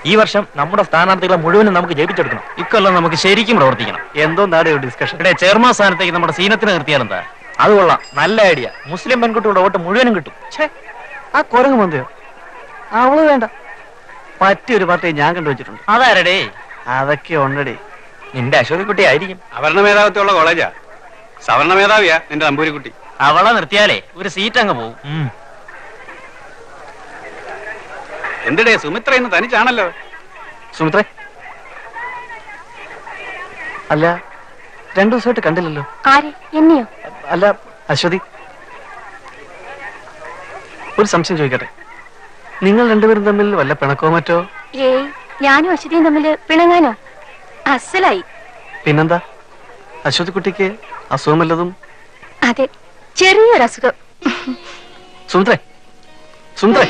ഈ വർഷം നമ്മുടെ സ്ഥാനാർത്ഥികളെ മുഴുവനും നമുക്ക് ജയിപ്പിച്ചെടുക്കണം ഇക്കൊല്ലം നമുക്ക് ശരിക്കും പ്രവർത്തിക്കണം എന്തോ നാട് ഡിസ്കഷൻ ഇവിടെ ചെയർമാൻ സ്ഥാനത്തേക്ക് നമ്മുടെ സീനത്തിന് നിർത്തിയാൽ എന്താ അത് കൊള്ളാം നല്ല ഐഡിയ മുസ്ലിം പെൺകുട്ടിയുടെ വോട്ട് മുഴുവനും കിട്ടും ഛേ ആ കുരങ്ങ് മന്തിയോ അവള് വേണ്ട പറ്റിയൊരു പാർട്ടിയെ ഞാൻ കണ്ടുവച്ചിട്ടുണ്ട് അതാരടേ അതൊക്കെ ഉണ്ടടി നിന്റെ അശോകക്കുട്ടി ആയിരിക്കും അവർണ മേധാവിത്വമുള്ള കോളേജാ സവർണ മേധാവിയാ നിന്റെ നമ്പൂരിക്കുട്ടി അവളെ നിർത്തിയാലേ ഒരു സീറ്റ് അങ്ങ് പോകും ഉം. എന്തിടേ സുമിത്ര ഇന്ന് തനിച്ചാണല്ലോ സുമിത്രേ അല്ല രണ്ടു ദിവസമായിട്ട് കണ്ടില്ലല്ലോ ആര് എന്നെയോ അല്ല അശ്വതി ഒരു സംശയം ചോദിക്കട്ടെ നിങ്ങൾ രണ്ടുപേരും തമ്മിൽ വല്ല പിണക്കോ മറ്റോ ഏയ് ഞാനും അശ്വതിയും തമ്മില് പിണങ്ങാനോ അസലായി പിന്നെന്താ അശ്വതി കുട്ടിക്ക് അസുഖമല്ലതും അതെ ചെറിയൊരു അസുഖം സുമിത്രേ സുമിത്രേ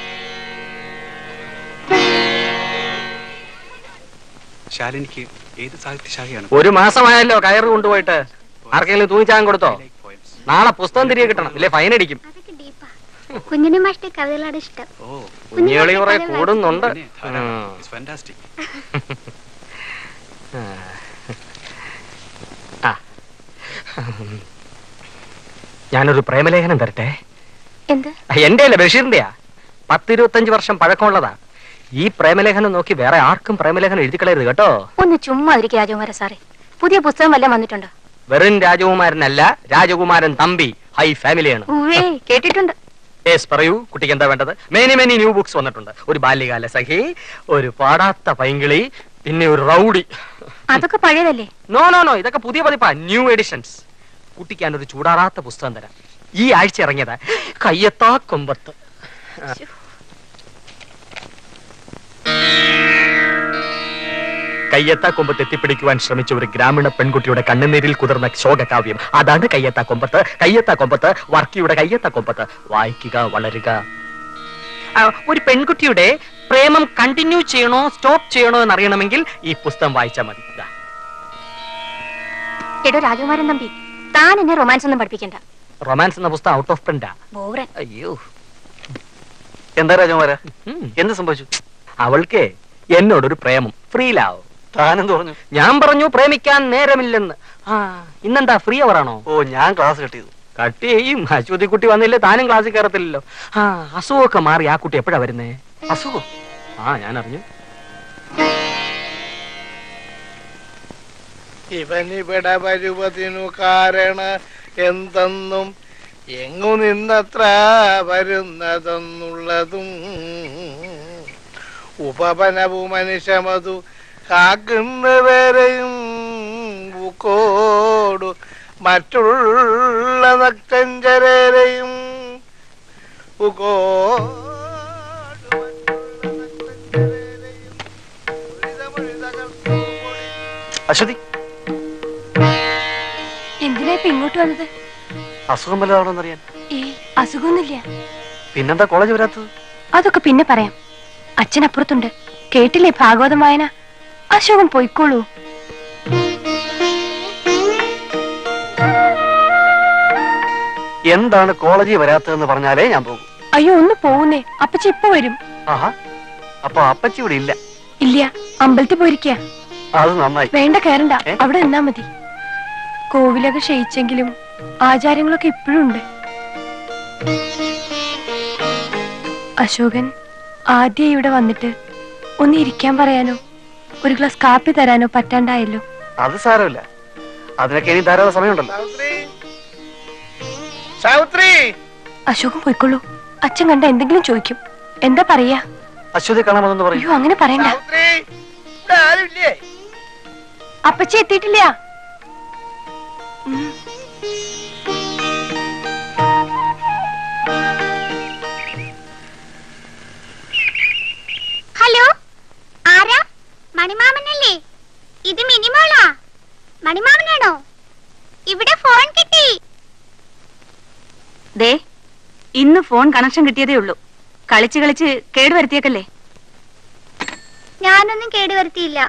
ശാലിനിക്ക് ഏത് സാഹിത്യശാഖയാണ് ഒരു മാസമായല്ലോ കയറ് കൊണ്ടുപോയിട്ട് ആർക്കെങ്കിലും തൂങ്ങിച്ചാൻ കൊടുത്തോ നാളെ പുസ്തകം തിരികെ കിട്ടണം ഇല്ലേ ഫൈൻ അടിക്കും കുഞ്ഞിനെ മാഷ്ട കവിതകളാണ് ഇഷ്ടം ഓ കുഞ്ഞുകളി കുറെ കൂടുന്നുണ്ട് പിന്നെ ധാരാളം. ഉം. It's fantastic. ആ. ഞാനൊരു പ്രേമലേഖനം തരട്ടെ എന്ത് എന്റെ അല്ല ബഷീറിന്റെയാ പത്തിരുപത്തഞ്ച് വർഷം പഴക്കമുള്ളതാ ഈ പ്രേമലേഖനം നോക്കി വേറെ ആർക്കും പ്രേമലേഖനം എഴുതി കളയരുത് കേട്ടോ ഒന്ന് ചുമ്മാ ഇരിക്കും രാജകുമാര സാറേ പുതിയ പുസ്തകം വല്ലതും വന്നിട്ടുണ്ടോ വെറും രാജകുമാരനല്ല രാജകുമാരൻ തമ്പി ഹൈ ഫാമിലിയാണ് ഉവ്വേ കേട്ടിട്ടുണ്ട് യെസ് പറയൂ കുട്ടിക്ക് എന്താ വേണ്ടത് മെനി മെനി ന്യൂ ബുക്സ് വന്നിട്ടുണ്ട് ഒരു ബാല്യകാല സഖി ഒരു പാടാത്ത പൈങ്കിളി പിന്നെ ഒരു റൗഡി അതൊക്കെ പഴയതല്ലേ നോ നോ നോ ഇതൊക്കെ പുതിയ പതിപ്പാ ന്യൂ എഡിഷൻസ് കുട്ടിക്ക് ഞാനൊരു ചൂടാറാത്ത പുസ്തകം തരാം ഈ ആഴ്ച ഇറങ്ങിയതാ കയ്യത്താ കൊമ്പത്ത് കയ്യത്താ കൊമ്പത്ത് എത്തിപ്പിടിക്കുവാൻ ശ്രമിച്ച ഒരു ഗ്രാമീണ പെൺകുട്ടിയുടെ കണ്ണുനീരിൽ കുതിർന്ന ശോകകാവ്യം അതാണ് കയ്യത്താ കൊമ്പത്ത് കയ്യത്താ കൊമ്പത്ത് വർക്കിയുടെ കയ്യത്താ കൊമ്പത്ത് വായിക്കുക വളരുക ആ, ഒരു പെൺകുട്ടിയുടെ പ്രേമം കണ്ടിന്യൂ ചെയ്യണോ സ്റ്റോപ്പ് ചെയ്യണോ എന്ന് അറിയണമെങ്കിൽ ഈ പുസ്തകം വായിച്ചാൽ മതി ദാ. എടോ രാജകുമാരൻ തമ്പി താൻ എന്നെ റൊമാൻസ് ഒന്നും പഠിപ്പിക്കണ്ട റൊമാൻസ് എന്ന പുസ്തകം ഔട്ട് ഓഫ് പ്രിന്റാ ബോറൻ അയ്യോ എന്താ രാജകുമാര ഉം. എന്ത് സംഭവിച്ചു അവൾക്ക് എന്നോടൊരു പ്രേമം ഫ്രീലാവും താനെന്ത് പറഞ്ഞു ഞാൻ പറഞ്ഞു പ്രേമിക്കാൻ നേരമില്ലെന്ന് ആ ഇന്നെന്താ ഫ്രീ അവർ ആണോ ഓ ഞാൻ ക്ലാസ് കട്ട് ചെയ്തു കട്ട് ചെയ്യും അശ്വതി കുട്ടി വന്നില്ലേ താനും ക്ലാസ്സിൽ കയറത്തില്ലല്ലോ ആ അസുഖമൊക്കെ മാറി ആ കുട്ടി എപ്പോഴാ വരുന്നേ അസുഖം ആ ഞാൻ അറിഞ്ഞു ഇവനിവിടെ വരുവതിനു കാരണ എന്തെന്നും എങ്ങു നിന്നത്ര വരുന്നതെന്നുള്ളതും ഉപവനവു മനുഷ്യമതു കാക്കുന്നവരെയും ബുക്കോടു മറ്റുള്ള നക്തഞ്ചരരെയും ബുക്കോടു അശ്വതി എന്തിനാ ഇപ്പൊ ഇങ്ങോട്ട് വന്നത് അസുഖം വല്ലതാണോന്ന് അറിയാൻ ഏയ് അസുഖമൊന്നുമില്ല പിന്നെന്താ കോളേജ് വരാത്തത് അതൊക്കെ പിന്നെ പറയാം അച്ഛൻ അപ്പുറത്തുണ്ട് കേട്ടില്ലേ ഭാഗവതം വായന അശോകൻ പോയിക്കോളൂ എന്താണ് കോളേജിൽ വരാത്തതെന്ന് പറഞ്ഞാലേ ഞാൻ പോകും അയ്യോ ഒന്ന് പോകുന്നേ അപ്പച്ചി ഇപ്പൊ വരും ആഹാ അപ്പൊ അപ്പച്ചി ഇവിടെ ഇല്ല ഇല്ല അമ്പലത്തിൽ പോയിരിക്കുക അത് നന്നായി വേണ്ട കയറണ്ട ഏ? അവിടെ നിന്നാ മതി കോവിലൊക്കെ ക്ഷയിച്ചെങ്കിലും ആചാരങ്ങളൊക്കെ ഇപ്പോഴും ഉണ്ട് അശോകൻ ആദ്യം ഇവിടെ വന്നിട്ട് ഒന്ന് ഇരിക്കാൻ പറയാനോ ഒരു ഗ്ലാസ് കാപ്പി തരാനോ പറ്റാണ്ടായല്ലോ അത് സാരമില്ല അതിനൊക്കെ ഇനി ധാരാളം സമയമുണ്ടല്ലോ സാവിത്രി സാവിത്രി അശോകൻ പോയിക്കൊള്ളൂ അച്ഛൻ കണ്ട എന്തെങ്കിലും ചോദിക്കും എന്താ പറയാ അശ്വതി കാണാമെന്ന് പറയും അയ്യോ അങ്ങനെ പറയണ്ട സാവിത്രി ഇവിടെ ആരുമില്ലേ അപ്പച്ചി എത്തിയിട്ടില്ല ഉം. ഹലോ ആരാ മണിമാമനല്ലേ ഇത് മിനിമോളാ മണിമാമനാണോ ഇവിടെ ഫോൺ കിട്ടി ദേ ഇന്ന് ഫോൺ കണക്ഷൻ കിട്ടിയതേ ഉള്ളൂ കളിച്ച് കളിച്ച് കേടുവരുത്തിയേക്കല്ലേ ഞാനൊന്നും കേടുവരുത്തിയില്ല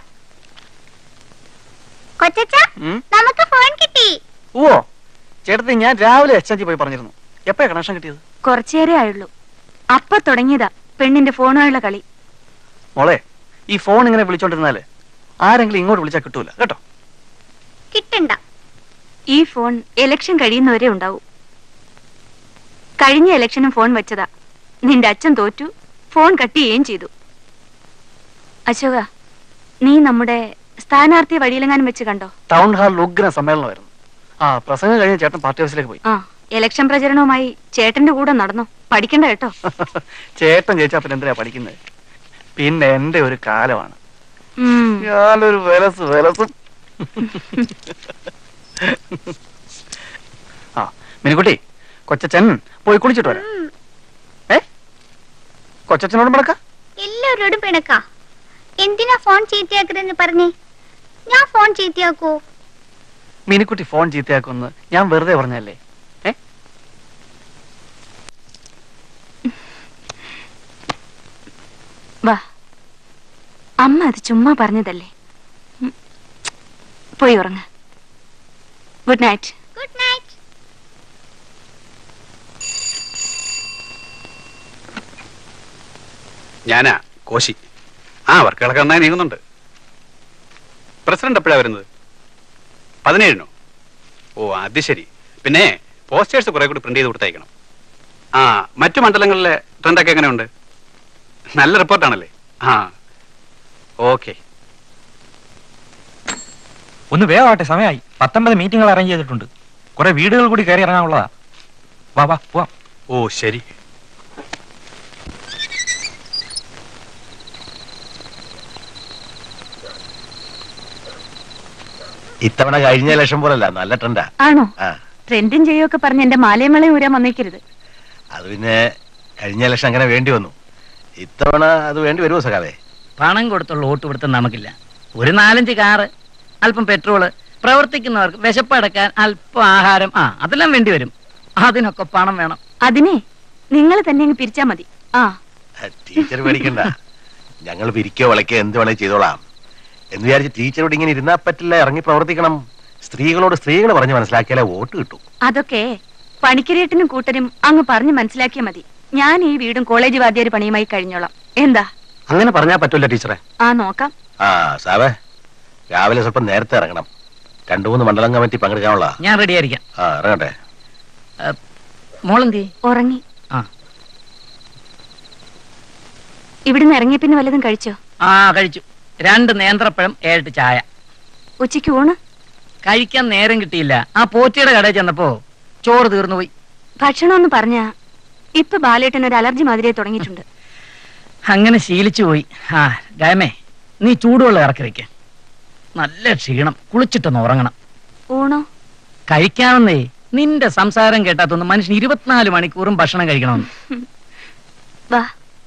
കൊച്ചച്ച ഉം? നമുക്ക് ഫോൺ കിട്ടി ഓ ചേട്ടത്തി ഞാൻ രാവിലെ എക്സ്ചേഞ്ചിൽ പോയി പറഞ്ഞിരുന്നു എപ്പോഴാ കണക്ഷൻ കിട്ടിയത് കുറച്ചേരേ ആയുള്ളൂ അപ്പൊ തുടങ്ങിയതാ പെണ്ണിന്റെ ഫോണുമായുള്ള കളി മോളെ ഈ ഫോൺ ഇങ്ങനെ വിളിച്ചോണ്ടിരുന്നാല് ആരെങ്കിലും ഇങ്ങോട്ട് വിളിച്ചാൽ കിട്ടൂല കേട്ടോ കിട്ടണ്ട ഈ ഫോൺ ഇലക്ഷൻ കഴിയുന്നവരെ ഉണ്ടാവൂ കഴിഞ്ഞ ഇലക്ഷനും ഫോൺ വെച്ചതാ നിന്റെ അച്ഛൻ തോറ്റു ഫോൺ കട്ട് ചെയ്യുകയും ചെയ്തു അശോക നീ നമ്മുടെ സ്ഥാനാർത്ഥിയെ വഴിയിലെങ്ങാനും വെച്ച് കണ്ടോ ടൗൺ ഹാളിൽ ഉഗ്ര സമ്മേളനമായിരുന്നു ആ പ്രസംഗം കഴിഞ്ഞ ചേട്ടൻ പാർട്ടി ഓഫീസിലേക്ക് പോയി ആ ഇലക്ഷൻ പ്രചരണവുമായി ചേട്ടന്റെ കൂടെ നടന്നു പഠിക്കണ്ട കേട്ടോ ചേട്ടൻ ജയിച്ചാ പിന്നെ എന്തിനാ പഠിക്കുന്നത് പിന്നെ എന്റെ ഒരു കാലമാണ് ഉം. ഞാനൊരു വിലസ് വിലസും ആ മിനിക്കുട്ടി കൊച്ചച്ഛൻ പോയി കുളിച്ചിട്ട് വരാം ഏ കൊച്ചച്ഛനോട് മുടക്ക എല്ലാവരോടും പിണക്കാ എന്തിനാ ഫോൺ ചീത്തയാക്കരുതെന്ന് പറഞ്ഞേ ഞാൻ ഫോൺ ചീത്തയാക്കൂ മിനിക്കുട്ടി ഫോൺ ചീത്തയാക്കുമെന്ന് ഞാൻ വെറുതെ പറഞ്ഞല്ലേ ഏ വാ അമ്മ അത് ചുമ്മാ പറഞ്ഞതല്ലേ ഉം. പോയി ഉറങ്ങ ഗുഡ് നൈറ്റ് ഗുഡ് നൈറ്റ് ഞാനാ കോശി ആ വർക്കുകളൊക്കെ നന്നായി നീങ്ങുന്നുണ്ട് പ്രസിഡന്റ് എപ്പോഴാ വരുന്നത് പതിനേഴിനോ ഓ അത് ശരി പിന്നെ പോസ്റ്റേഴ്സ് കുറെ കൂടി പ്രിന്റ് ചെയ്ത് കൊടുത്തയക്കണം ആ മറ്റു മണ്ഡലങ്ങളിലെ ട്രെൻഡൊക്കെ എങ്ങനെയുണ്ട് നല്ല റിപ്പോർട്ടാണല്ലേ ആ ഓക്കെ ഒന്ന് വേഗമാട്ടെ സമയമായി പത്തൊമ്പത് മീറ്റിംഗുകൾ അറേഞ്ച് ചെയ്തിട്ടുണ്ട് കുറെ വീടുകൾ കൂടി കയറി ഇറങ്ങാനുള്ളതാ വാ വാ പോവാം ഓ ശരി ഇത്തവണ കഴിഞ്ഞ ഇലക്ഷൻ പോലല്ല നല്ല ട്രെൻഡാ ആണോ ആ ട്രെൻഡും ചെയ്യൊക്കെ പറഞ്ഞ് എന്റെ മാലയമളയും ഊരാൻ വന്നേക്കരുത് അത് പിന്നെ കഴിഞ്ഞ ഇലക്ഷൻ അങ്ങനെ വേണ്ടി വന്നു ഇത്തവണ അത് വേണ്ടി വരുമോ സഖാവേ പണം കൊടുത്തുള്ള വോട്ട് പിടുത്തം നമുക്കില്ല ഒരു നാലഞ്ച് കാറ് അല്പം പെട്രോള് പ്രവർത്തിക്കുന്നവർക്ക് വിശപ്പടക്കാൻ അല്പം ആഹാരം ആ അതെല്ലാം വേണ്ടി വരും അതിനൊക്കെ പണം വേണം അതിനെ നിങ്ങൾ തന്നെ അങ്ങ് പിരിച്ചാ മതി ആ ടീച്ചർ പേടിക്കണ്ട ഞങ്ങൾ പിരിക്കോ വിളക്കോ എന്ത് വേണേ ചെയ്തോളാം എന്ന് വിചാരിച്ച് ടീച്ചറോട് ഇങ്ങനെ ഇരുന്നാ പറ്റില്ല ഇറങ്ങി പ്രവർത്തിക്കണം സ്ത്രീകളോട് സ്ത്രീകൾ പറഞ്ഞ് മനസ്സിലാക്കിയാലേ വോട്ട് കിട്ടൂ അതൊക്കെ പണിക്കരേട്ടനും കൂട്ടരും അങ്ങ് പറഞ്ഞു മനസ്സിലാക്കിയാ മതി ഞാൻ ഈ വീടും കോളേജ് വാദ്യാര് പണിയുമായി കഴിഞ്ഞോളാം എന്താ അങ്ങനെ പറഞ്ഞാൽ പറ്റൂല ടീച്ചറെ ആ നോക്കാം ആ സാവേ രാവിലെ സ്വല്പം നേരത്തെ ഇറങ്ങണം രണ്ടു മൂന്ന് മണ്ഡലം കമ്മിറ്റി പങ്കെടുക്കാനുള്ള ഞാൻ റെഡി ആയിരിക്കാം ആ ഇറങ്ങട്ടെ മോളെന്തി ഉറങ്ങി ആ. ഇവിടുന്ന് ഇറങ്ങിയ പിന്നെ വല്ലതും കഴിച്ചോ ആ കഴിച്ചു രണ്ട് നേന്ത്രപ്പഴം ഏഴ് ചായ ഉച്ചയ്ക്ക് ഊണ് കഴിക്കാൻ നേരം കിട്ടിയില്ല ആ പോറ്റിയുടെ കടയിൽ ചെന്നപ്പോ ചോറ് തീർന്നു പോയി ഭക്ഷണം ഒന്ന് പറഞ്ഞ ഇപ്പൊ ബാലേട്ടൻ ഒരു അലർജി മാതിരിയെ തുടങ്ങിയിട്ടുണ്ട് അങ്ങനെ ശീലിച്ചു പോയി ആ ഗായമേ നീ ചൂടുവെള്ളം ഇറക്കി വെക്ക നല്ല ക്ഷീണം കുളിച്ചിട്ടൊന്ന് ഉറങ്ങണം ഊണോ കഴിക്കാമെന്നേ നിന്റെ സംസാരം കേട്ടാത്തൊന്ന് മനുഷ്യൻ ഇരുപത്തിനാല് മണിക്കൂറും ഭക്ഷണം കഴിക്കണമെന്ന് വാ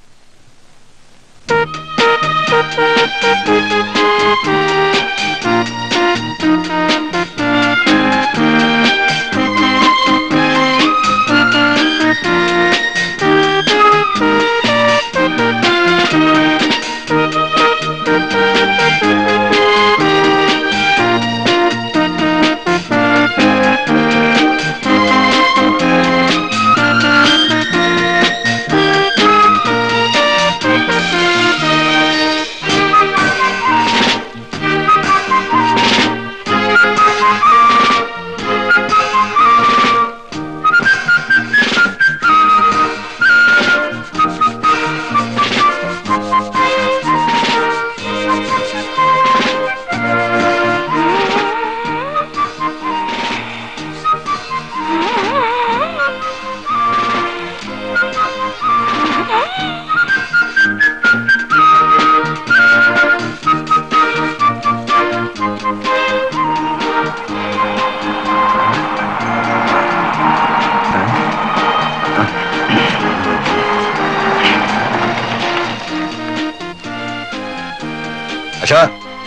അശോ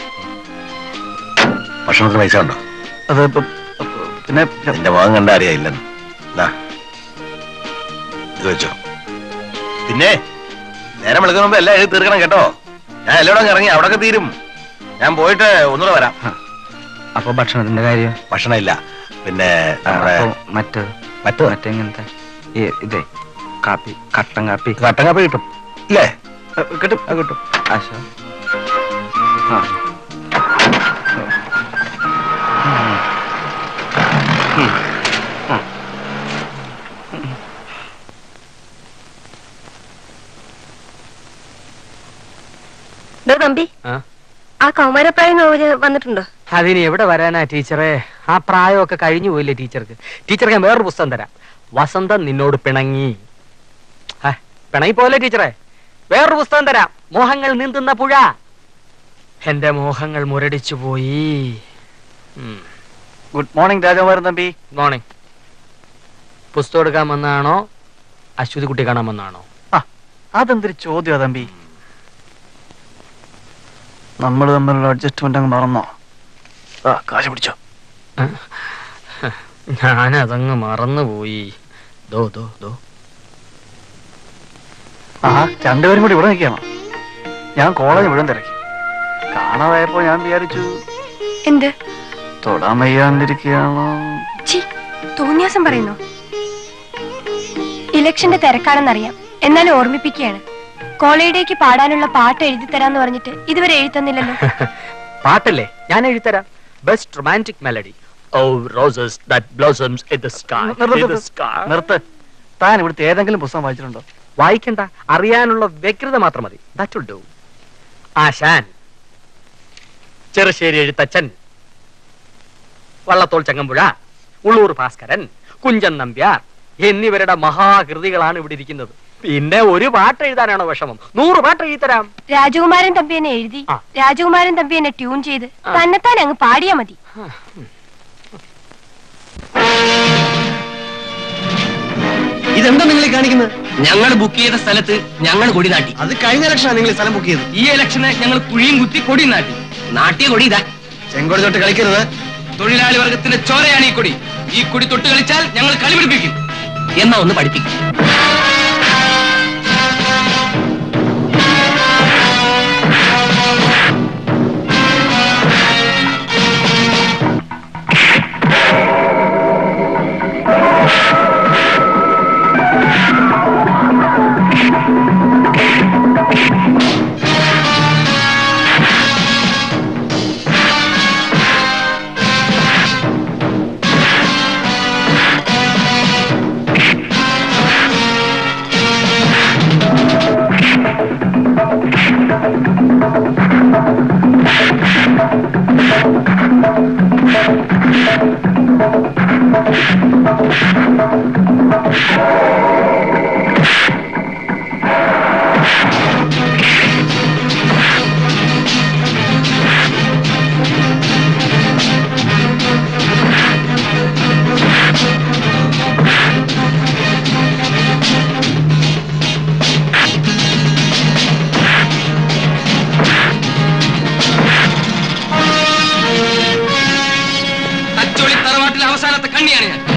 ഭക്ഷണത്തിന് പൈസ ഉണ്ടോ അത് ഇപ്പൊ- പിന്നെ നിന്റെ മുഖം കണ്ട അറിയായില്ലെന്ന് ദാ, ഇത് വെച്ചോ പിന്നെ നേരം വിളിക്കുന്ന മുമ്പ് എല്ലാം എഴുതി തീർക്കണം കേട്ടോ ഞാൻ എല്ലായിടം ഇറങ്ങി അവിടെ തീരും ഞാൻ പോയിട്ട് ഒന്നുകൂടെ വരാം അപ്പൊ ഭക്ഷണത്തിന്റെ കാര്യം ഭക്ഷണം ഇല്ല പിന്നെ നമ്മുടെ മറ്റ് മറ്റു മറ്റെങ്ങനത്തെ ഈ ഇതേ കാപ്പി കട്ടൻ കാപ്പി കട്ടൻ കാപ്പി കിട്ടും ഇല്ലേ കിട്ടും കിട്ടും ആശ ആ. ഉം. ഉം. തമ്പി ആ? ആ കൗമാരപ്രായം നോവല് വന്നിട്ടുണ്ടോ അതിന് എവിടെ വരാനാ ടീച്ചറെ ആ പ്രായമൊക്കെ കഴിഞ്ഞു പോയില്ലേ ടീച്ചർക്ക് ടീച്ചർക്ക് ഞാൻ വേറൊരു പുസ്തകം തരാം വസന്തം നിന്നോട് പിണങ്ങി ആ, പിണങ്ങി പോലെ ടീച്ചറെ വേറൊരു പുസ്തകം തരാം മോഹങ്ങൾ നീന്തുന്ന പുഴ എന്റെ മോഹങ്ങൾ മുരടിച്ചു പോയി ഗുഡ് മോർണിംഗ് രാജകുമാരൻ തമ്പി മോർണിംഗ് പുസ്തകം എടുക്കാൻ വന്നാണോ അശ്വതി കുട്ടി കാണാൻ വന്നാണോ ആ അതെന്തൊരു ചോദ്യം തമ്പി നമ്മൾ തമ്മിലുള്ള അഡ്ജസ്റ്റ്മെന്റ് അങ്ങ് മറന്നോ ആ കാശ് പിടിച്ചോ ഞാനതങ്ങ് മറന്നുപോയി ദോ ദോ ദോ ആ രണ്ടുപേരും കൂടി ഇവിടെ നിൽക്കണം ഞാൻ കോളേജ് മുഴുവൻ തിരക്കി കാണാതായപ്പോ ഞാൻ വിചാരിച്ചു എന്ത് തൊടാൻ വയ്യാണ്ടിരിക്കുകയാണോ ചി തോന്നിയാസം പറയുന്നു ഇലക്ഷന്റെ തിരക്കാണെന്നറിയാം എന്നാലും ഓർമ്മിപ്പിക്കുകയാണ് കോളേജിലേക്ക് പാടാനുള്ള പാട്ട് എഴുതി തരാന്ന് പറഞ്ഞിട്ട് ഇതുവരെ എഴുതി തന്നില്ലല്ലോ പാട്ടല്ലേ ഞാൻ എഴുതരാം best romantic melody oh roses that blossoms in the sky നിർത്ത് നിർത്ത്. നിർത്ത് താൻ ഇവിടുത്തെ ഏതെങ്കിലും പുസ്തകം വായിച്ചിട്ടുണ്ടോ വായിക്കണ്ട അറിയാനുള്ള വ്യഗ്രത മാത്രം മതി that will do Asan Cherusseri Ezhuthachan Vallathol Changampuzha Ulloor Bhaskaran Kunchan Nambiar എന്നിവരുടെ മഹാകൃതികളാണ് ഇവിടെ ഇരിക്കുന്നത് പിന്നെ ഒരു പാട്ട് എഴുതാനാണോ വിഷമം നൂറ് പാട്ട് എഴുതിത്തരാം രാജകുമാരൻ തമ്പി എന്നെ എഴുതി ആ. രാജകുമാരൻ തമ്പി എന്നെ ട്യൂൺ ചെയ്ത് ആ. തന്നെത്താൻ അങ്ങ് പാടിയാ മതി ഇതെന്താ നിങ്ങൾ കാണിക്കുന്നത് ഞങ്ങൾ ബുക്ക് ചെയ്ത സ്ഥലത്ത് ഞങ്ങൾ കൊടി നാട്ടി അത് കഴിഞ്ഞ ഇലക്ഷനാണ് നിങ്ങൾ സ്ഥലം ബുക്ക് ചെയ്തത് ഈ ഇലക്ഷന് ഞങ്ങൾ കുഴിയും കുത്തി കൊടി നാട്ടി നാട്ടിയ കൊടി ഇതാ ചെങ്കോടി തൊട്ട് കളിക്കരുത് തൊഴിലാളി വർഗത്തിന്റെ ചോരയാണ് ഈ കൊടി ഈ കൊടി തൊട്ട് കളിച്ചാൽ ഞങ്ങൾ കളി പിടിപ്പിക്കും എന്നാ ഒന്ന് പഠിപ്പിക്കും തച്ചോളി തറവാട്ടിലെ അവസാനത്തെ കണ്ണിയാണ് ഞാൻ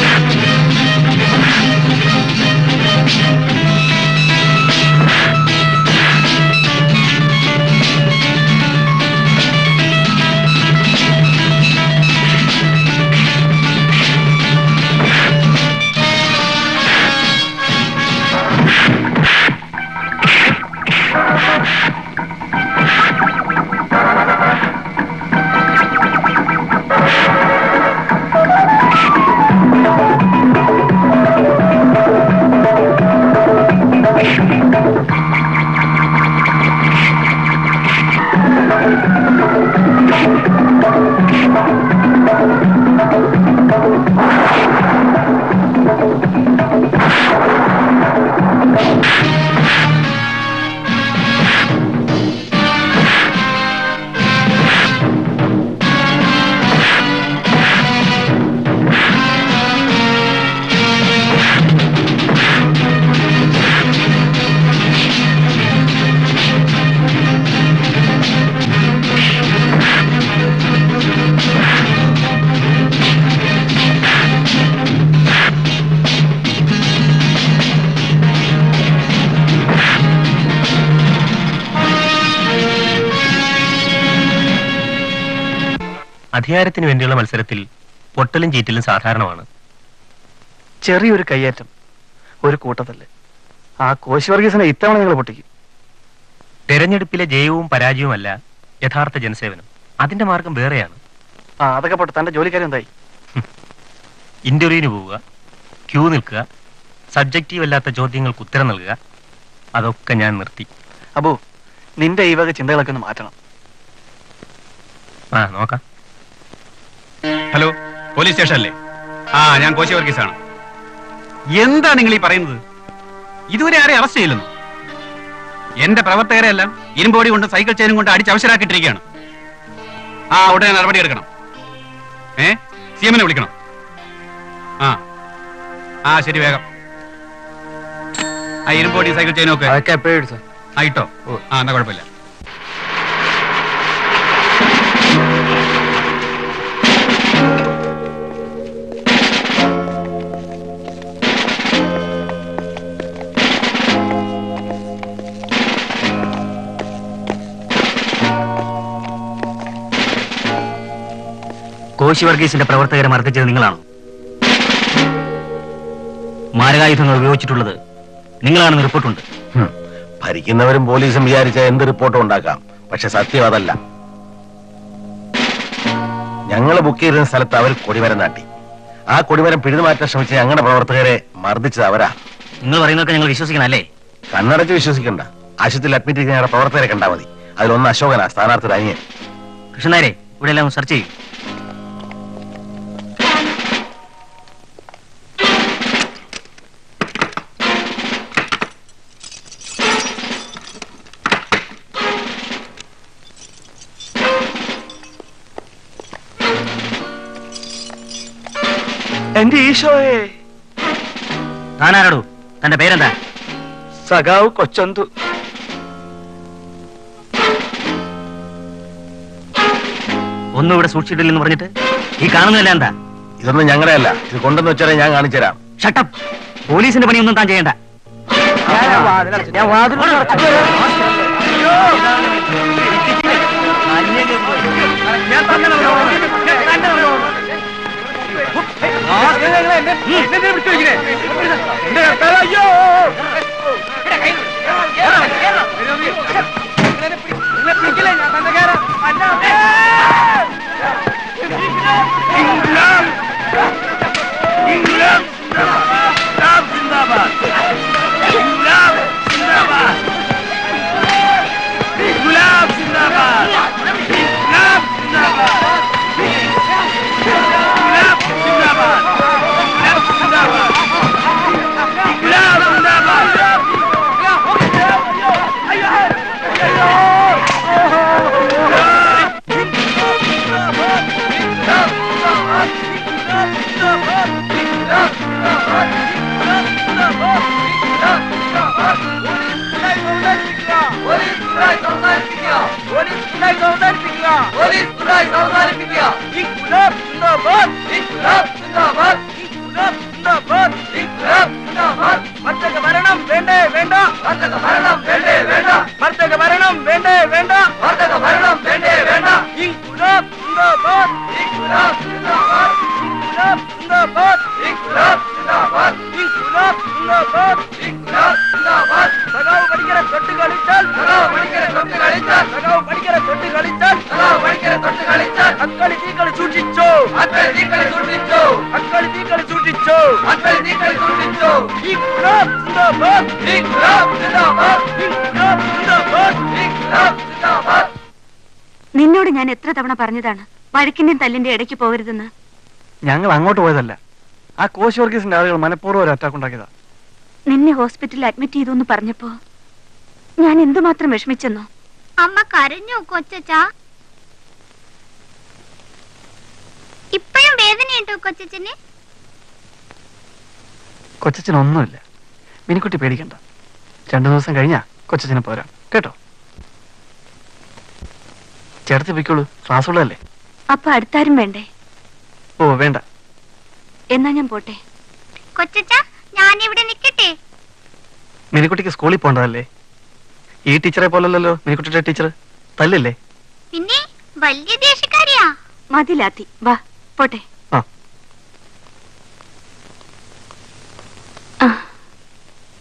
അധികാരത്തിന് വേണ്ടിയുള്ള മത്സരത്തിൽ പൊട്ടലും ചീറ്റലും സാധാരണമാണ് ചെറിയൊരു കയ്യേറ്റം ഒരു കൂട്ടത്തല്ലേ ആ കോശി വർഗീസിനെ ഇത്തവണ നിങ്ങൾ പൊട്ടിക്കും തെരഞ്ഞെടുപ്പിലെ ജയവും പരാജയവുമല്ല യഥാർത്ഥ ജനസേവനം അതിന്റെ മാർഗം വേറെയാണ് ആ അതൊക്കെ പോട്ടെ തന്റെ ജോലിക്കാര്യം എന്തായി ഇന്റർവ്യൂവിന് പോവുക ക്യൂ നിൽക്കുക സബ്ജക്റ്റീവ് അല്ലാത്ത ചോദ്യങ്ങൾക്ക് ഉത്തരം നൽകുക അതൊക്കെ ഞാൻ നിർത്തി അബു നിന്റെ ഈ വക ചിന്തകളൊക്കെ ഒന്ന് മാറ്റണം ആ നോക്കാം ഹലോ പോലീസ് സ്റ്റേഷൻ അല്ലേ ആ ഞാൻ കോശി വർഗീസാണ് എന്താ നിങ്ങൾ ഈ പറയുന്നത് ഇതുവരെ ആരെ അറസ്റ്റ് ചെയ്യില്ലെന്നു എന്റെ പ്രവർത്തകരെ എല്ലാം ഇരുമ്പോടി കൊണ്ട് സൈക്കിൾ ചെയിനും കൊണ്ട് അടിച്ച് അവശരാക്കിയിട്ടിരിക്കുകയാണ് ആ ഉടനെ നടപടി എടുക്കണം ഏ സി എമ്മിനെ വിളിക്കണം ആ ആ ശരി വേഗം ആ ഇരുമ്പോടി സൈക്കിൾ ചെയിനും ഒക്കെ അതൊക്കെ എപ്പോഴും എടുത്തു ആ ഇട്ടോ ആ എന്നാ കുഴപ്പമില്ല കോശി വർഗീസിന്റെ പ്രവർത്തകരെ മർദ്ദിച്ചത് നിങ്ങളാണോ മാരകായുധങ്ങൾ ഉപയോഗിച്ചിട്ടുള്ളത് നിങ്ങളാണെന്ന് റിപ്പോർട്ടുണ്ട് ഹും. ഭരിക്കുന്നവരും പോലീസും വിചാരിച്ച എന്ത് റിപ്പോർട്ടും ഉണ്ടാക്കാം പക്ഷെ സത്യം അതല്ല ഞങ്ങൾ ബുക്ക് ചെയ്തിരുന്ന സ്ഥലത്ത് അവർ കൊടിമരം നാട്ടി ആ കൊടിമരം പിഴുതുമാറ്റാൻ ശ്രമിച്ച ഞങ്ങളുടെ പ്രവർത്തകരെ മർദ്ദിച്ചത് അവരാ നിങ്ങൾ പറയുന്നതൊക്കെ ഞങ്ങൾ വിശ്വസിക്കണം അല്ലേ കണ്ണടച്ച് വിശ്വസിക്കണ്ട ആശുപത്രിയിൽ അഡ്മിറ്റ് ചെയ്ത ഞങ്ങളുടെ പ്രവർത്തകരെ കണ്ടാൽ മതി അതിലൊന്ന് അശോകനാ സ്ഥാനാർത്ഥി അനിയൻ കൃഷ്ണനാരെ ഇവിടെ എല്ലാം സെർച്ച് ചെയ്യും എന്റെ ഈശോയെ താനാരാടോ തന്റെ പേരെന്താ സഖാവ് കൊച്ചന്തു ഒന്നും ഇവിടെ സൂക്ഷിച്ചിട്ടില്ലെന്ന് പറഞ്ഞിട്ട് ഈ കാണുന്നതല്ല എന്താ ഇതൊന്നും ഞങ്ങളുടെ അല്ല ഇത് കൊണ്ടെന്ന് വെച്ചാൽ ഞാൻ കാണിച്ചു തരാം ഷട്ടപ്പ് പോലീസിന്റെ പണിയൊന്നും താൻ ചെയ്യണ്ട ഞാൻ വാതിൽ ഭരണം വേണ്ടേ വേണ്ട ഭരണം വേണ്ടേ വേണ്ട ഭർത്തക ഭരണം വേണ്ടേ വേണ്ട ഭർത്തക ഭരണം വേണ്ടേ വേണ്ട ഇൻകുലാബ് സിന്ദാബാദ് ഇൻകുലാബ് സിന്ദാബാദ് ഇൻകുലാബ് സിന്ദാബാദ് ഇൻകുലാബ് സിന്ദാബാദ് ഇൻകുലാബ് സിന്ദാബാദ് ഇൻകുലാബ് സിന്ദാബാദ് സഖാവ് പഠിക്കര തൊട്ട് കളിച്ചാൽ സഖാവ് പഠിക്കര തൊട്ട് കളിച്ചാൽ സഖാവ് പഠിക്കര തൊട്ട് കളിച്ചാൽ സഖാവ് പഠിക്കര തൊട്ട് കളിച്ചാൽ അക്കളി തീക്കളി സൂക്ഷിച്ചോ അക്കളി തീക്കളി സൂക്ഷിച്ചോ അക്കളി തീക്കളി സൂക്ഷിച്ചോ അക്കളി തീക്കളി സൂക്ഷിച്ചോ ഇൻകുലാബ് സിന്ദാബാദ് ഇൻകുലാബ് സിന്ദാബാദ് ഇൻകുലാബ് സിന്ദാബാദ് ഇൻകുലാബ് സിന്ദാബാദ് നിന്നോട് ഞാൻ എത്ര തവണ പറഞ്ഞതാണ് വഴക്കിന്റെയും തല്ലിന്റെ ഇടയ്ക്ക് പോകരുതെന്ന് ഞങ്ങൾ അങ്ങോട്ട് പോയതല്ല ആ കോശ് വർഗീസിന്റെ ആളുകൾ മനഃപൂർവ്വം ഒരു അറ്റാക്ക് ഉണ്ടാക്കിയതാ നിന്നെ ഹോസ്പിറ്റലിൽ അഡ്മിറ്റ് ചെയ്തു എന്ന് പറഞ്ഞപ്പോ ഞാൻ എന്തുമാത്രം വിഷമിച്ചെന്നോ അമ്മ കരഞ്ഞു കൊച്ചാ ഇപ്പോഴും വേദനയുണ്ടോ കൊച്ചന് കൊച്ചച്ഛനൊന്നുമില്ല മിനിക്കുട്ടി പേടിക്കണ്ട രണ്ടു ദിവസം കഴിഞ്ഞാ കൊച്ചച്ഛനെ പോരാം കേട്ടോ ചേർത്ത് പൊയ്ക്കോളൂ ക്ലാസ് ഉള്ളതല്ലേ അപ്പൊ അടുത്താരും വേണ്ടേ ഓ വേണ്ട എന്നാ ഞാൻ പോട്ടെ കൊച്ചച്ച ഞാൻ ഇവിടെ നിക്കട്ടെ മിനിക്കുട്ടിക്ക് സ്കൂളിൽ പോകേണ്ടതല്ലേ ഈ ടീച്ചറെ പോലല്ലോ മിനിക്കുട്ടിയുടെ ടീച്ചർ തല്ലില്ലേ പിന്നെ വലിയ ദേഷ്യക്കാരിയാ മതിലാത്തി വാ പോട്ടെ ആ. ആ.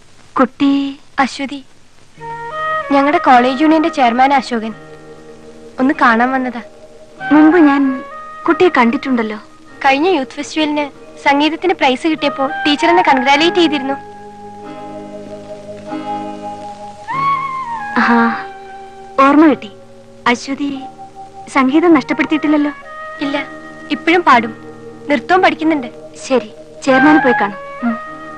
കുട്ടി അശ്വതി ഞങ്ങളുടെ കോളേജ് യൂണിയന്റെ ചെയർമാൻ അശോകൻ ഒന്ന് കാണാൻ വന്നതാ മുമ്പ് ഞാൻ കുട്ടിയെ കണ്ടിട്ടുണ്ടല്ലോ കഴിഞ്ഞ യൂത്ത് ഫെസ്റ്റിവലിന് സംഗീതത്തിന് പ്രൈസ് കിട്ടിയപ്പോ ടീച്ചർ എന്നെ കൺഗ്രാലേറ്റ് ചെയ്തിരുന്നു ആ ഓർമ്മ കിട്ടി അശ്വതി സംഗീതം നഷ്ടപ്പെടുത്തിയിട്ടില്ലല്ലോ ഇല്ല ഇപ്പോഴും പാടും നൃത്തവും പഠിക്കുന്നുണ്ട് ശരി ചെയർമാൻ പോയി കാണും ഉം.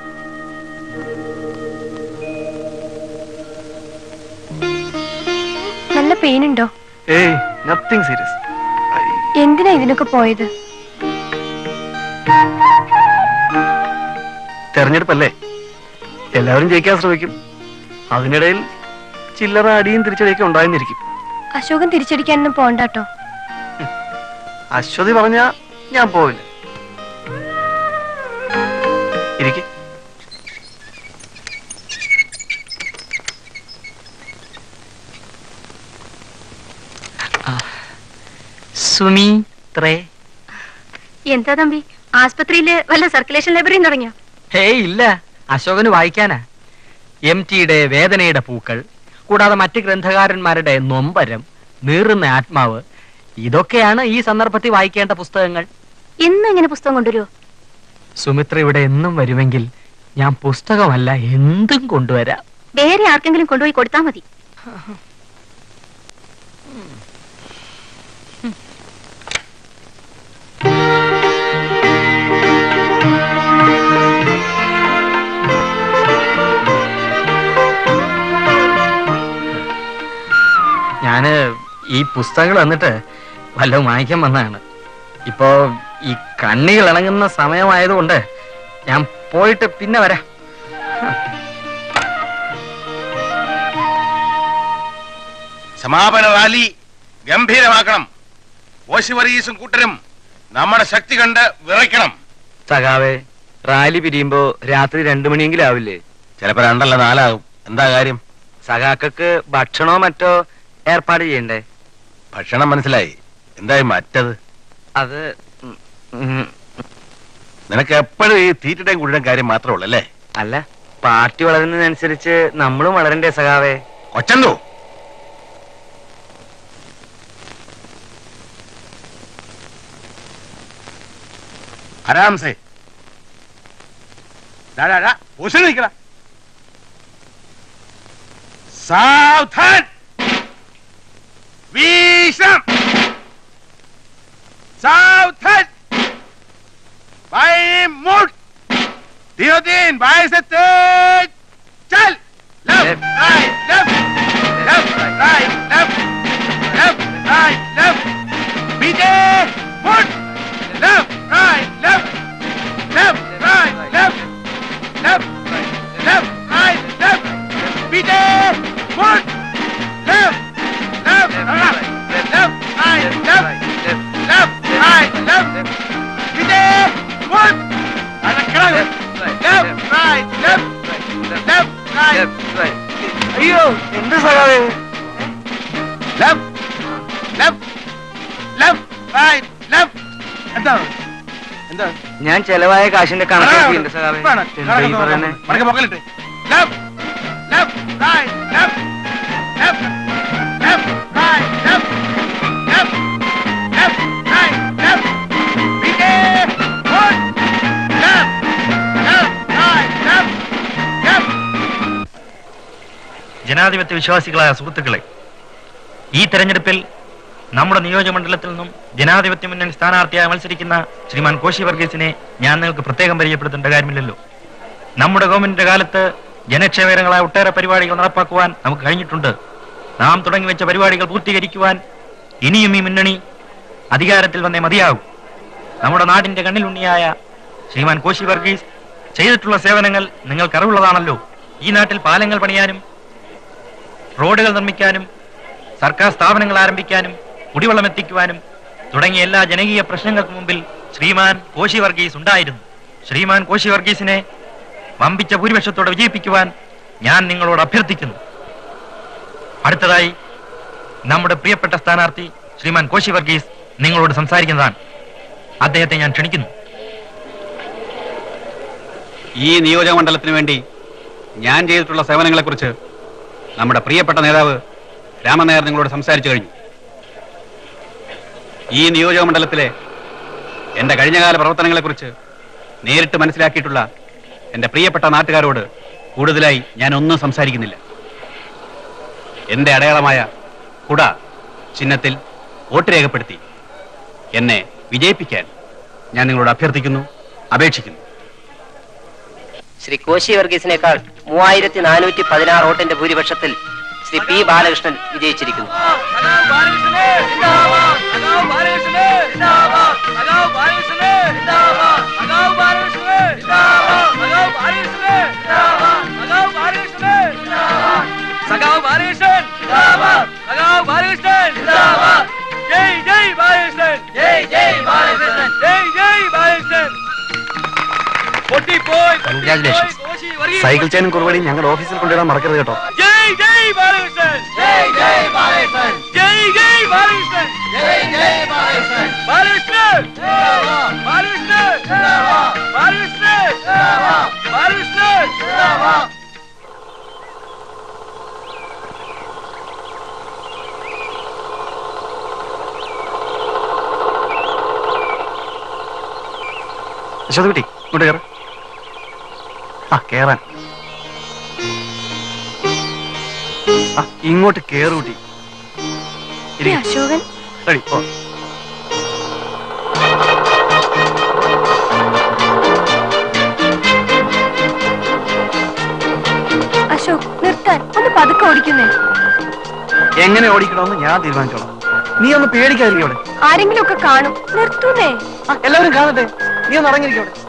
നല്ല പെയിൻ ഉണ്ടോ ഏയ് നത്തിങ് സീരിയസ് എന്തിനാ ഇതിനൊക്കെ പോയത് തെരഞ്ഞെടുപ്പല്ലേ എല്ലാവരും ജയിക്കാൻ ശ്രമിക്കും അതിനിടയിൽ ചില്ലറ അടിയും തിരിച്ചടിയൊക്കെ ഉണ്ടായിരുന്നിരിക്കും അശോകൻ തിരിച്ചടിക്കാനൊന്നും പോണ്ടാട്ടോ അശ്വതി പറഞ്ഞ ഞാൻ പോവില്ല ഇരിക്കെ സുമിത്രേ എന്താ തമ്പി ആസ്പത്രിയില് വല്ല സർക്കുലേഷൻ ലൈബ്രറിയും തുടങ്ങിയോ ഹേയ് ഇല്ല അശോകന് വായിക്കാനാ എം ടിയുടെ വേദനയുടെ പൂക്കൾ കൂടാതെ മറ്റ് ഗ്രന്ഥകാരന്മാരുടെ നൊമ്പരം നീറുന്ന ആത്മാവ് ഇതൊക്കെയാണ് ഈ സന്ദർഭത്തിൽ വായിക്കേണ്ട പുസ്തകങ്ങൾ എന്നും ഇങ്ങനെ പുസ്തകം കൊണ്ടുവരുമോ സുമിത്ര ഇവിടെ എന്നും വരുമെങ്കിൽ ഞാൻ പുസ്തകമല്ല എന്തും കൊണ്ടുവരാം വേറെ ആർക്കെങ്കിലും കൊണ്ടുപോയി കൊടുത്താൽ മതി ഞാന് ഈ പുസ്തകങ്ങൾ വന്നിട്ട് വല്ലതും വാങ്ങിക്കാൻ വന്നതാണ് ഇപ്പോ ഈ കണ്ണികൾ ഇണങ്ങുന്ന സമയമായതുകൊണ്ട് ഞാൻ പോയിട്ട് പിന്നെ വരാം സമാപന റാലി ഗംഭീരമാക്കണം ഓശി വർഗീസും കൂട്ടരും നമ്മുടെ ശക്തി കണ്ട് വിറയ്ക്കണം സഖാവേ റാലി പിരിയുമ്പോ രാത്രി രണ്ടു മണിയെങ്കിലും ആവില്ലേ ചിലപ്പോ രണ്ടല്ല നാലാകും എന്താ കാര്യം സഖാക്കൾക്ക് ഭക്ഷണോ മറ്റോ ഏർപ്പാട് ചെയ്യണ്ടേ ഭക്ഷണം മനസ്സിലായി എന്തായി മറ്റത് അത് ഉം, ഉം, നിനക്ക് എപ്പോഴും ഈ തീറ്റയുടെയും കുഴിയുടെയും കാര്യം മാത്രമേ ഉള്ളൂ അല്ലേ അല്ല പാർട്ടി വളരുന്നതിനനുസരിച്ച് നമ്മളും വളരണ്ടേ സഖാവേ കൊച്ചന്തോ ആരാം സേ ഡാ, ഡാ, ഡാ, പൊസിഷൻ നിൽക്കടാ. സാവധാൻ വീശം സാവധാൻ ബൈ മൂഡ് ദിയോദീൻ ബൈ से तेज चल left right left left right left left right left पीछे मुड़ left right left left right left left left right left पीछे मुड़ left left left right left left right left पीछे मुड़ left right left left right അയ്യോ എന്ത് സഖാവേ left, left, left, right, left. എന്താ എന്താ ഞാൻ ചെലവായ കാശിന്റെ കണക്കാക്കിയിട്ടുണ്ട് സഖാവേ എന്താ ഈ പറയുന്നേ മടക്ക പോക്കലിട്ട് left, left, right, left, left, left, right, left, left, left, right, left. പീछे, മുड़, left, left, right, left, left. ജനാധിപത്യ വിശ്വാസികളായ സുഹൃത്തുക്കളെ ഈ തെരഞ്ഞെടുപ്പിൽ നമ്മുടെ നിയോജകമണ്ഡലത്തിൽ നിന്നും ജനാധിപത്യ മുന്നണി സ്ഥാനാർത്ഥിയായി മത്സരിക്കുന്ന ശ്രീമാൻ കോശി വർഗീസിനെ ഞാൻ നിങ്ങൾക്ക് പ്രത്യേകം പരിചയപ്പെടുത്തേണ്ട കാര്യമില്ലല്ലോ നമ്മുടെ ഗവൺമെന്റിന്റെ കാലത്ത് ജനക്ഷേമകരങ്ങളായ ഒട്ടേറെ പരിപാടികൾ നടപ്പാക്കുവാൻ നമുക്ക് കഴിഞ്ഞിട്ടുണ്ട് നാം തുടങ്ങി വെച്ച പരിപാടികൾ പൂർത്തീകരിക്കുവാൻ ഇനിയും ഈ മുന്നണി അധികാരത്തിൽ വന്നേ മതിയാകും നമ്മുടെ നാടിന്റെ കണ്ണിലുണ്ണിയായ ശ്രീമാൻ കോശി വർഗീസ് ചെയ്തിട്ടുള്ള സേവനങ്ങൾ നിങ്ങൾക്ക് അറിവുള്ളതാണല്ലോ ഈ നാട്ടിൽ പാലങ്ങൾ പണിയാനും റോഡുകൾ നിർമ്മിക്കാനും സർക്കാർ സ്ഥാപനങ്ങൾ ആരംഭിക്കാനും കുടിവെള്ളം എത്തിക്കുവാനും തുടങ്ങിയ എല്ലാ ജനകീയ പ്രശ്നങ്ങൾക്ക് മുമ്പിൽ ശ്രീമാൻ കോശി വർഗീസ് ഉണ്ടായിരുന്നു ശ്രീമാൻ കോശി വർഗീസിനെ വമ്പിച്ച ഭൂരിപക്ഷത്തോടെ വിജയിപ്പിക്കുവാൻ ഞാൻ നിങ്ങളോട് അഭ്യർത്ഥിക്കുന്നു അടുത്തതായി നമ്മുടെ പ്രിയപ്പെട്ട സ്ഥാനാർത്ഥി ശ്രീമാൻ കോശി വർഗീസ് നിങ്ങളോട് സംസാരിക്കുന്നതാണ് അദ്ദേഹത്തെ ഞാൻ ക്ഷണിക്കുന്നു ഈ നിയോജക മണ്ഡലത്തിന് വേണ്ടി ഞാൻ ചെയ്തിട്ടുള്ള സേവനങ്ങളെക്കുറിച്ച് നമ്മുടെ പ്രിയപ്പെട്ട നേതാവ് രാമനായർ നിങ്ങളോട് സംസാരിച്ചു കഴിഞ്ഞു ഈ നിയോജക മണ്ഡലത്തിലെ എന്റെ കഴിഞ്ഞകാല പ്രവർത്തനങ്ങളെക്കുറിച്ച് നേരിട്ട് മനസ്സിലാക്കിയിട്ടുള്ള എന്റെ പ്രിയപ്പെട്ട നാട്ടുകാരോട് കൂടുതലായി ഞാൻ ഒന്നും സംസാരിക്കുന്നില്ല എന്റെ അടയാളമായ കുട ചിഹ്നത്തിൽ വോട്ട് രേഖപ്പെടുത്തി എന്നെ വിജയിപ്പിക്കാൻ ഞാൻ നിങ്ങളോട് അഭ്യർത്ഥിക്കുന്നു അപേക്ഷിക്കുന്നു ശ്രീ കോശി വർഗീസിനേക്കാൾ മൂവായിരത്തി നാനൂറ്റി പതിനാറ് വോട്ടിന്റെ ഭൂരിപക്ഷത്തിൽ ശ്രീ പി ബാലകൃഷ്ണൻ വിജയിച്ചിരിക്കുന്നു സഖാവ് ബാലകൃഷ്ണൻ സഖാവ് ബാലകൃഷ്ണൻ ജയ് ജയ് ബാലകൃഷ്ണൻ ജയ് ജയ് ബാലകൃഷ്ണൻ ജയ് ജയ് ബാലകൃഷ്ണൻ പൊട്ടിപ്പോയി Congratulations. സൈക്കിൾ ചെയിനും കുറുവടിയും ഞങ്ങളുടെ ഓഫീസിൽ കൊണ്ടുവരാൻ മറക്കരുത് കേട്ടോ ജയ് ജയ് ബാലകൃഷ്ണൻ ജയ് ജയ് ബാലകൃഷ്ണൻ ജയ് ജയ് ബാലകൃഷ്ണൻ ജയ് ജയ് ബാലകൃഷ്ണൻ ബാലകൃഷ്ണൻ ബാലകൃഷ്ണൻ ബാലകൃഷ്ണൻ ബാലകൃഷ്ണൻ യശോദകുട്ടി ഇങ്ങോട്ട് കയറ ആ കേറാൻ ആ ഇങ്ങോട്ട് കേറു കുട്ടി ഈ അശോകൻ റെഡി ഓ അശോക് നിർത്താൻ ഒന്ന് പതുക്കെ ഓടിക്കുന്നേ എങ്ങനെ ഓടിക്കണമെന്ന് ഞാൻ തീരുമാനിച്ചോളാം നീ ഒന്ന് പേടിക്കാതിരിക്കും അവിടെ ആരെങ്കിലും ഒക്കെ കാണും നിർത്തൂന്നേ ആ, എല്ലാവരും കാണട്ടെ നീ ഒന്ന് ഇറങ്ങിയിരിക്കും അവിടെ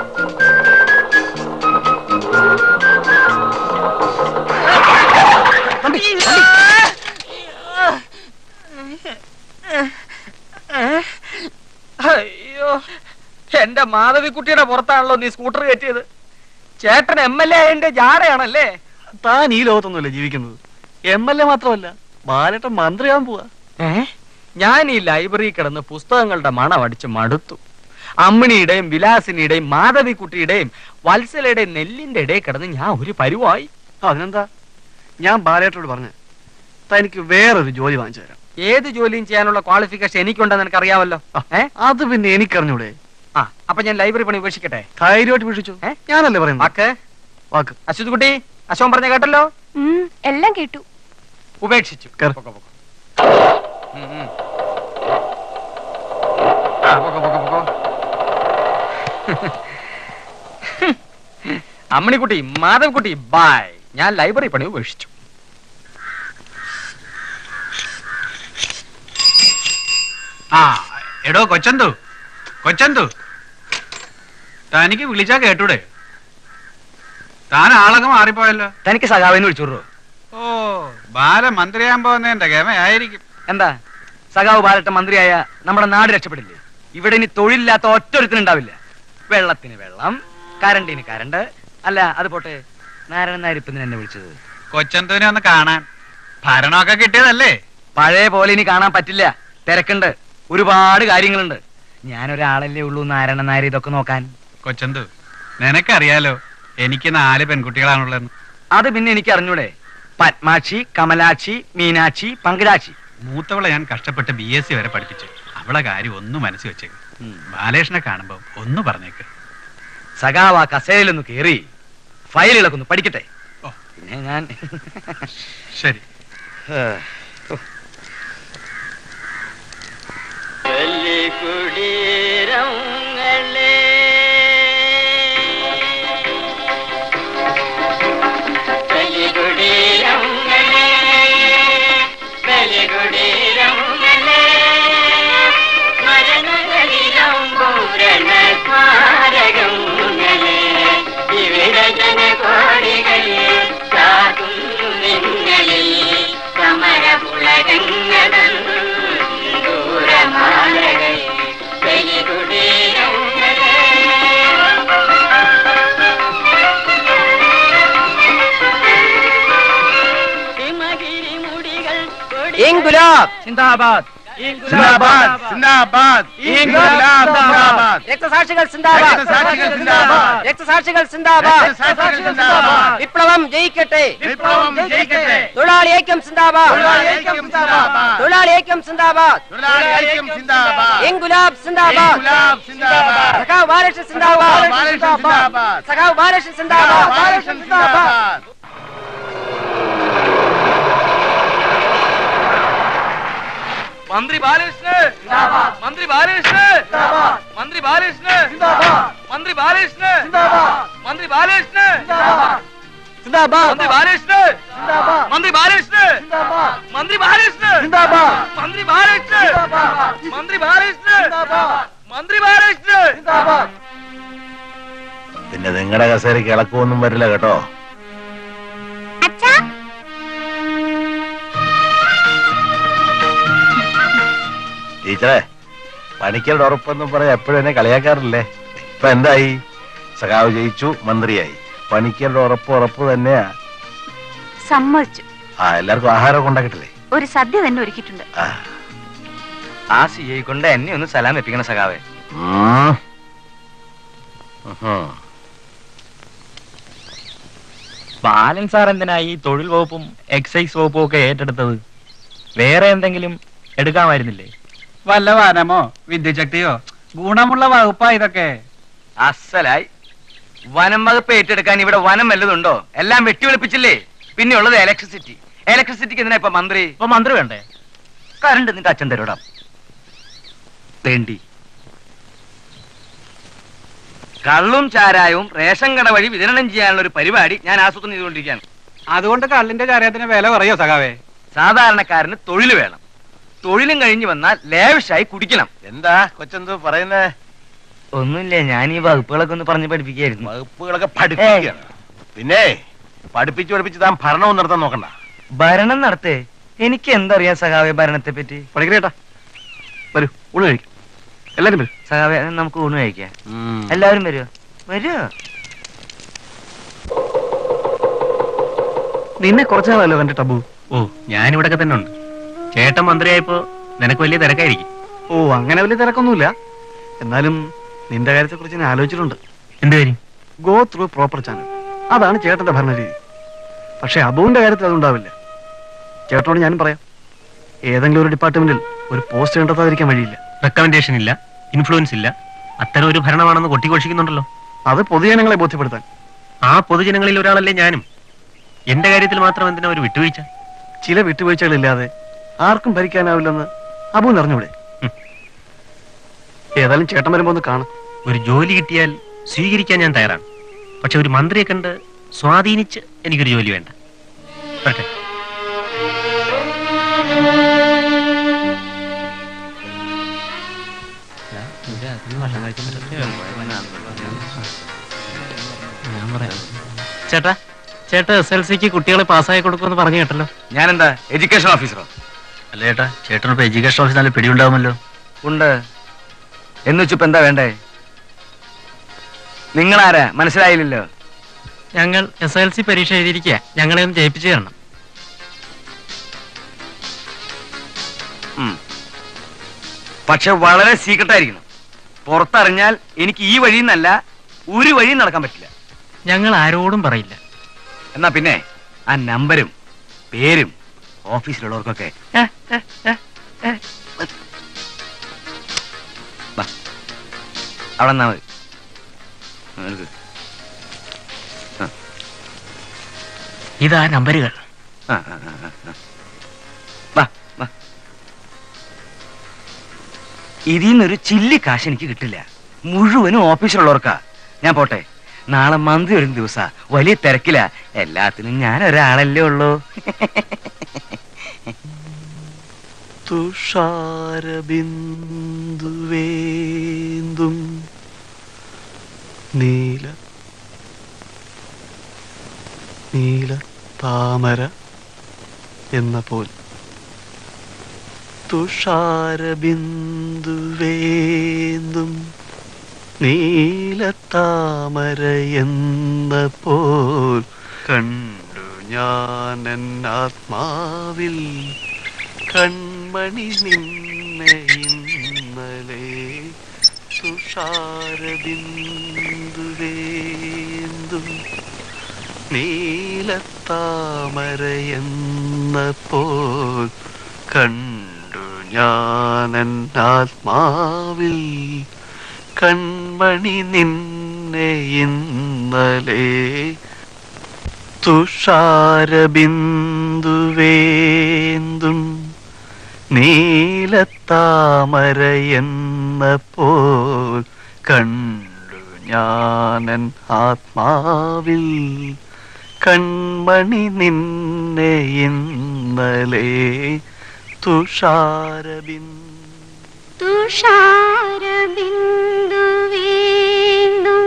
അയ്യോ എന്റെ മാധവിക്കുട്ടിയുടെ പുറത്താണല്ലോ നീ സ്കൂട്ടർ കയറ്റിയത് ചേട്ടൻ എം എൽ എ ആയതിന്റെ ജാടയാണല്ലേ താൻ ഈ ലോകത്തൊന്നുമല്ല ജീവിക്കുന്നത് എം എൽ എ മാത്രമല്ല ബാലേട്ടൻ മന്ത്രിയാൻ പോവാ ഏ ഞാൻ ഈ ലൈബ്രറി കിടന്ന് പുസ്തകങ്ങളുടെ മണം അടിച്ച് മടുത്തു അമ്മിണിയുടെയും വിലാസിനിയുടെയും മാധവിക്കുട്ടിയുടെയും വത്സലയുടെയും നെല്ലിന്റെ ഇടയിൽ കിടന്ന് ഞാൻ ഒരു പരുവായി അതിനെന്താ ഞാൻ ബാലേട്ടനോട് പറഞ്ഞു തനിക്ക് വേറൊരു ജോലി വാങ്ങിച്ചു തരാം ഏത് ജോലിയും ചെയ്യാനുള്ള ക്വാളിഫിക്കേഷൻ എനിക്കുണ്ടെന്ന് എനിക്ക് അറിയാമല്ലോ ഏ അത് പിന്നെ എനിക്കറിഞ്ഞൂടെ ആ അപ്പൊ ഞാൻ ലൈബ്രറി പണി ഉപേക്ഷിക്കട്ടെ ധൈര്യമായിട്ട് വീക്ഷിച്ചു ഏ? ഞാനല്ലേ പറയുന്നത് വാക്ക് വാക്ക് അശ്വത് കുട്ടി അശോകൻ പറഞ്ഞ കേട്ടല്ലോ ഉം, എല്ലാം കേട്ടു ഉപേക്ഷിച്ചു കേറ്. പൊക്കോ, പൊക്കോ. ഉം, ഉം. ആ, പൊക്കോ, പൊക്കോ, പൊക്കോ. അമ്മണിക്കുട്ടി മാധവ്കുട്ടി ബായ് ഞാൻ ലൈബ്രറി പണി ഉപേക്ഷിച്ചു ആ എടോ കൊച്ചന്തു കൊച്ചന്തു തനിക്ക് വിളിച്ചാ കേട്ടൂടെ താൻ ആളൊക്കെ മാറിപ്പോയല്ലോ തനിക്ക് സഖാവിന് വിളിച്ചോറോ ഓ ബാല മന്ത്രിയാൻ പോകുന്നതിന്റെ ഗമയായിരിക്കും എന്താ സഖാവ് ബാലട്ട മന്ത്രിയായ നമ്മുടെ നാട് രക്ഷപ്പെടില്ലേ ഇവിടെ ഇനി തൊഴിലില്ലാത്ത ഒറ്റൊരുത്തിനുണ്ടാവില്ല വെള്ളത്തിന് വെള്ളം കരണ്ടിന് കരണ്ട് അല്ല അത് പോട്ടെ നാരായണൻ നായർ ഇപ്പം എന്നെ വിളിച്ചത് കൊച്ചന്തുവിനെ ഒന്ന് കാണാൻ ഭരണമൊക്കെ കിട്ടിയതല്ലേ പഴയ പോലെ ഇനി കാണാൻ പറ്റില്ല തിരക്കുണ്ട് ഒരുപാട് കാര്യങ്ങളുണ്ട് ഞാനൊരാളല്ലേ ഉള്ളൂ നാരായണൻ നായർ ഇതൊക്കെ നോക്കാൻ കൊച്ചന്തു നിനക്കറിയാലോ എനിക്ക് നാല് പെൺകുട്ടികളാണുള്ളതെന്ന് അത് പിന്നെ എനിക്ക് അറിഞ്ഞൂടെ പത്മാക്ഷി കമലാക്ഷി മീനാക്ഷി പങ്കജാക്ഷി മൂത്തവളെ ഞാൻ കഷ്ടപ്പെട്ട് ബി എസ് സി വരെ പഠിപ്പിച്ചു അവളെ കാര്യം ഒന്നും മനസ്സിൽ വെച്ചേക്ക് ബാലേഷനെ കാണുമ്പോ ഒന്ന് പറഞ്ഞേക്ക് സഖാവ് ആ കസേരയിലൊന്ന് കേറി ഫയലുകളൊക്കെ ഒന്ന് പഠിക്കട്ടെ ഓ. പിന്നെ ഞാൻ ശരി ഇൻകുലാബ് സിന്ദാബാദ് സിന്ദാബാദ് സിന്ദാബാദ് ഇൻക്ലാബ് സിന്ദാബാദ് രക്തസാക്ഷികൾ സിന്ദാബാദ് രക്തസാക്ഷികൾ സിന്ദാബാദ് രക്തസാക്ഷികൾ സിന്ദാബാദ് രക്തസാക്ഷികൾ സിന്ദാബാദ് വിപ്ലവം ജയിക്കട്ടെ വിപ്ലവം ജയിക്കട്ടെ തൊഴിലാളി ഐക്യം സിന്ദാബാദ് തൊഴിലാളി ഐക്യം സിന്ദാബാദ് തൊഴിലാളി ഐക്യം സിന്ദാബാദ് തൊഴിലാളി ഐക്യം സിന്ദാബാദ് ഇൻകുലാബ് സിന്ദാബാദ് ഇൻക്ലാബ് സിന്ദാബാദ് സഖാവ് ബാലകൃഷ്ണൻ സിന്ദാബാദ് ബാലകൃഷ്ണൻ സിന്ദാബാദ് സഖാവ് ബാലകൃഷ്ണൻ സിന്ദാബാദ് ബാലകൃഷ്ണൻ സിന്ദാബാദ് മന്ത്രി ബാലകൃഷ്ണൻ മന്ത്രി ബാലകൃഷ്ണൻ മന്ത്രി ബാലകൃഷ്ണൻ മന്ത്രി ബാലകൃഷ്ണൻ മന്ത്രി ബാലകൃഷ്ണൻ മന്ത്രി ബാലകൃഷ്ണൻ മന്ത്രി ബാലകൃഷ്ണൻ മന്ത്രി ബാലകൃഷ്ണൻ മന്ത്രി ബാലകൃഷ്ണൻ മന്ത്രി ബാലകൃഷ്ണൻ മന്ത്രി ബാലകൃഷ്ണൻ പിന്നെ നിങ്ങളുടെ കസേരയ്ക്ക് ഇളക്കമൊന്നും വരില്ല കേട്ടോ ടീച്ചറെ പണിക്കരുടെ ഉറപ്പെന്നും പറയാൻ എപ്പോഴും എന്നെ കളിയാക്കാറില്ലേ ഇപ്പൊ എന്തായി സഖാവ് ജയിച്ചു മന്ത്രിയായി പണിക്കരുടെ ഉറപ്പ് ഉറപ്പ് തന്നെയാ സമ്മതിച്ചു ആ എല്ലാവർക്കും ആഹാരം ഉണ്ടാക്കിട്ടില്ലേ ഒരു സദ്യ തന്നെ ഒരുക്കിയിട്ടുണ്ട് ആ സി ഐ കൊണ്ട് എന്നെ ഒന്ന് സലാം എത്തിക്കണം സഖാവേ ഉം. ഉഹും. ബാലൻ സാർ എന്തിനാ ഈ തൊഴിൽ വകുപ്പും എക്സൈസ് വകുപ്പും ഒക്കെ ഏറ്റെടുത്തത് വേറെ എന്തെങ്കിലും എടുക്കാമായിരുന്നില്ലേ വല്ല വനമോ വിദ്യുശക്തിയോ ഗുണമുള്ള വകുപ്പാ ഇതൊക്കെ അസലായി വനം വകുപ്പ് ഏറ്റെടുക്കാൻ ഇവിടെ വനം വല്ലതുണ്ടോ എല്ലാം വെട്ടിവെളുപ്പിച്ചില്ലേ പിന്നെ ഉള്ളത് ഇലക്ട്രിസിറ്റി ഇലക്ട്രിസിറ്റിക്ക് എന്തിനാ ഇപ്പൊ മന്ത്രി ഇപ്പൊ മന്ത്രി വേണ്ടേ കറണ്ട് നിന്റെ അച്ഛൻ തരോടാ വേണ്ടി കള്ളും ചാരായവും റേഷൻ കട വഴി വിതരണം ചെയ്യാനുള്ള ഒരു പരിപാടി ഞാൻ ആസൂത്രണം ചെയ്തുകൊണ്ടിരിക്കുകയാണ് അതുകൊണ്ട് കള്ളിന്റെ ചാരത്തിന് വില പറയോ സഖാവേ സാധാരണക്കാരന് തൊഴിൽ വേണം തൊഴിലും കഴിഞ്ഞു വന്നാൽ ലേവിഷായി കുടിക്കണം എന്താ കൊച്ചെന്തോ പറയുന്നേ ഒന്നുമില്ല ഞാൻ ഈ വകുപ്പുകളൊക്കെ ഒന്ന് പറഞ്ഞു പഠിപ്പിക്കായിരുന്നു വകുപ്പുകളൊക്കെ പഠിപ്പിക്കുകയാണ് പിന്നെ പഠിപ്പിച്ച് പഠിപ്പിച്ച് താൻ ഭരണവും നടത്താൻ നോക്കണ്ട ഭരണം നടത്തേ എനിക്ക് എന്തറിയാം സഖാവെ ഭരണത്തെ പറ്റി പഠിക്കണേട്ടാ വരൂ ഊണ് കഴിക്കും എല്ലാരും വരും സഖാവെ നമുക്ക് ഊണ് കഴിക്കാം എല്ലാവരും വരുമോ വരുമോ നിന്നെ കുറച്ചു നാളല്ലോ കണ്ടിട്ട് അബു ഓ ഞാൻ ഇവിടെ തന്നെ ഉണ്ട് ചേട്ടൻ മന്ത്രിയായപ്പോ നിനക്ക് വലിയ തിരക്കായിരിക്കും ഓ അങ്ങനെ വലിയ തിരക്കൊന്നുമില്ല എന്നാലും നിന്റെ കാര്യത്തെ കുറിച്ച് ഞാൻ ആലോചിച്ചിട്ടുണ്ട് എന്ത് കാര്യം ഗോ ത്രൂ പ്രോപ്പർ ചാനൽ അതാണ് ചേട്ടന്റെ ഭരണരീതി പക്ഷെ അബുവിന്റെ കാര്യത്തിൽ അതുണ്ടാവില്ല ചേട്ടനോട് ഞാനും പറയാം ഏതെങ്കിലും ഒരു ഡിപ്പാർട്ട്മെന്റിൽ ഒരു പോസ്റ്റ് കണ്ടെത്താതിരിക്കാൻ വഴിയില്ല റെക്കമെൻഡേഷൻ ഇല്ല ഇൻഫ്ലുവൻസ് ഇല്ല അത്തരം ഒരു ഭരണമാണെന്ന് കൊട്ടിഘോഷിക്കുന്നുണ്ടല്ലോ അത് പൊതുജനങ്ങളെ ബോധ്യപ്പെടുത്താൻ ആ പൊതുജനങ്ങളിൽ ഒരാളല്ലേ ഞാനും എന്റെ കാര്യത്തിൽ മാത്രം എന്തിനാ ഒരു വിട്ടുവീഴ്ച ചില വിട്ടുവീഴ്ചകളില്ലാതെ ആർക്കും ഭരിക്കാനാവില്ലെന്ന് അബു അറിഞ്ഞൂടെ ഏതായാലും ചേട്ടൻ വരുമ്പോ ഒന്ന് കാണാം ഒരു ജോലി കിട്ടിയാൽ സ്വീകരിക്കാൻ ഞാൻ തയ്യാറാണ് പക്ഷെ ഒരു മന്ത്രിയെ കണ്ട് സ്വാധീനിച്ച് എനിക്കൊരു ജോലി വേണ്ട വരട്ടെ ചേട്ടാ ചേട്ടാ എസ് എൽ സിക്ക് കുട്ടികളെ പാസ്സായി കൊടുക്കുമെന്ന് പറഞ്ഞു കേട്ടല്ലോ ഞാനെന്താ എഡ്യൂക്കേഷൻ ഓഫീസറോ അല്ല ചേട്ടാ ചേട്ടനിപ്പോ എഡ്യൂക്കേഷൻ ഓഫീസ് നല്ല പിടിയുണ്ടാവുമല്ലോ ഉണ്ട് എന്ന് വെച്ചിപ്പോ എന്താ വേണ്ടേ നിങ്ങളാരാ മനസ്സിലായില്ലല്ലോ ഞങ്ങൾ എസ് എൽ സി പരീക്ഷ എഴുതിയിരിക്കുക ഞങ്ങളെ ഒന്ന് ജയിപ്പിച്ചു തരണം ഉം. പക്ഷെ വളരെ സീക്രട്ട് ആയിരിക്കണം പുറത്തറിഞ്ഞാൽ എനിക്ക് ഈ വഴിയിൽ നിന്നല്ല ഒരു വഴിയും നടക്കാൻ പറ്റില്ല ഞങ്ങൾ ആരോടും പറയില്ല എന്നാ പിന്നെ ആ നമ്പരും പേരും ഓഫീസിലുള്ളവർക്കൊക്കെ വാ. അവിടെ നിന്നാ മതി ആ, എടുക്ക്. ഇതാ നമ്പരുകൾ ആ, ആ, ആ, ആ, ആ. വാ, വാ. ഇതിൽ നിന്നൊരു ചില്ലി കാശ് എനിക്ക് കിട്ടില്ല മുഴുവനും ഓഫീസിലുള്ളവർക്കാ ഞാൻ പോട്ടെ നാളെ മന്ത്രി വരുന്ന ദിവസ വലിയ തിരക്കില എല്ലാത്തിനും ഞാൻ ഒരാളല്ലേ ഉള്ളൂ തുഷാരബിന്ദുവേന്തും നീല നീല താമര എന്ന പോൽ തുഷാരബിന്ദുവേന്തും നീല താമര എന്ന പോൽ കണ്ടു ഞാൻ ആത്മാവിൽ കൺമണി നിൻ നിന്നെ ഇന്നലെ തുഷാരബിന്ദുവേന്തും നീലത്താമരയെന്നപ്പോൾ കണ്ടു ഞാനൻ ആത്മാവിൽ കൺമണി നിന്നെ ഇന്നലെ തുഷാരബിന്ദുവേന്തും നീലത്താമരയെന്നപ്പോൾ കണ്ടു ഞാനൻ ആത്മാവിൽ കൺമണി നിന്നെ ഇന്നലെ തുഷാരബിന്ദു തുഷാരബിന്ദുവേന്തും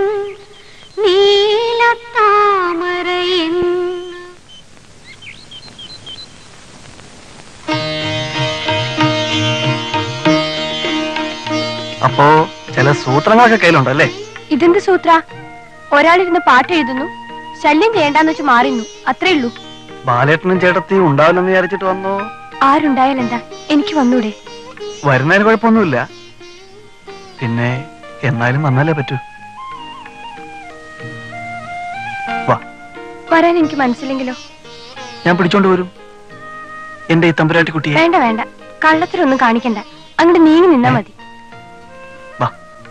നീലത്താമരയെന്ന് അപ്പോ ചില സൂത്രങ്ങളൊക്കെ കയ്യിലുണ്ടല്ലേ ഇതെന്ത് സൂത്ര ഒരാളിരുന്ന് പാട്ട് എഴുതുന്നു ശല്യം ചെയ്യണ്ടെന്ന് വെച്ച് മാറിന്നു അത്രേ ഉള്ളൂ ബാലേട്ടനും ചേട്ടത്തിയും ഉണ്ടാവില്ലെന്ന് വിചാരിച്ചിട്ട് വന്നോ ആരുണ്ടായാലെന്താ എനിക്ക് വന്നൂടെ വരുന്നതിന് കുഴപ്പമൊന്നുമില്ല പിന്നെ എന്നാലും വന്നാലേ പറ്റൂ വരാൻ എനിക്ക് മനസ്സിലെങ്കിലോ ഞാൻ പിടിച്ചോണ്ട് വരും എന്റെ ഈ തമ്പുരാട്ടി കുട്ടിയെ വേണ്ട വേണ്ട കള്ളത്തിലൊന്നും കാണിക്കണ്ട അങ്ങോട്ട് നീങ്ങി നിന്നാ മതി വാ.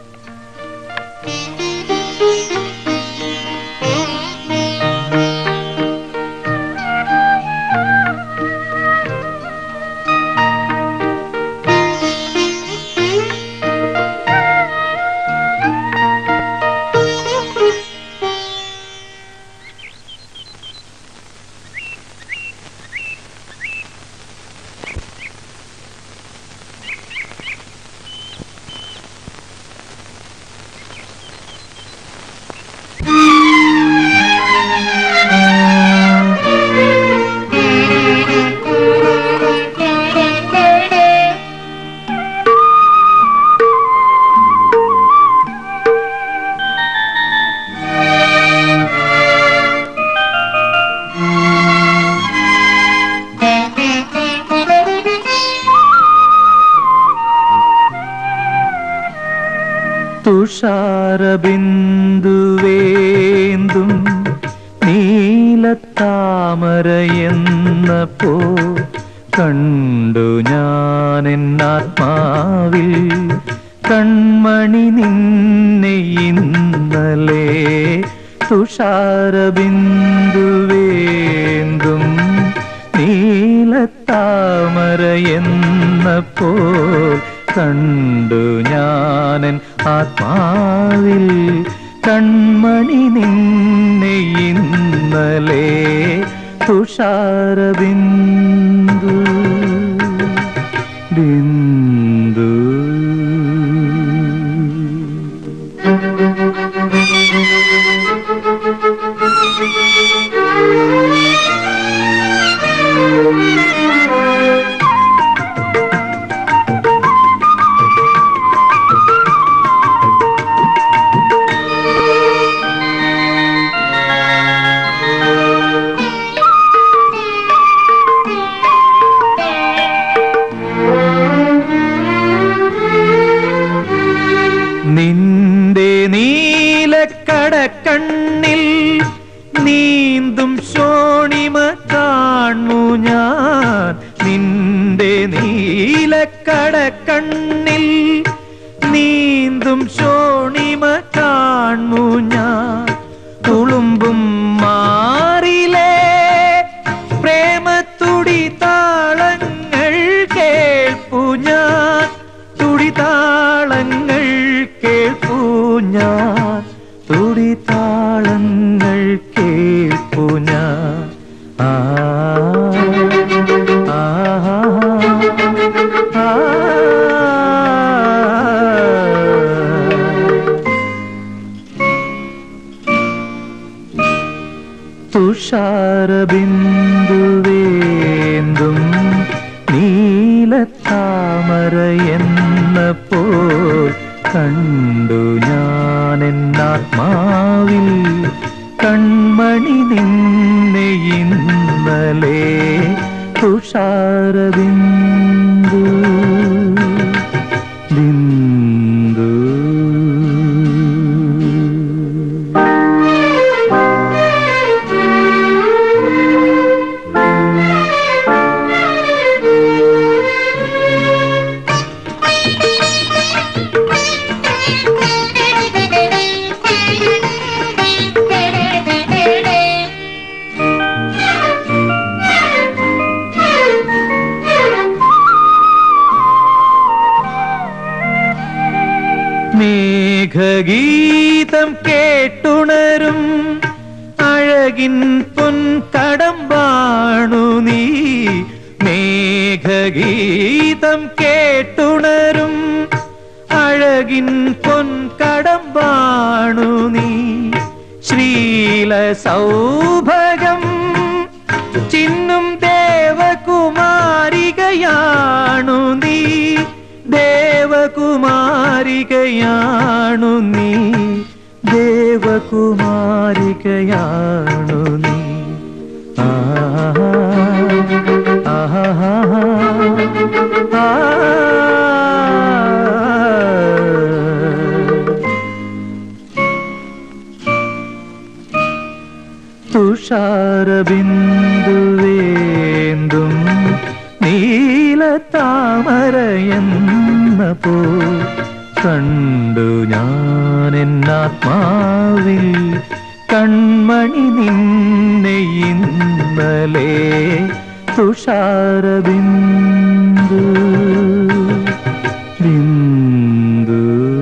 തുഷാരബിന്ദുവേന്തും നീലത്താമരയെന്നപ്പോ കണ്ടു ഞാൻ എന്നാത്മാവിൽ കൺമണി നിന്നെ ഇന്നലെ തുഷാരബിന്ദുവേന്തും നീലത്താമരയെന്നപ്പോൾ കണ്ടു ഞാനൻ ആത്മാവിൽ കൺമണി നിന്നെ ഇന്നലെ തുഷാരബിന്ദു ബിന്ദു നിന്റെ നീലക്കടക്കണ്ണിൽ നീന്തും ശോണിമ കാണു ഞാൻ നിന്റെ നീലക്കടക്കണ്ണിൽ നീന്തും ശോണിമ കാണു ഞാൻ തുളുമ്പും മാറിലേ പ്രേമത്തുടി താളങ്ങൾ കേൾപ്പു ഞാൻ തുടി താളങ്ങൾ കേൾപ്പു ഞാൻ തുടി താളങ്ങൾ കേൾപ്പു ഞാൻ ആ ആ ആ തുഷാരബിന്ദുവേന്തും നീലത്താമരയെന്നപ്പോൾ കണ്ടു ഞാൻ എന്നാത്മാവിൽ കൺമണി നിന്നെ ഇന്നലെ തുഷാരബിന്ദു മേഘഗീതം കേട്ടുണരും അഴകിൻ പൊൻകടമ്പാണു നീ മേഘഗീതം കേട്ടുണരും അഴകിൻ പൊൻകടമ്പാണു നീ ശ്രീല സൗഭഗം ചിന്നും ദേവകുമാരികയാണു നീ ദേവകുമാരികയാണു നീ ദേവകുമാരികയാണു നീ ആഹാ തുഷാരബിന്ദുവേന്തും നീലത്താമരയെന്ന പോ കണ്ടു ഞാൻ എന്നാത്മാവിൽ കൺമണി നിന്നെ ഇന്നലെ തുഷാരബിന്ദു ബിന്ദു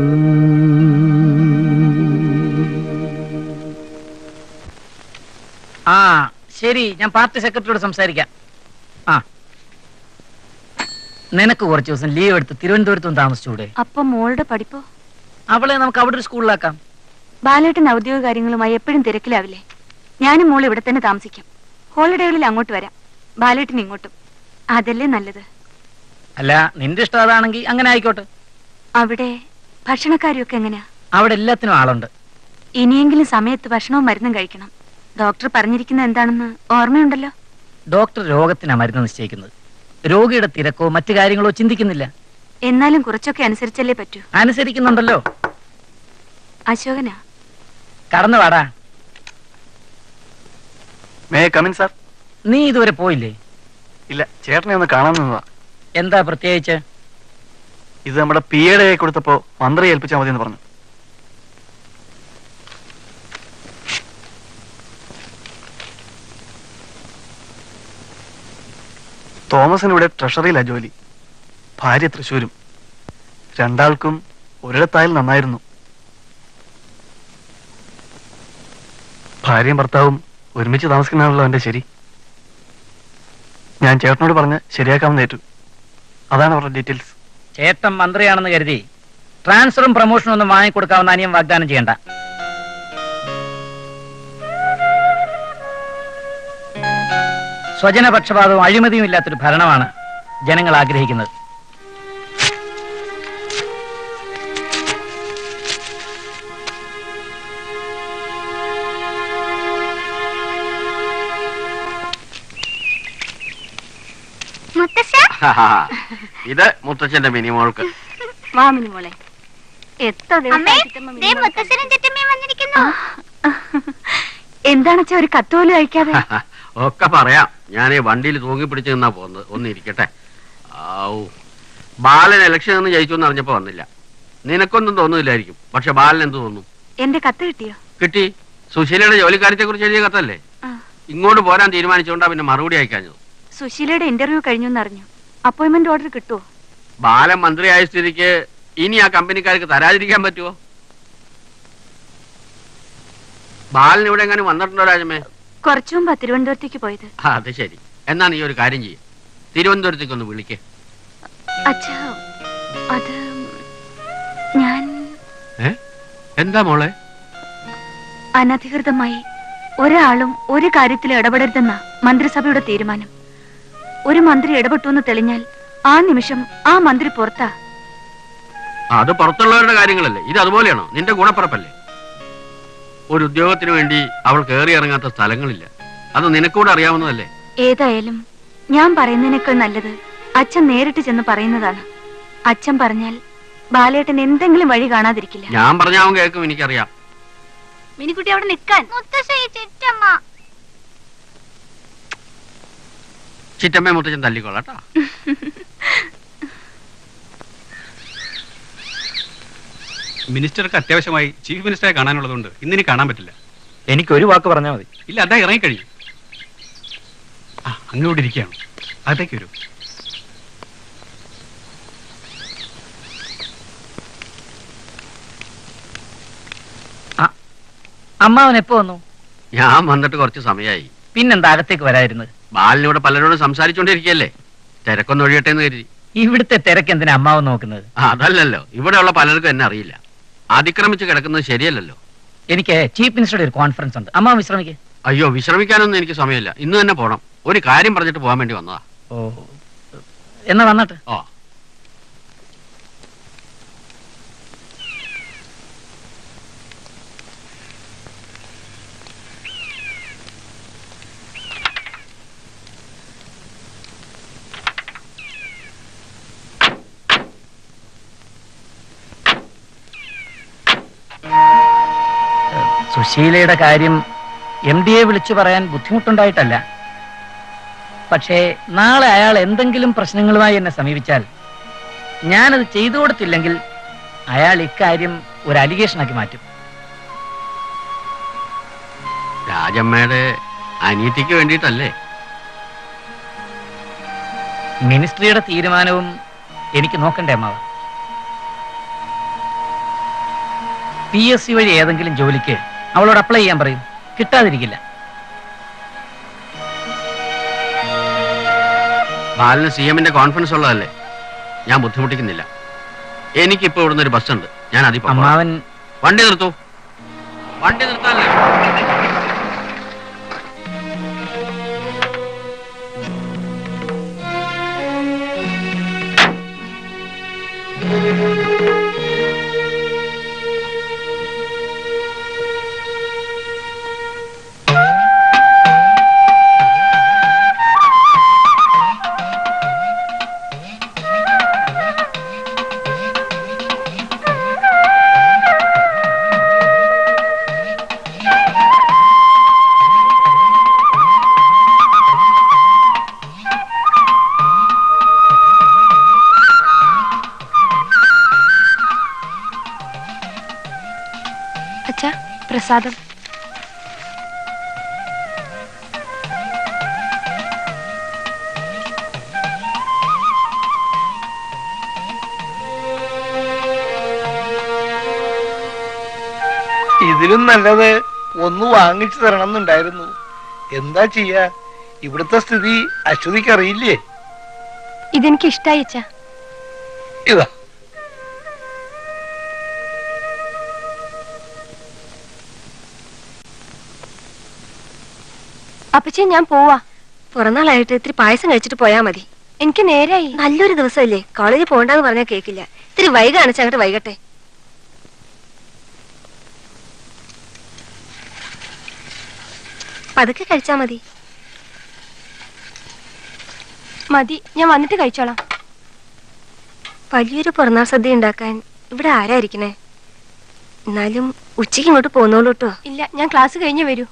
ആ ശരി ഞാൻ പാർട്ടി സെക്രട്ടറിയോട് സംസാരിക്കാം ആ നിനക്ക് കുറച്ച് ദിവസം ലീവ് എടുത്ത് തിരുവനന്തപുരത്തും താമസിച്ചൂടെ അപ്പൊ മോളുടെ പഠിപ്പോ അവളെ നമുക്ക് അവിടെ ഒരു സ്കൂളിലാക്കാം ബാലേട്ടൻ ഔദ്യോഗിക കാര്യങ്ങളുമായി എപ്പോഴും തിരക്കിലാവില്ലേ ഞാനും മോൾ ഇവിടെ തന്നെ താമസിക്കാം ഹോളിഡേകളിൽ അങ്ങോട്ട് വരാം ബാലേട്ടൻ ഇങ്ങോട്ടും അതല്ലേ നല്ലത് അല്ല നിന്റെ ഇഷ്ടം അതാണെങ്കിൽ അങ്ങനെ ആയിക്കോട്ടെ അവിടെ ഭക്ഷണക്കാരിയൊക്കെ എങ്ങനെയാ അവിടെ എല്ലാത്തിനും ആളുണ്ട് ഇനിയെങ്കിലും സമയത്ത് ഭക്ഷണവും മരുന്നും കഴിക്കണം ഡോക്ടർ പറഞ്ഞിരിക്കുന്നത് എന്താണെന്ന് ഓർമ്മയുണ്ടല്ലോ ഡോക്ടർ രോഗത്തിനാ മരുന്ന് നിശ്ചയിക്കുന്നത് രോഗിയുടെ തിരക്കോ മറ്റു കാര്യങ്ങളോ ചിന്തിക്കുന്നില്ല എന്നാലും കുറച്ചൊക്കെ അനുസരിച്ചല്ലേ പറ്റൂ അനുസരിക്കുന്നുണ്ടല്ലോ അശോകനാ കടന്നു വാടാ മേ കമിൻ സാർ നീ ഇതുവരെ പോയില്ലേ ഇല്ല ചേട്ടനെ ഒന്ന് കാണാൻ നിന്നതാ എന്താ പ്രത്യേകിച്ച് ഇത് നമ്മുടെ പി എയുടെ കൈ കൊടുത്തപ്പോ മന്ത്രി ഏൽപ്പിച്ചാൽ മതി എന്ന് പറഞ്ഞു തോമസിന് ഇവിടെ ട്രഷറിയിലാ ജോലി ഭാര്യ തൃശ്ശൂരും രണ്ടാൾക്കും ഒരിടത്തായാലും നന്നായിരുന്നു ഭാര്യയും ഭർത്താവും ഒരുമിച്ച് താമസിക്കുന്നതാണല്ലോ എന്റെ ശരി ഞാൻ ചേട്ടനോട് പറഞ്ഞ് ശരിയാക്കാമെന്ന് ഏറ്റു അതാണ് അവരുടെ ഡീറ്റെയിൽസ് ചേട്ടൻ മന്ത്രിയാണെന്ന് കരുതി ട്രാൻസ്ഫറും പ്രൊമോഷനും ഒന്നും വാങ്ങിക്കൊടുക്കാവുന്ന അനിയം വാഗ്ദാനം ചെയ്യണ്ട സ്വജനപക്ഷപാതവും അഴിമതിയും ഇല്ലാത്തൊരു ഭരണമാണ് ജനങ്ങൾ ആഗ്രഹിക്കുന്നത് മുത്തശ്ശ ഇത് മുത്തച്ഛന്റെ മിനിമോൾക്ക് വാമിനി മോളെ എത്ര അമ്മേ ദിവസം ദേ മുത്തശ്ശനും ചുറ്റമ്മയും വന്നിരിക്കുന്നു എന്താണെച്ചാ ഒരു കത്ത് പോലും അയക്കാതെ ഒക്കെ പറയാം ഞാൻ ഈ വണ്ടിയിൽ തൂങ്ങി പിടിച്ച് നിന്നാ പോകുന്നത് ഒന്ന് ഇരിക്കട്ടെ ആവൂ ബാലൻ ഇലക്ഷൻ നിന്ന് ജയിച്ചു എന്ന് അറിഞ്ഞപ്പോ വന്നില്ല നിനക്കൊന്നും തോന്നുന്നില്ലായിരിക്കും പക്ഷെ ബാലൻ എന്ത് തോന്നും എന്റെ കത്ത് കിട്ടിയോ കിട്ടി സുശീലയുടെ ജോലിക്കാര്യത്തെ കുറിച്ച് എഴുതിയ കത്തല്ലേ ആ. ഇങ്ങോട്ട് പോരാൻ തീരുമാനിച്ചുകൊണ്ടാ പിന്നെ മറുപടി അയക്കാഞ്ഞത് സുശീലയുടെ ഇന്റർവ്യൂ കഴിഞ്ഞു എന്നറിഞ്ഞു അപ്പോയിന്റ്മെന്റ് ഓർഡർ കിട്ടുമോ ബാലൻ മന്ത്രിയായ സ്ഥിതിക്ക് ഇനി ആ കമ്പനിക്കാർക്ക് തരാതിരിക്കാൻ പറ്റുമോ ബാലൻ ഇവിടെ എങ്ങനെ വന്നിട്ടുണ്ടോ രാജമേ കുറച്ചു മുമ്പാ തിരുവനന്തപുരത്തേക്ക് പോയത് ആ, അത് ശരി എന്നാ നീ ഒരു കാര്യം ചെയ്യും തിരുവനന്തപുരത്തേക്ക് ഒന്ന് വിളിക്കേ അച്ഛാ അത് ഞാൻ എന്താ മോളെ അനധികൃതമായി ഒരാളും ഒരു കാര്യത്തിൽ ഇടപെടരുതെന്ന മന്ത്രിസഭയുടെ തീരുമാനം ഒരു മന്ത്രി ഇടപെട്ടു എന്ന് തെളിഞ്ഞാൽ ആ നിമിഷം ആ മന്ത്രി പുറത്താ അത് പുറത്തുള്ളവരുടെ കാര്യങ്ങളല്ലേ ഇത് അതുപോലെയാണോ നിന്റെ ഗുണപ്പറപ്പല്ലേ ഒരു ഉദ്യോഗത്തിന് വേണ്ടി അവൾ കയറി ഇറങ്ങാത്ത സ്ഥലങ്ങളില്ല അത് നിനക്കൂടെ അറിയാവുന്നതല്ലേ ഏതായാലും ഞാൻ പറയുന്നതിനേക്കാൾ നല്ലത് അച്ഛൻ നേരിട്ട് ചെന്ന് പറയുന്നതാണ് അച്ഛൻ പറഞ്ഞാൽ ബാലേട്ടൻ എന്തെങ്കിലും വഴി കാണാതിരിക്കില്ല ഞാൻ പറഞ്ഞാവും കേൾക്കും എനിക്കറിയാം മിനിക്കുട്ടി അവിടെ നിൽക്കാൻ മുത്തശ്ശ ഈ ചുറ്റമ്മ ചിറ്റമ്മ മുത്തച്ഛൻ തല്ലിക്കൊള്ളാട്ടാ മിനിസ്റ്റർക്ക് അത്യാവശ്യമായി ചീഫ് മിനിസ്റ്ററെ കാണാനുള്ളതുകൊണ്ട് ഇന്നിനി കാണാൻ പറ്റില്ല എനിക്ക് ഒരു വാക്ക് പറഞ്ഞാൽ മതി ഇല്ല അതാ ഇറങ്ങിക്കഴിഞ്ഞു ആ അങ്ങോട്ട് ഇരിക്കുകയാണ് അകത്തേക്ക് വരൂ അമ്മാവൻ എപ്പോ വന്നു ഞാൻ വന്നിട്ട് കുറച്ച് സമയമായി പിന്നെന്താ അകത്തേക്ക് വരായിരുന്നത് ബാലിനോട് പലരോടും സംസാരിച്ചുകൊണ്ടിരിക്കുകയല്ലേ തിരക്കൊന്നും ഒഴിയട്ടെ എന്ന് കരുതി ഇവിടുത്തെ തിരക്ക് എന്തിനാ അമ്മാവൻ നോക്കുന്നത് അതല്ലല്ലോ ഇവിടെയുള്ള പലർക്കും എന്നെ അറിയില്ല അതിക്രമിച്ച് കിടക്കുന്നത് ശരിയല്ലല്ലോ എനിക്ക് ചീഫ് മിനിസ്റ്ററുടെ ഒരു കോൺഫറൻസ് ഉണ്ട് അമ്മാവൻ വിശ്രമിക്ക് അയ്യോ വിശ്രമിക്കാനൊന്നും എനിക്ക് സമയമില്ല ഇന്ന് തന്നെ പോണം ഒരു കാര്യം പറഞ്ഞിട്ട് പോകാൻ വേണ്ടി വന്നതാ ഓ എന്നാ വന്നട്ടെ ഓ സുശീലയുടെ കാര്യം എം ഡി എ വിളിച്ചു പറയാൻ ബുദ്ധിമുട്ടുണ്ടായിട്ടല്ല പക്ഷേ നാളെ അയാൾ എന്തെങ്കിലും പ്രശ്നങ്ങളുമായി എന്നെ സമീപിച്ചാൽ ഞാനത് ചെയ്തു കൊടുത്തില്ലെങ്കിൽ അയാൾ ഇക്കാര്യം ഒരു അലിഗേഷനാക്കി മാറ്റും രാജമ്മയുടെ അനിയത്തിക്ക് വേണ്ടിയിട്ടല്ലേ മിനിസ്ട്രിയുടെ തീരുമാനവും എനിക്ക് നോക്കണ്ടേ അമ്മാവ പി എസ് സി വഴി ഏതെങ്കിലും ജോലിക്ക് അവളോട് അപ്ലൈ ചെയ്യാൻ പറയും കിട്ടാതിരിക്കില്ല ബാലിന് സി എമ്മിന്റെ കോൺഫിഡൻസ് ഉള്ളതല്ലേ ഞാൻ ബുദ്ധിമുട്ടിക്കുന്നില്ല എനിക്കിപ്പോ ഇവിടുന്ന് ഒരു ബസ് ഉണ്ട് ഞാൻ അതിൽ പൊക്കോളാം. അമ്മാവൻ വണ്ടി നിർത്തൂ വണ്ടി നിർത്താനല്ലേ അച്ഛാ പ്രസാദം ഇതിലും നല്ലത് ഒന്ന് വാങ്ങിച്ചു തരണം എന്നുണ്ടായിരുന്നു എന്താ ചെയ്യാ ഇവിടുത്തെ സ്ഥിതി അശ്വതിക്ക് അറിയില്ലേ ഇതെനിക്ക് ഇഷ്ടായി അച്ഛാ ഇതാ അപ്പച്ചി ഞാൻ പോവാ പിറന്നാളായിട്ട് ഇത്തിരി പായസം കഴിച്ചിട്ട് പോയാ മതി എനിക്ക് നേരായി നല്ലൊരു ദിവസമല്ലേ കോളേജിൽ പോകണ്ടെന്ന് പറഞ്ഞാൽ കേക്കില്ല ഇത്തിരി വൈകാണിച്ച് അങ്ങോട്ട് വൈകട്ടെ പതുക്കെ കഴിച്ചാ മതി മതി ഞാൻ വന്നിട്ട് കഴിച്ചോളാം വലിയൊരു പിറന്നാൾ സദ്യ ഉണ്ടാക്കാൻ ഇവിടെ ആരായിരിക്കണേ എന്നാലും ഉച്ചയ്ക്ക് ഇങ്ങോട്ട് പോന്നോളൂ കേട്ടോ ഇല്ല ഞാൻ ക്ലാസ് കഴിഞ്ഞ് വരൂ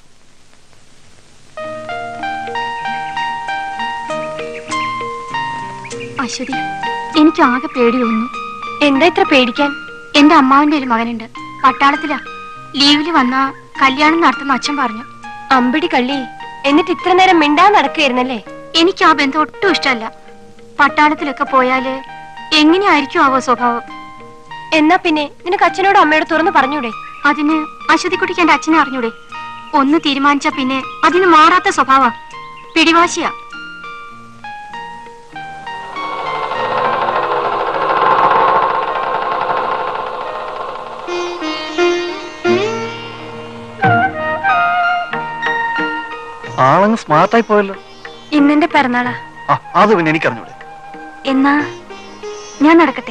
അശ്വതി എനിക്ക് ആകെ പേടി തോന്നുന്നു എന്താ ഇത്ര പേടിക്കാൻ എന്റെ അമ്മാവിന്റെ ഒരു മകനുണ്ട് പട്ടാളത്തിലാ ലീവില് വന്നാ കല്യാണം നടത്തുന്ന അച്ഛൻ പറഞ്ഞു അമ്പിടി കള്ളി എന്നിട്ട് ഇത്ര നേരം മിണ്ടാ നടക്കുകയായിരുന്നല്ലേ എനിക്ക് ആ ബന്ധം ഒട്ടും ഇഷ്ടമല്ല പട്ടാളത്തിലൊക്കെ പോയാല് എങ്ങനെയായിരിക്കും ആവോ സ്വഭാവം എന്നാ പിന്നെ നിനക്ക് അച്ഛനോടും അമ്മയോട് തുറന്നു പറഞ്ഞൂടെ അതിന് അശ്വതിക്കുട്ടിക്ക് എന്റെ അച്ഛനെ അറിഞ്ഞൂടെ ഒന്ന് തീരുമാനിച്ച പിന്നെ അതിന് മാറാത്ത സ്വഭാവ പിടിവാശിയാ ആളങ്ങ് സ്മാർട്ടായി പോയല്ലോ ഇന്നെന്റെ പിറന്നാളാ ആ അത് പിന്നെ എനിക്കറിഞ്ഞൂടെ എന്നാ ഞാൻ നടക്കട്ടെ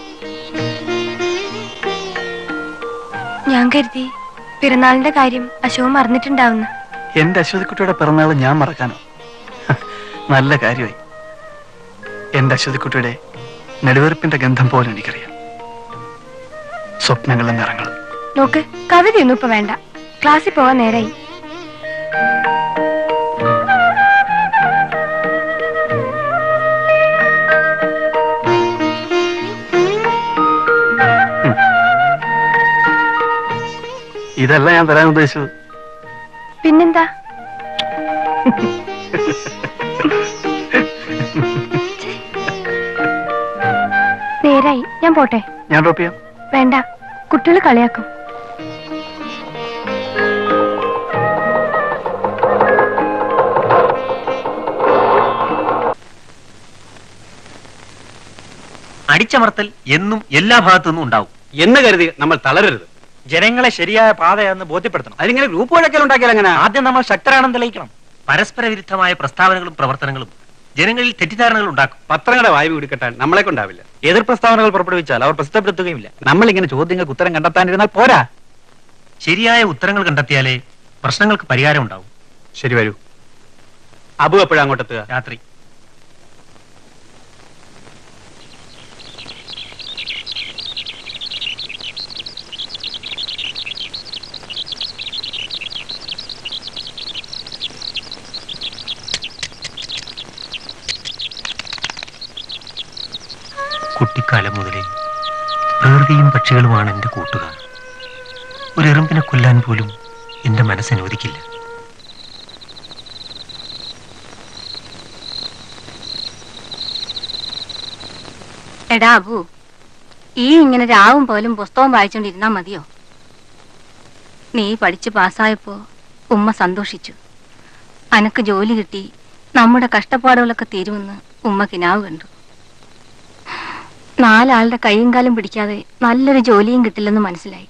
ഞാൻ കരുതി പിറന്നാളിന്റെ കാര്യം അശോകൻ മറന്നിട്ടുണ്ടാവുന്ന എന്റെ അശ്വതിക്കുട്ടിയുടെ പിറന്നാൾ ഞാൻ മറക്കാനോ നല്ല കാര്യമായി എന്റെ അശ്വതിക്കുട്ടിയുടെ നെടുവെറുപ്പിന്റെ ഗന്ധം പോലെ എനിക്കറിയാം സ്വപ്നങ്ങളും നിറങ്ങളും നോക്ക് കവിതയൊന്നും ഇപ്പൊ വേണ്ട ക്ലാസ്സിൽ പോവാൻ നേരായി ഇതല്ല ഞാൻ തരാൻ ഉദ്ദേശിച്ചത് പിന്നെന്താ നേരായി ഞാൻ പോട്ടെ ഞാൻ ഡ്രോപ്പ് ചെയ്യാം വേണ്ട കുട്ടികൾ കളിയാക്കും അടിച്ചമർത്തൽ എന്നും എല്ലാ ഭാഗത്തു നിന്നും ഉണ്ടാവും എന്ന് കരുതി നമ്മൾ തളരരുത് ജനങ്ങളെ ശരിയായ പാതയാന്ന് ബോധ്യപ്പെടുത്തണം അതിങ്ങനെ ഗ്രൂപ്പ് വഴക്കൽ ഉണ്ടാക്കിയാൽ എങ്ങനെ ആദ്യം നമ്മൾ ശക്തരാണെന്ന് തെളിയിക്കണം പരസ്പര വിരുദ്ധമായ പ്രസ്താവനകളും പ്രവർത്തനങ്ങളും ജനങ്ങളിൽ തെറ്റിദ്ധാരണകൾ ഉണ്ടാക്കും പത്രങ്ങളുടെ വായു കുടിക്കട്ടാൻ നമ്മളെ കൊണ്ടാവില്ല എതിർ പ്രസ്താവനകൾ പുറപ്പെടുവിച്ചാൽ അവർ പ്രസിദ്ധപ്പെടുത്തുകയുമില്ല നമ്മൾ ഇങ്ങനെ ചോദ്യങ്ങൾക്ക് ഉത്തരം കണ്ടെത്താനിരുന്നാൽ പോരാ ശരിയായ ഉത്തരങ്ങൾ കണ്ടെത്തിയാലേ പ്രശ്നങ്ങൾക്ക് പരിഹാരം ഉണ്ടാവും ശരി വരൂ അബു എപ്പോഴാ അങ്ങോട്ടെത്തുക രാത്രി കുട്ടിക്കാലം മുതലേ പ്രകൃതിയും പക്ഷികളുമാണ് എന്റെ കൂട്ടുകാർ ഒരു എറുമ്പിനെ കൊല്ലാൻ പോലും എന്റെ മനസ്സനുവദിക്കില്ല എടാ അബു ഈ ഇങ്ങനെ രാവും പോലും പുസ്തകം വായിച്ചോണ്ടിരുന്നാ മതിയോ നീ പഠിച്ച് പാസ്സായപ്പോ ഉമ്മ സന്തോഷിച്ചു അനക്ക് ജോലി കിട്ടി നമ്മുടെ കഷ്ടപ്പാടുകളൊക്കെ തീരുമെന്ന് ഉമ്മ കിനാവ് കണ്ടു നാലാളുടെ കൈയും കാലും പിടിക്കാതെ നല്ലൊരു ജോലിയും കിട്ടില്ലെന്ന് മനസ്സിലായി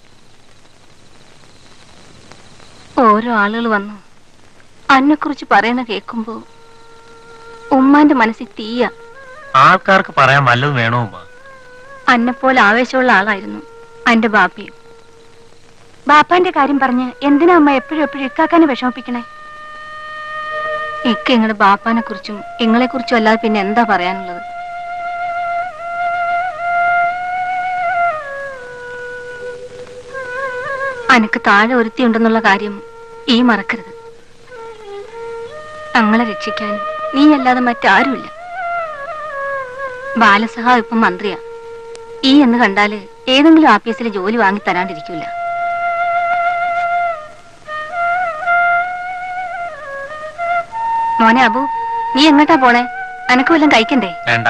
ഓരോ ആളുകൾ വന്നു അന്നെക്കുറിച്ച് പറയണ കേൾക്കുമ്പോ ഉമ്മാന്റെ മനസ്സിൽ തീയ ആൾക്കാർക്ക് പറയാൻ വല്ലതും വേണോ ഉമ്മ അന്നെപ്പോലെ ആവേശമുള്ള ആളായിരുന്നു അന്റെ ബാപ്പയും ബാപ്പാന്റെ കാര്യം പറഞ്ഞ് എന്തിനാ അമ്മ എപ്പോഴും എപ്പോഴും ഇക്കാക്കാനെ വിഷമിപ്പിക്കണേ ഇക്ക ഇങ്ങളുടെ ബാപ്പാനെ കുറിച്ചും ഇങ്ങളെ കുറിച്ചും അല്ലാതെ പിന്നെ എന്താ പറയാനുള്ളത് അനക്ക് താഴെ ഒരുത്തിയുണ്ടെന്നുള്ള കാര്യം ഈ മറക്കരുത് ഞങ്ങളെ രക്ഷിക്കാൻ നീ അല്ലാതെ മറ്റാരുമില്ല ബാലസഹാ ഇപ്പം മന്ത്രിയാ ഈ എന്ന് കണ്ടാല് ഏതെങ്കിലും ആഫീസിൽ ജോലി വാങ്ങി തരാണ്ടിരിക്കൂല മോനെ അബു നീ എങ്ങോട്ടാ പോണേ അനക്ക് വല്ലതും കഴിക്കണ്ടേ വേണ്ട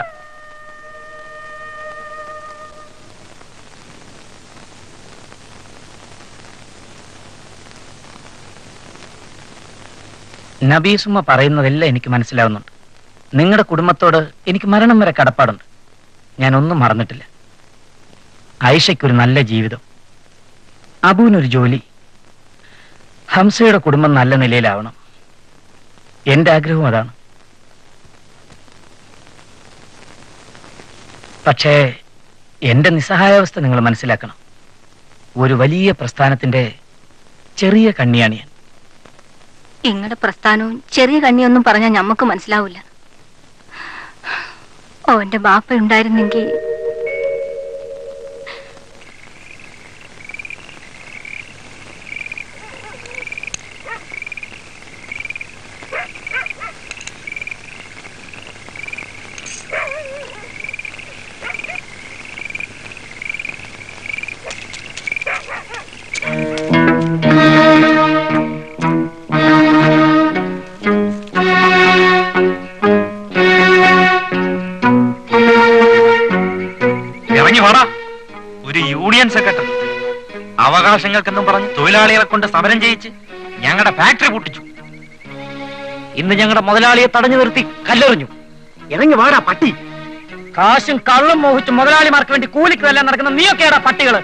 നബീസുമ്മ പറയുന്നതെല്ലാം എനിക്ക് മനസ്സിലാവുന്നുണ്ട് നിങ്ങളുടെ കുടുംബത്തോട് എനിക്ക് മരണം വരെ കടപ്പാടുണ്ട് ഞാനൊന്നും മറന്നിട്ടില്ല ആയിഷയ്ക്കൊരു നല്ല ജീവിതം അബുവിനൊരു ജോലി ഹംസയുടെ കുടുംബം നല്ല നിലയിലാവണം എന്റെ ആഗ്രഹവും അതാണ് പക്ഷേ എന്റെ നിസ്സഹായാവസ്ഥ നിങ്ങൾ മനസ്സിലാക്കണം ഒരു വലിയ പ്രസ്ഥാനത്തിന്റെ ചെറിയ കണ്ണിയാണ് ഞാൻ ഇങ്ങടെ പ്രസ്ഥാനവും ചെറിയ കണ്ണിയൊന്നും പറഞ്ഞാൽ ഞമ്മക്ക് മനസ്സിലാവൂല ഓന്റെ ബാപ്പ ഉണ്ടായിരുന്നെങ്കിൽ ഇറങ്ങി വാടാ ഒരു യൂണിയൻ സെക്രട്ടറി അവകാശങ്ങൾക്കെന്നും പറഞ്ഞ് തൊഴിലാളികളെ കൊണ്ട് സമരം ചെയ്യിച്ച് ഞങ്ങളുടെ ഫാക്ടറി പൊട്ടിച്ചു ഇന്ന് ഞങ്ങളുടെ മുതലാളിയെ തടഞ്ഞു നിർത്തി കല്ലെറിഞ്ഞു ഇറങ്ങി വാടാ പട്ടി കാശും കള്ളും മോഹിച്ച് മുതലാളിമാർക്ക് വേണ്ടി കൂലിക്ക് വല്ല നടക്കുന്ന നീയൊക്കെയാടാ പട്ടികള്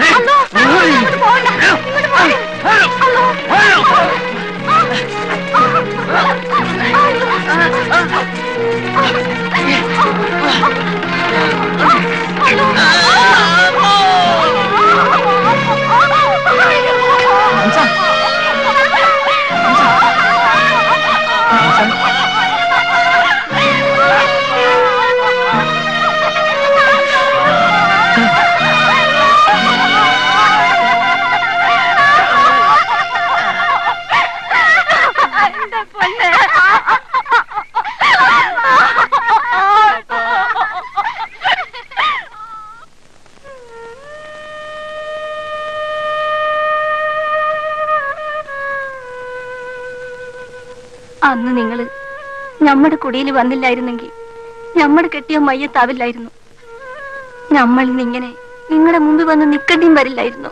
അന്ന് നിങ്ങള് നമ്മുടെ കുടിയിൽ വന്നില്ലായിരുന്നെങ്കിൽ നമ്മുടെ കെട്ടിയ മയ്യത്താവില്ലായിരുന്നു നമ്മൾ ഇന്നിങ്ങനെ നിങ്ങളുടെ മുമ്പിൽ വന്ന് നിൽക്കേണ്ടിയും വരില്ലായിരുന്നു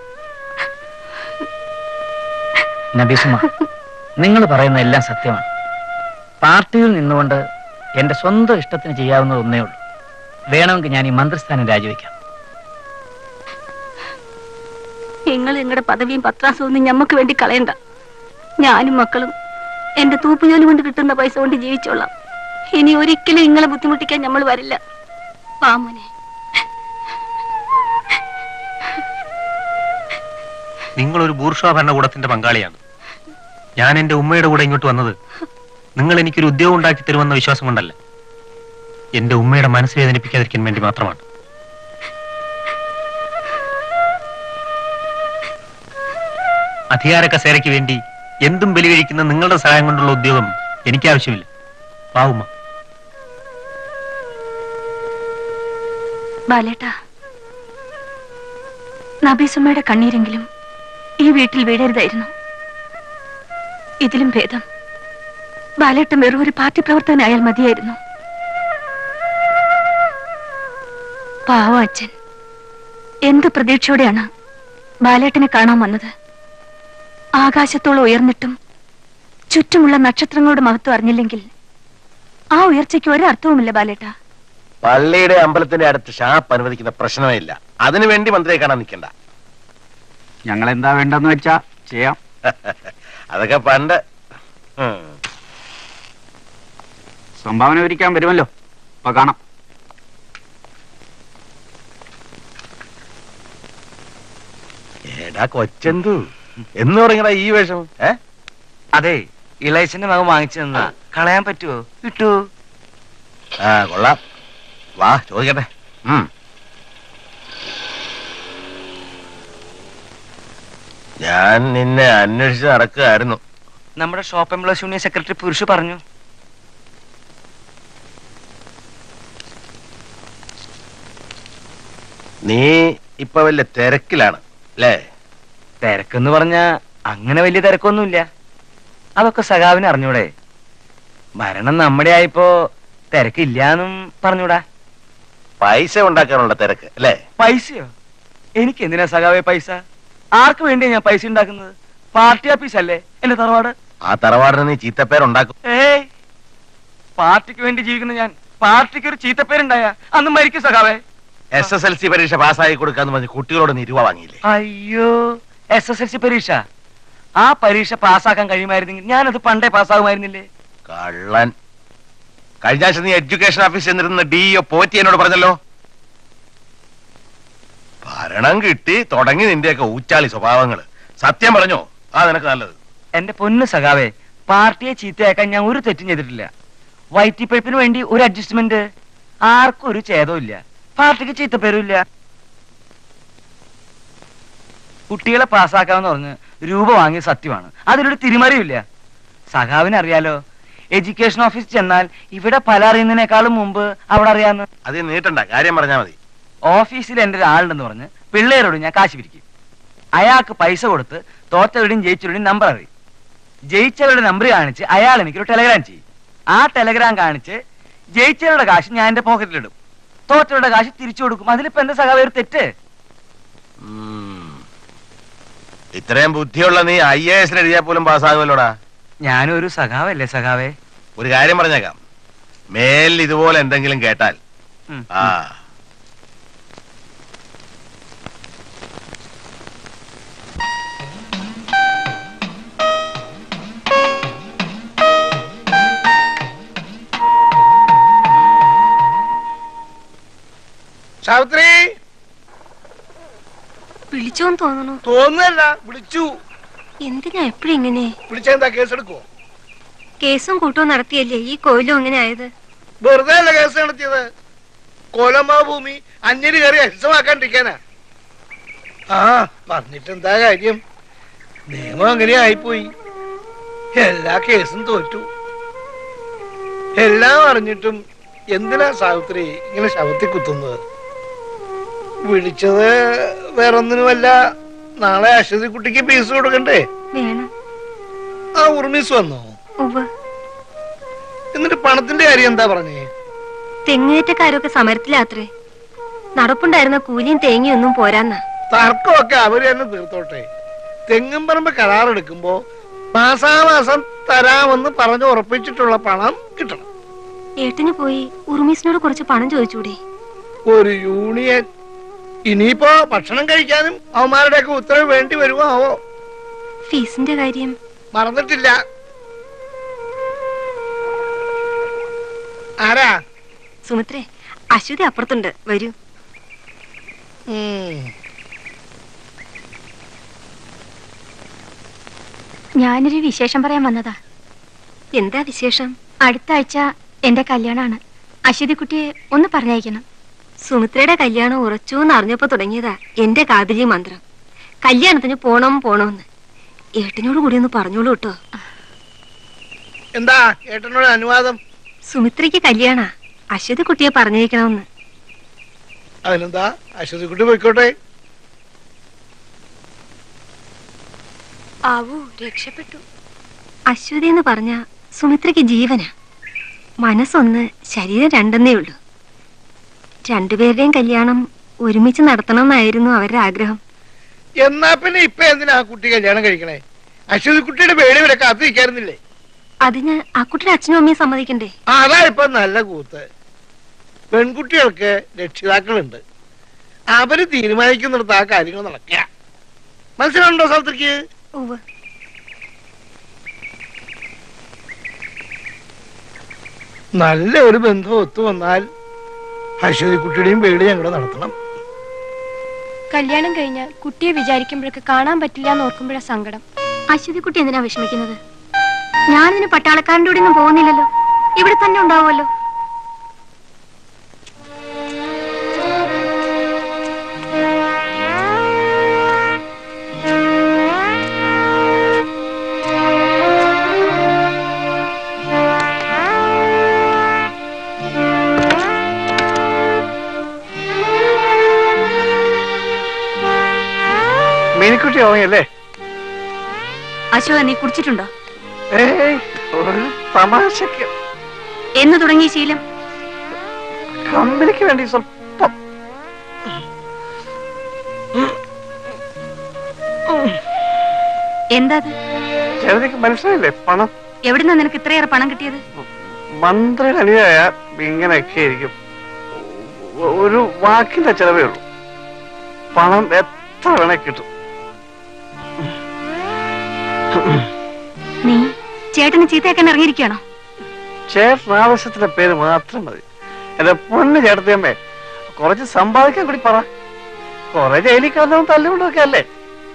നബീസുമ നിങ്ങൾ പറയുന്ന എല്ലാം സത്യമാണ് പാർട്ടിയിൽ നിന്നുകൊണ്ട് എന്റെ സ്വന്തം ഇഷ്ടത്തിന് ചെയ്യാവുന്നത് ഒന്നേ ഉള്ളൂ വേണമെങ്കിൽ ഞാൻ ഈ മന്ത്രിസ്ഥാനം രാജിവെക്കാം നിങ്ങൾ നിങ്ങളുടെ പദവിയും പത്രാസവും ഒന്നും ഞമ്മക്ക് വേണ്ടി കളയണ്ട ഞാനും മക്കളും എന്റെ തൂപ്പുജോലി കൊണ്ട് കിട്ടുന്ന പൈസ കൊണ്ട് ജീവിച്ചോളാം ഇനി ഒരിക്കലും നിങ്ങളെ ബുദ്ധിമുട്ടിക്കാൻ നമ്മൾ വരില്ല പാമോനെ നിങ്ങളൊരു ബൂർഷാ ഭരണകൂടത്തിന്റെ പങ്കാളിയാണ് ഞാൻ എന്റെ ഉമ്മയുടെ കൂടെ ഇങ്ങോട്ട് വന്നത് നിങ്ങൾ എനിക്കൊരു ഉദ്യോഗം ഉണ്ടാക്കി തരുമെന്ന വിശ്വാസം കൊണ്ടല്ല എന്റെ ഉമ്മയുടെ മനസ്സ് വേദനിപ്പിക്കാതിരിക്കാൻ വേണ്ടി മാത്രമാണ് അധികാര കസേരയ്ക്ക് വേണ്ടി എന്തും ബലികഴിക്കുന്ന നിങ്ങളുടെ സഹായം കൊണ്ടുള്ള ഉദ്യോഗം എനിക്ക് ആവശ്യമില്ല പാവുമ്മ ബാലേട്ടാ നബീസുമ്മയുടെ കണ്ണീരെങ്കിലും ഈ വീട്ടിൽ വീഴരുതായിരുന്നു ഇതിലും ഭേദം ബാലേട്ടൻ വെറും ഒരു പാർട്ടി പ്രവർത്തകനായാൽ മതിയായിരുന്നു പാവം അച്ഛൻ എന്ത് പ്രതീക്ഷയോടെയാണ് ബാലേട്ടനെ കാണാൻ വന്നത് ആകാശത്തോളം ഉയർന്നിട്ടും ചുറ്റുമുള്ള നക്ഷത്രങ്ങളുടെ മഹത്വം അറിഞ്ഞില്ലെങ്കിൽ ആ ഉയർച്ചയ്ക്ക് ഒരർത്ഥവുമില്ല ബാലേട്ട പള്ളിയുടെ അമ്പലത്തിന്റെ അടുത്ത് ഷാപ്പ് അനുവദിക്കുന്ന പ്രശ്നമേ ഇല്ല അതിനു വേണ്ടി മന്ത്രിയെ കാണാൻ നിൽക്കണ്ട ഞങ്ങൾ എന്താ വേണ്ടെന്ന് വെച്ചാ ചെയ്യാം അതൊക്കെ പണ്ട് ഉം. സംഭാവന ഒരിക്കാൻ വരുമല്ലോ അപ്പൊ കാണാം എടാ കൊച്ചെന്തു എന്ന് തുടങ്ങിയടാ ഈ വേഷം ഏ അതെ ഇളയച്ചന്റെ മകൻ വാങ്ങിച്ചു തന്നാ കളയാൻ പറ്റുമോ കിട്ടൂ ആ കൊള്ളാം വാ ചോദിക്കട്ടെ ഉം. ഞാൻ നിന്നെ അന്വേഷിച്ച് നടക്കുകയായിരുന്നു നമ്മുടെ ഷോപ്പ് എംപ്ലോയ്സ് യൂണിയൻ സെക്രട്ടറി പുരുഷ പറഞ്ഞു നീ ഇപ്പൊ വലിയ തിരക്കിലാണ് അല്ലേ തിരക്കെന്ന് പറഞ്ഞ അങ്ങനെ വലിയ തിരക്കൊന്നുമില്ല അതൊക്കെ സഖാവിന് അറിഞ്ഞൂടെ മരണം നമ്മുടെ ആയപ്പോ തിരക്കില്ലാന്നും പറഞ്ഞൂടാ പൈസ ഉണ്ടാക്കാനുള്ള തിരക്ക് അല്ലേ പൈസയോ എനിക്ക് എന്തിനാ സഖാവേ പൈസ ആർക്ക് വേണ്ടിയാ ഞാൻ പൈസ ഉണ്ടാക്കുന്നത് പാർട്ടി ഓഫീസ് അല്ലേ എന്റെ തറവാട് ആ തറവാടിന് നീ ചീത്തപ്പേരുണ്ടാക്കും ഏയ് പാർട്ടിക്ക് വേണ്ടി ജീവിക്കുന്ന ഞാൻ പാർട്ടിക്ക് ഒരു ചീത്തപ്പേരുണ്ടായ അന്ന് മരിക്കും സഖാവേ എസ് എസ് എൽ സി പരീക്ഷ പാസ്സായി കൊടുക്കാന്ന് പറഞ്ഞ് കുട്ടികളോട് നീ രൂപ വാങ്ങിയില്ലേ അയ്യോ എസ് എസ് എൽ സി പരീക്ഷ ആ പരീക്ഷ പാസ്സാക്കാൻ കഴിയുമായിരുന്നെങ്കിൽ ഞാനത് പണ്ടേ പാസ്സാകുമായിരുന്നില്ലേ കള്ളൻ കഴിഞ്ഞ ആഴ്ച നീ എഡ്യൂക്കേഷൻ ഓഫീസിൽ ചെന്നിരുന്ന ഡി ഒ പോറ്റി എന്നോട് പറഞ്ഞല്ലോ ഭരണം കിട്ടി തുടങ്ങി നിന്റെയൊക്കെ ഊച്ചാളി സ്വഭാവങ്ങള് സത്യം പറഞ്ഞോ ആ നിനക്ക് നല്ലത് എന്റെ പൊന്ന് സഖാവേ പാർട്ടിയെ ചീത്തയാക്കാൻ ഞാൻ ഒരു തെറ്റും ചെയ്തിട്ടില്ല വയറ്റിപ്പഴുപ്പിന് വേണ്ടി ഒരു അഡ്ജസ്റ്റ്മെന്റ് ആർക്കും ഒരു ഛേദവും ഇല്ല പാർട്ടിക്ക് ചീത്തപ്പേരും ഇല്ല കുട്ടികളെ പാസ്സാക്കാമെന്ന് പറഞ്ഞ് രൂപ വാങ്ങിയ സത്യമാണ് അതിലൊരു തിരിമറിയില്ല സഖാവിന് അറിയാലോ എഡ്യൂക്കേഷൻ ഓഫീസിൽ ചെന്നാൽ ഇവിടെ പല അറിയുന്നതിനേക്കാളും മുമ്പ് അവിടെ അറിയാന്ന് അത് നീട്ടണ്ട കാര്യം പറഞ്ഞാ മതി ഓഫീസിൽ എന്റെ ഒരാളുണ്ടെന്ന് പറഞ്ഞ് പിള്ളേരോട് ഞാൻ കാശ് പിരിക്കും അയാൾക്ക് പൈസ കൊടുത്ത് തോറ്റവരുടെയും ജയിച്ചവരുടെയും നമ്പർ അറിയും ജയിച്ചവരുടെ നമ്പർ കാണിച്ച് അയാൾ എനിക്കൊരു ടെലഗ്രാം ചെയ്യും ആ ടെലഗ്രാം കാണിച്ച് ജയിച്ചവരുടെ കാശ് ഞാൻ എന്റെ പോക്കറ്റിലിടും തോറ്റവരുടെ കാശ് തിരിച്ചു കൊടുക്കും അതിലിപ്പോ എന്താ സഖാവ് ഒരു തെറ്റ് ഇത്രയും ബുദ്ധിയുള്ള നീ ഐ എ എസിന് എഴുതിയാൽ പോലും പാസ്സാകുമല്ലോടാ ഞാനും ഒരു സഖാവല്ലേ സഖാവേ ഒരു കാര്യം പറഞ്ഞേക്കാം മേലിൽ ഇതുപോലെ എന്തെങ്കിലും കേട്ടാൽ ഉം. ആ സാവിത്രി വിളിച്ചോന്ന് തോന്നുന്നു തോന്നുന്നല്ല വിളിച്ചു എന്തിനാ എപ്പോഴും ഇങ്ങനെ വിളിച്ചെന്താ കേസെടുക്കോ കേസും കൂട്ടവും നടത്തിയല്ലേ ഈ കോയിലും ഇങ്ങനെ ആയത് വെറുതെ അല്ല കേസ് നടത്തിയത് കോലമ്മ ഭൂമി അന്യര് കയറി അഹിസമാക്കാണ്ടിരിക്കാനാ ആ പറഞ്ഞിട്ട് എന്താ കാര്യം നിയമം അങ്ങനെ ആയിപ്പോയി എല്ലാ കേസും തോറ്റു എല്ലാം അറിഞ്ഞിട്ടും എന്തിനാ സാവിത്രി ഇങ്ങനെ ശവത്തിൽ കുത്തുന്നത് വിളിച്ചത് വേറൊന്നിനുമല്ല നാളെ അശ്വതി കുട്ടിക്ക് ഫീസ് കൊടുക്കണ്ടേ വേണം ആ ഉർമീസ് വന്നോ ഉവ്വ് എന്നിട്ട് പണത്തിന്റെ കാര്യം എന്താ പറഞ്ഞേ തെങ്ങേറ്റക്കാരൊക്കെ സമരത്തിലാത്രേ നടപ്പുണ്ടായിരുന്ന കൂലിയും തേങ്ങയും ഒന്നും പോരാന്നാ തർക്കമൊക്കെ അവര് തന്നെ തീർത്തോട്ടെ തെങ്ങും പറമ്പ് കരാറെടുക്കുമ്പോ മാസാമാസം തരാമെന്ന് പറഞ്ഞു ഉറപ്പിച്ചിട്ടുള്ള പണം കിട്ടണം ഏട്ടന് പോയി ഉറുമീസിനോട് കുറച്ച് പണം ചോദിച്ചൂടെ ഒരു യൂണിയൻ ഇനിയിപ്പോ ഭക്ഷണം കഴിക്കാനും അവന്മാരുടെയൊക്കെ ഉത്തരവ് വേണ്ടി വരുമോ ആവോ ഫീസിന്റെ കാര്യം മറന്നിട്ടില്ല ആരാ സുമിത്രേ അശ്വതി അപ്പുറത്തുണ്ട് വരൂ ഞാനൊരു വിശേഷം പറയാൻ വന്നതാ എന്താ വിശേഷം അടുത്ത ആഴ്ച എന്റെ കല്യാണമാണ് അശ്വതി കുട്ടിയെ ഒന്ന് പറഞ്ഞയക്കണം സുമിത്രയുടെ കല്യാണം ഉറച്ചു എന്ന് അറിഞ്ഞപ്പോ തുടങ്ങിയതാ എന്റെ കാതിരി മന്ത്രം കല്യാണത്തിന് പോണം പോണോന്ന് ഏട്ടനോട് കൂടി ഒന്ന് പറഞ്ഞോളൂ കേട്ടോ എന്താ ഏട്ടനോട് അനുവാദം സുമിത്രയ്ക്ക് കല്യാണ അശ്വതി കുട്ടിയെ പറഞ്ഞേക്കണമെന്ന് അതിനെന്താ അശ്വതി കുട്ടി പോയിക്കോട്ടെ ആവൂ രക്ഷപ്പെട്ടു അശ്വതി എന്ന് പറഞ്ഞ സുമിത്രയ്ക്ക് ജീവനാ മനസ്സൊന്ന് ശരീരം രണ്ടെന്നേ ഉള്ളൂ രണ്ടുപേരുടെയും കല്യാണം ഒരുമിച്ച് നടത്തണമെന്നായിരുന്നു അവരുടെ ആഗ്രഹം എന്നാ പിന്നെ ഇപ്പൊ എന്തിനാ ആ കുട്ടി കല്യാണം കഴിക്കണേ അശ്വതി കുട്ടിയുടെ പേടി വരെ കാത്തു നിൽക്കാറുന്നില്ലേ അതിന് ആ കുട്ടിയുടെ അച്ഛനും അമ്മയും സമ്മതിക്കണ്ടേ ആ, അതാ ഇപ്പൊ നല്ല കൂത്ത് പെൺകുട്ടികൾക്ക് രക്ഷിതാക്കളുണ്ട് അവര് തീരുമാനിക്കുന്നിടത്ത് ആ കാര്യങ്ങൾ നടക്കുക മനസ്സിലുണ്ടോ സൗത്രിക്ക് നല്ല ഒരു ബന്ധം ഒത്തു വന്നാൽ അശ്വതി കുട്ടിയുടെയും പേടി ഞങ്ങൾ നടത്തണം കല്യാണം കഴിഞ്ഞാൽ കുട്ടിയെ വിചാരിക്കുമ്പോഴൊക്കെ കാണാൻ പറ്റില്ല എന്ന് ഓർക്കുമ്പോഴാ സങ്കടം അശ്വതി കുട്ടി എന്തിനാ വിഷമിക്കുന്നത് ഞാനിതിന് പട്ടാളക്കാരൻ്റെ കൂടെ ഒന്നും പോകുന്നില്ലല്ലോ ഇവിടെ തന്നെ ഉണ്ടാവുമല്ലോ മീനിക്കുട്ടി ഉറങ്ങിയല്ലേ അശോക നീ കുടിച്ചിട്ടുണ്ടോ ഏയ് ഒരു തമാശക്ക് എന്ന് തുടങ്ങിയ ശീലം കമ്പനിക്ക് വേണ്ടി സ്വല്പം എന്താ അത് ചേട്ടനിക്ക് മനസ്സിലായില്ലേ പണം എവിടുന്നാ നിനക്ക് ഇത്രയേറെ പണം കിട്ടിയത് മന്ത്രിയുടെ അനിയായ ഇങ്ങനെയൊക്കെ ആയിരിക്കും ഒ- ഒരു വാക്കിന്റെ ചെലവേ ഉള്ളൂ പണം എത്ര വേണേ കിട്ടും നീ ചേട്ടന് ചീത്തയാക്കാൻ ഇറങ്ങിയിരിക്കുകയാണോ ചേട്ടൻ ആവശ്യത്തിന്റെ പേര് മാത്രം മതി എന്റെ പൊന്ന് ചേട്ടത്തിയമ്മേ കുറച്ച് സമ്പാദിക്കാൻ കൂടി പറ കുറെ ജയിലിൽ കിടന്നവൻ തല്ലുകൊണ്ടൊക്കെ അല്ലേ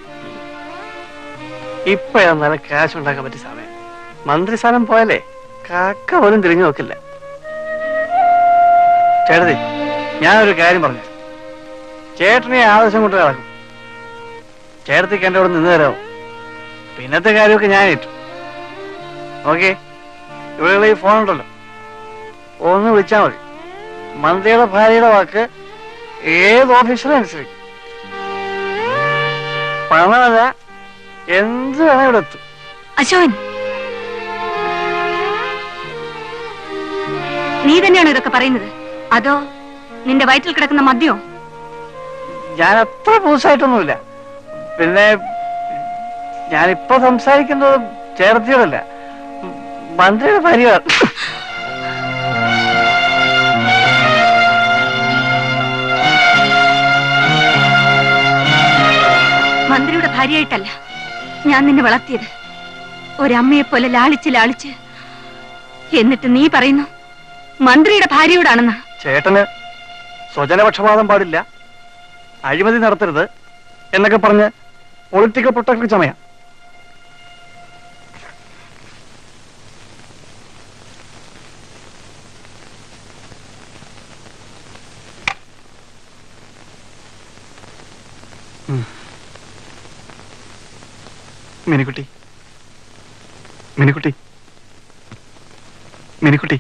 ഇപ്പൊ നല്ല ക്യാഷ് ഉണ്ടാക്കാൻ പറ്റിയ സമയം മന്ത്രിസ്ഥാനം പോയാലേ കാക്ക പോലും തിരിഞ്ഞു നോക്കില്ല ചേട്ടത്തി ഞാനൊരു കാര്യം പറഞ്ഞു ചേട്ടനെ ആവശ്യം കൊണ്ട് നടക്കും ചേട്ടത്തിക്ക് എന്റെ അവിടെ നിന്ന് തരാമോ പിന്നത്തെ കാര്യമൊക്കെ ഞാൻ ഏറ്റു ഓക്കെ ഇവിടെ ഈ ഫോൺ ഉണ്ടല്ലോ ഒന്ന് വിളിച്ചാൽ മതി മന്ത്രിയുടെ ഭാര്യയുടെ വാക്ക് ഏത് ഓഫീസറും അനുസരിക്കും പണമല്ല എന്ത് വേണേ ഇവിടെ എത്തും അശോകൻ നീ തന്നെയാണോ ഇതൊക്കെ പറയുന്നത് അതോ നിന്റെ വയറ്റിൽ കിടക്കുന്ന മദ്യോ ഞാൻ അത്ര പൂസായിട്ടൊന്നുമില്ല പിന്നെ ഞാനിപ്പോ സംസാരിക്കുന്നത് ചേർത്തിയോടല്ല മന്ത്രിയുടെ ഭാര്യ മന്ത്രിയുടെ ഭാര്യയായിട്ടല്ല ഞാൻ നിന്നെ വളർത്തിയത് ഒരമ്മയെ പോലെ ലാളിച്ച് ലാളിച്ച് എന്നിട്ട് നീ പറയുന്നു മന്ത്രിയുടെ ഭാര്യയോടാണെന്ന് ചേട്ടന് സ്വജനപക്ഷപാതം പാടില്ല അഴിമതി നടത്തരുത് എന്നൊക്കെ പറഞ്ഞ് പൊളിറ്റിക്കൽ പ്രൊട്ടക്ടർ ചമയ മിനിക്കുട്ടി മിനിക്കുട്ടി മിനിക്കുട്ടി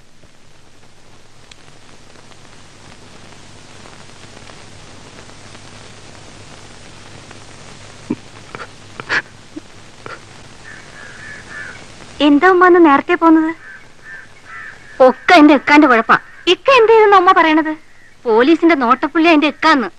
എന്താ ഉമ്മ അന്ന് നേരത്തെ പോന്നത് ഒക്കെ എന്റെ എക്കാന്റെ കുഴപ്പാ ഇക്ക എന്ത് ചെയ്തെന്ന് അമ്മ പറയണത് പോലീസിന്റെ നോട്ടപ്പുള്ളി എന്റെ എക്കാന്ന്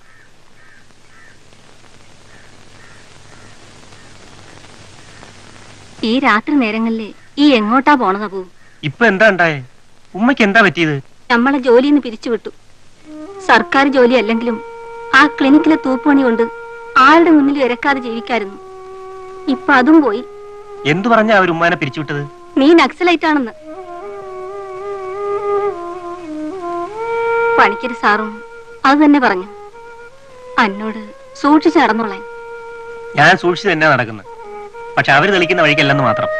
ഈ രാത്രി നേരങ്ങളില് ഈ എങ്ങോട്ടാ പോണത് അബു ഇപ്പൊ എന്താ ഉണ്ടായേ ഉമ്മയ്ക്ക് എന്താ പറ്റിയത് നമ്മളെ ജോലിന്ന് പിരിച്ചുവിട്ടു സർക്കാർ ജോലി അല്ലെങ്കിലും ആ ക്ലിനിക്കിലെ തൂപ്പുപണി കൊണ്ട് ആരുടെ മുന്നിൽ ഇരക്കാതെ ജീവിക്കായിരുന്നു ഇപ്പൊ അതും പോയി എന്തു പറഞ്ഞാ അവർ ഉമ്മാനെ പിരിച്ചുവിട്ടത് നീ നക്സലൈറ്റ് ആണെന്ന് പണിക്കര് സാറും അത് തന്നെ പറഞ്ഞു അന്നോട് സൂക്ഷിച്ചു നടന്നോളാൻ ഞാൻ സൂക്ഷിച്ചു തന്നെ നടക്കുന്നത് പക്ഷെ അവർ തെളിക്കുന്ന വഴിക്കല്ലെന്ന് മാത്രം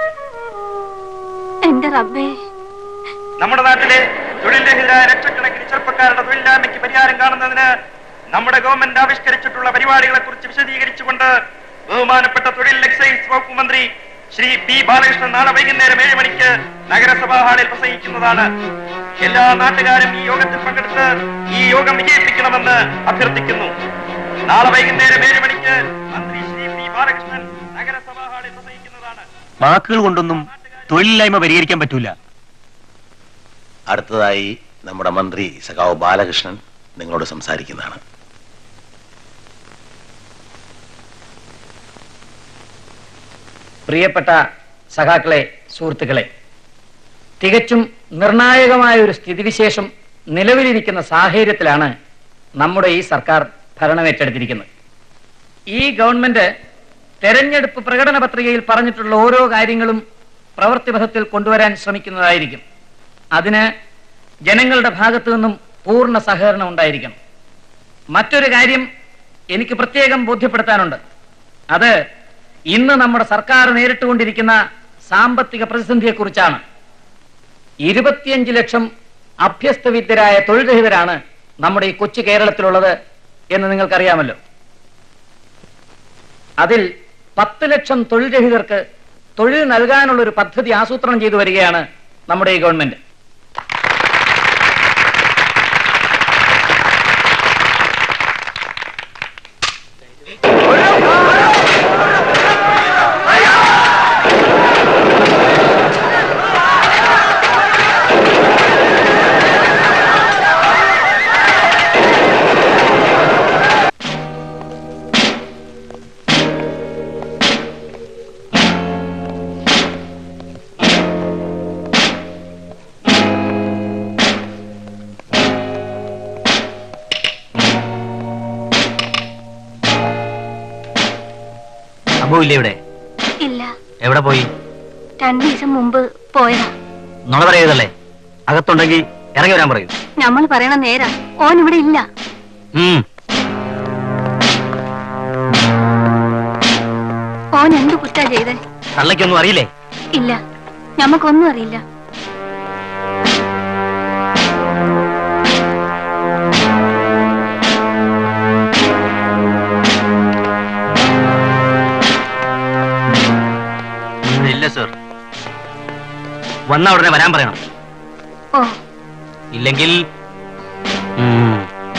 എന്റെ റബ്ബേ നമ്മുടെ നാട്ടിലെ തൊഴിൽ രഹിതരായ ലക്ഷക്കണക്കിന് ചെറുപ്പക്കാരുടെ തൊഴിലില്ലായ്മയ്ക്ക് പരിഹാരം കാണുന്നതിന് നമ്മുടെ ഗവൺമെന്റ് ആവിഷ്കരിച്ചിട്ടുള്ള പരിപാടികളെ കുറിച്ച് വിശദീകരിച്ചുകൊണ്ട് ബഹുമാനപ്പെട്ട തൊഴിൽ എക്സൈസ് വകുപ്പ് മന്ത്രി ശ്രീ പി ബാലകൃഷ്ണൻ നാളെ വൈകുന്നേരം ഏഴ് മണിക്ക് നഗരസഭാ ഹാളിൽ പ്രസംഗിക്കുന്നതാണ് എല്ലാ നാട്ടുകാരും ഈ യോഗത്തിൽ പങ്കെടുത്ത് ഈ യോഗം വിജയിപ്പിക്കണമെന്ന് അഭ്യർത്ഥിക്കുന്നു നാളെ വൈകുന്നേരം ഏഴ് മണിക്ക് മന്ത്രി ശ്രീ പി ബാലകൃഷ്ണൻ നഗരസഭാ ഹാളിൽ പ്രസംഗിക്കുന്നതാണ് വാക്കുകൾ കൊണ്ടൊന്നും തൊഴിലില്ലായ്മ പരിഹരിക്കാൻ പറ്റൂല അടുത്തതായി നമ്മുടെ മന്ത്രി സഖാവ് ബാലകൃഷ്ണൻ നിങ്ങളോട് സംസാരിക്കുന്നതാണ് പ്രിയപ്പെട്ട സഖാക്കളെ സുഹൃത്തുക്കളെ തികച്ചും നിർണായകമായ ഒരു സ്ഥിതിവിശേഷം നിലവിലിരിക്കുന്ന സാഹചര്യത്തിലാണ് നമ്മുടെ ഈ സർക്കാർ ഭരണമേറ്റെടുത്തിരിക്കുന്നത് ഈ ഗവൺമെന്റ് തെരഞ്ഞെടുപ്പ് പ്രകടന പത്രികയിൽ പറഞ്ഞിട്ടുള്ള ഓരോ കാര്യങ്ങളും പ്രവൃത്തിപഥത്തിൽ കൊണ്ടുവരാൻ ശ്രമിക്കുന്നതായിരിക്കും അതിന് ജനങ്ങളുടെ ഭാഗത്തു നിന്നും പൂർണ്ണ സഹകരണം ഉണ്ടായിരിക്കണം മറ്റൊരു കാര്യം എനിക്ക് പ്രത്യേകം ബോധ്യപ്പെടുത്താനുണ്ട് അത് ഇന്ന് നമ്മുടെ സർക്കാർ നേരിട്ടുകൊണ്ടിരിക്കുന്ന സാമ്പത്തിക പ്രതിസന്ധിയെക്കുറിച്ചാണ് ഇരുപത്തിയഞ്ച് ലക്ഷം അഭ്യസ്തവിദ്യരായ തൊഴിൽ രഹിതരാണ് നമ്മുടെ ഈ കൊച്ചു കേരളത്തിലുള്ളത് എന്ന് നിങ്ങൾക്കറിയാമല്ലോ അതിൽ പത്ത് ലക്ഷം തൊഴിൽ രഹിതർക്ക് തൊഴിൽ നൽകാനുള്ള ഒരു പദ്ധതി ആസൂത്രണം ചെയ്തു വരികയാണ് നമ്മുടെ ഈ ഗവൺമെന്റ് അബുവില്ലേ ഇവിടെ ഇല്ല എവിടെ പോയി രണ്ടു ദിവസം മുമ്പ് പോയതാ നുണ പറയതല്ലേ അകത്തുണ്ടെങ്കിൽ ഇറങ്ങി വരാൻ പറയൂ നമ്മൾ പറയണ നേരാ ഓൻ ഇവിടെ ഇല്ല ഉം. ഓൻ എന്ത് കുറ്റാ ചെയ്തേ തള്ളയ്ക്കൊന്നും അറിയില്ലേ ഇല്ല ഞമ്മക്കൊന്നും അറിയില്ല ഉം, ഇല്ല സർ വന്ന ഉടനെ വരാൻ പറയണം ഓ ഇല്ലെങ്കിൽ ഉം.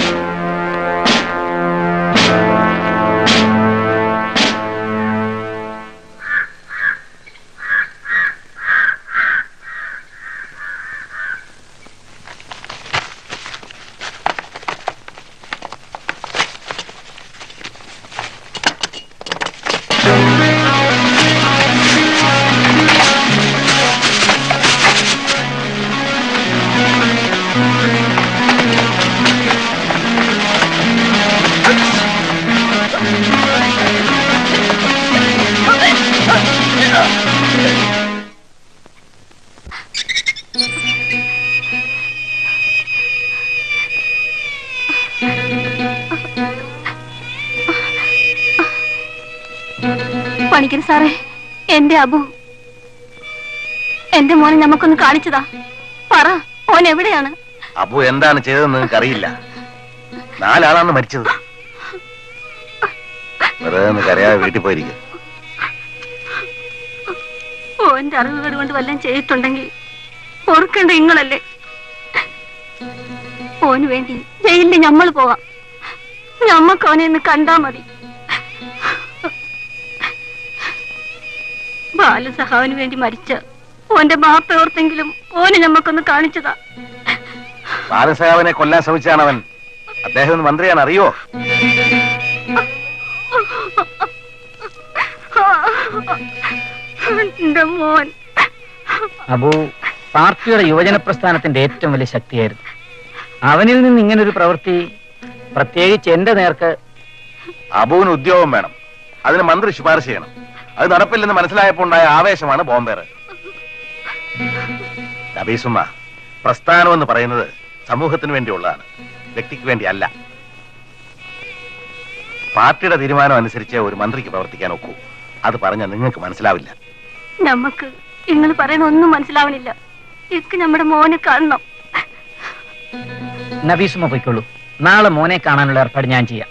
പണിക്കര് സാറേ എന്റെ അബു എന്റെ മോനെ നമുക്കൊന്ന് കാണിച്ചതാ പറ ഓൻ എവിടെയാണ് അബു എന്താണ് ചെയ്തതെന്ന് നിങ്ങൾക്ക് അറിയില്ല നാലാളാണ് മരിച്ചത് വെറുതെ ഒന്ന് കരയാതെ വീട്ടിൽ പോയിരിക്കും ഓന്റെ അറിവുകൾ കൊണ്ട് വല്ലതും ചെയ്തിട്ടുണ്ടെങ്കിൽ ഓർക്കേണ്ട ഇങ്ങളല്ലേ ഓന് വേണ്ടി ജയിലിൽ ഞമ്മൾ പോവാം ഞമ്മക്ക് അവനെ ഒന്ന് കണ്ടാ മതി ബാലസഹാവിന് വേണ്ടി മരിച്ച ഓന്റെ മാപ്പ ഓർത്തെങ്കിലും ഓന് ഞമ്മക്കൊന്ന് കാണിച്ചതാ ബാലസഹാവിനെ കൊല്ലാൻ ശ്രമിച്ചാണ് അവൻ അദ്ദേഹം ഒന്ന് മന്ത്രിയാണ് അറിയോ എന്റെ മോൻ അബു പാർട്ടിയുടെ യുവജന പ്രസ്ഥാനത്തിന്റെ ഏറ്റവും വലിയ ശക്തിയായിരുന്നു അവനിൽ നിന്ന് ഇങ്ങനൊരു പ്രവൃത്തി പ്രത്യേകിച്ച് എന്റെ നേർക്ക് അബുവിന് ഉദ്യോഗം വേണം അതിന് മന്ത്രി ശുപാർശ ചെയ്യണം അത് നടപ്പില്ലെന്ന് മനസ്സിലായപ്പോൾ ഉണ്ടായ ആവേശമാണ് ബോംബേറ് നബീസുമ്മ പ്രസ്ഥാനം എന്ന് പറയുന്നത് സമൂഹത്തിന് വേണ്ടിയുള്ളതാണ് വ്യക്തിക്ക് വേണ്ടിയല്ല പാർട്ടിയുടെ തീരുമാനം അനുസരിച്ച് ഒരു മന്ത്രിക്ക് പ്രവർത്തിക്കാൻ ഒക്കൂ അത് പറഞ്ഞാൽ നിങ്ങൾക്ക് മനസ്സിലാവില്ല നമുക്ക് നിങ്ങൾ പറയണ ഒന്നും മനസ്സിലാവണില്ല എനിക്ക് നമ്മുടെ മോനെ കാണണം നബീസുമ പോയിക്കോളൂ നാളെ മോനെ കാണാനുള്ള ഏർപ്പാട് ഞാൻ ചെയ്യാം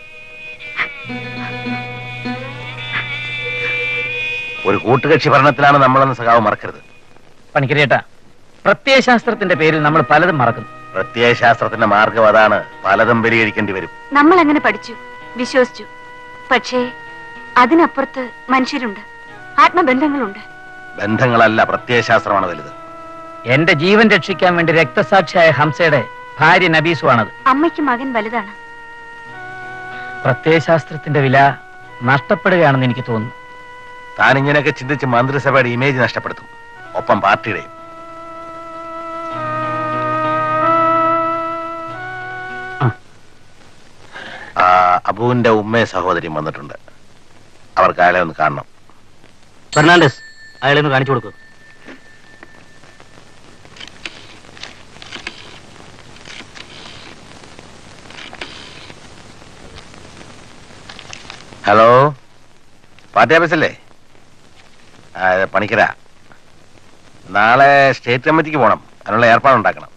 ഒരു കൂട്ടുകക്ഷി ഭരണത്തിലാണ് നമ്മളെന്ന് സഖാവ് മറക്കരുത് പണിക്കരേട്ടാ പ്രത്യയശാസ്ത്രത്തിന്റെ പേരിൽ നമ്മൾ പലതും മറക്കുന്നു പ്രത്യയശാസ്ത്രത്തിന്റെ മാർഗം അതാണ് പലതും ബലികരിക്കേണ്ടി വരും നമ്മൾ അങ്ങനെ പഠിച്ചു വിശ്വസിച്ചു പക്ഷേ അതിനപ്പുറത്ത് മനുഷ്യരുണ്ട് ആത്മബന്ധങ്ങളുണ്ട് ബന്ധങ്ങളല്ല പ്രത്യയശാസ്ത്രമാണ് വലുത് എന്റെ ജീവൻ രക്ഷിക്കാൻ വേണ്ടി രക്തസാക്ഷിയായ ഹംസയുടെ ഭാര്യ നബീസുവാണത് അമ്മയ്ക്ക് മകൻ വലുതാണ് പ്രത്യയശാസ്ത്രത്തിന്റെ വില നഷ്ടപ്പെടുകയാണെന്ന് എനിക്ക് തോന്നുന്നു താൻ ഇങ്ങനെയൊക്കെ ചിന്തിച്ച് മന്ത്രിസഭയുടെ ഇമേജ് നഷ്ടപ്പെടുത്തും ഒപ്പം പാർട്ടിയുടെയും ആ, അബുവിന്റെ ഉമ്മയെ സഹോദരിയും വന്നിട്ടുണ്ട് അവർക്ക് അയാളെ ഒന്ന് കാണണം ഫെർണാണ്ടസ് അയാളെ ഒന്ന് കാണിച്ചു കൊടുക്കൂ ഹലോ പാർട്ടി ഓഫീസല്ലേ ആ ഇത് പണിക്കര നാളെ സ്റ്റേറ്റ് കമ്മിറ്റിക്ക് പോകണം അതിനുള്ള ഏർപ്പാടുണ്ടാക്കണം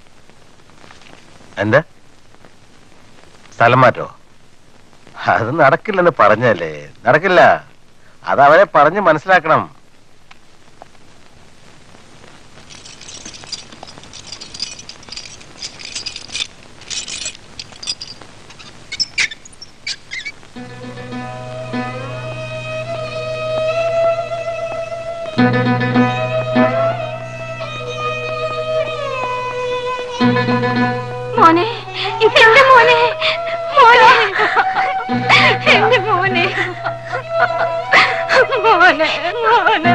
എന്ത് സ്ഥലം മാറ്റോ അത് നടക്കില്ലെന്ന് പറഞ്ഞല്ലേ നടക്കില്ല അത് അവരെ പറഞ്ഞ് മനസ്സിലാക്കണം മോനെ എന്റെ മോനെ മോനെ എന്റെ മോനെ മോനെ മോനെ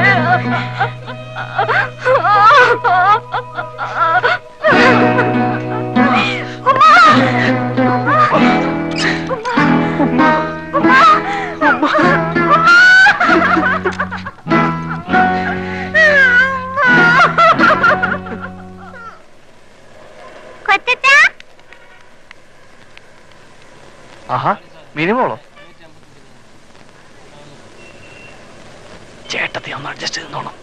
ആഹാ മിനിമോളോ ചേട്ടത്തി ഒന്ന് അഡ്ജസ്റ്റ് ചെയ്തോണം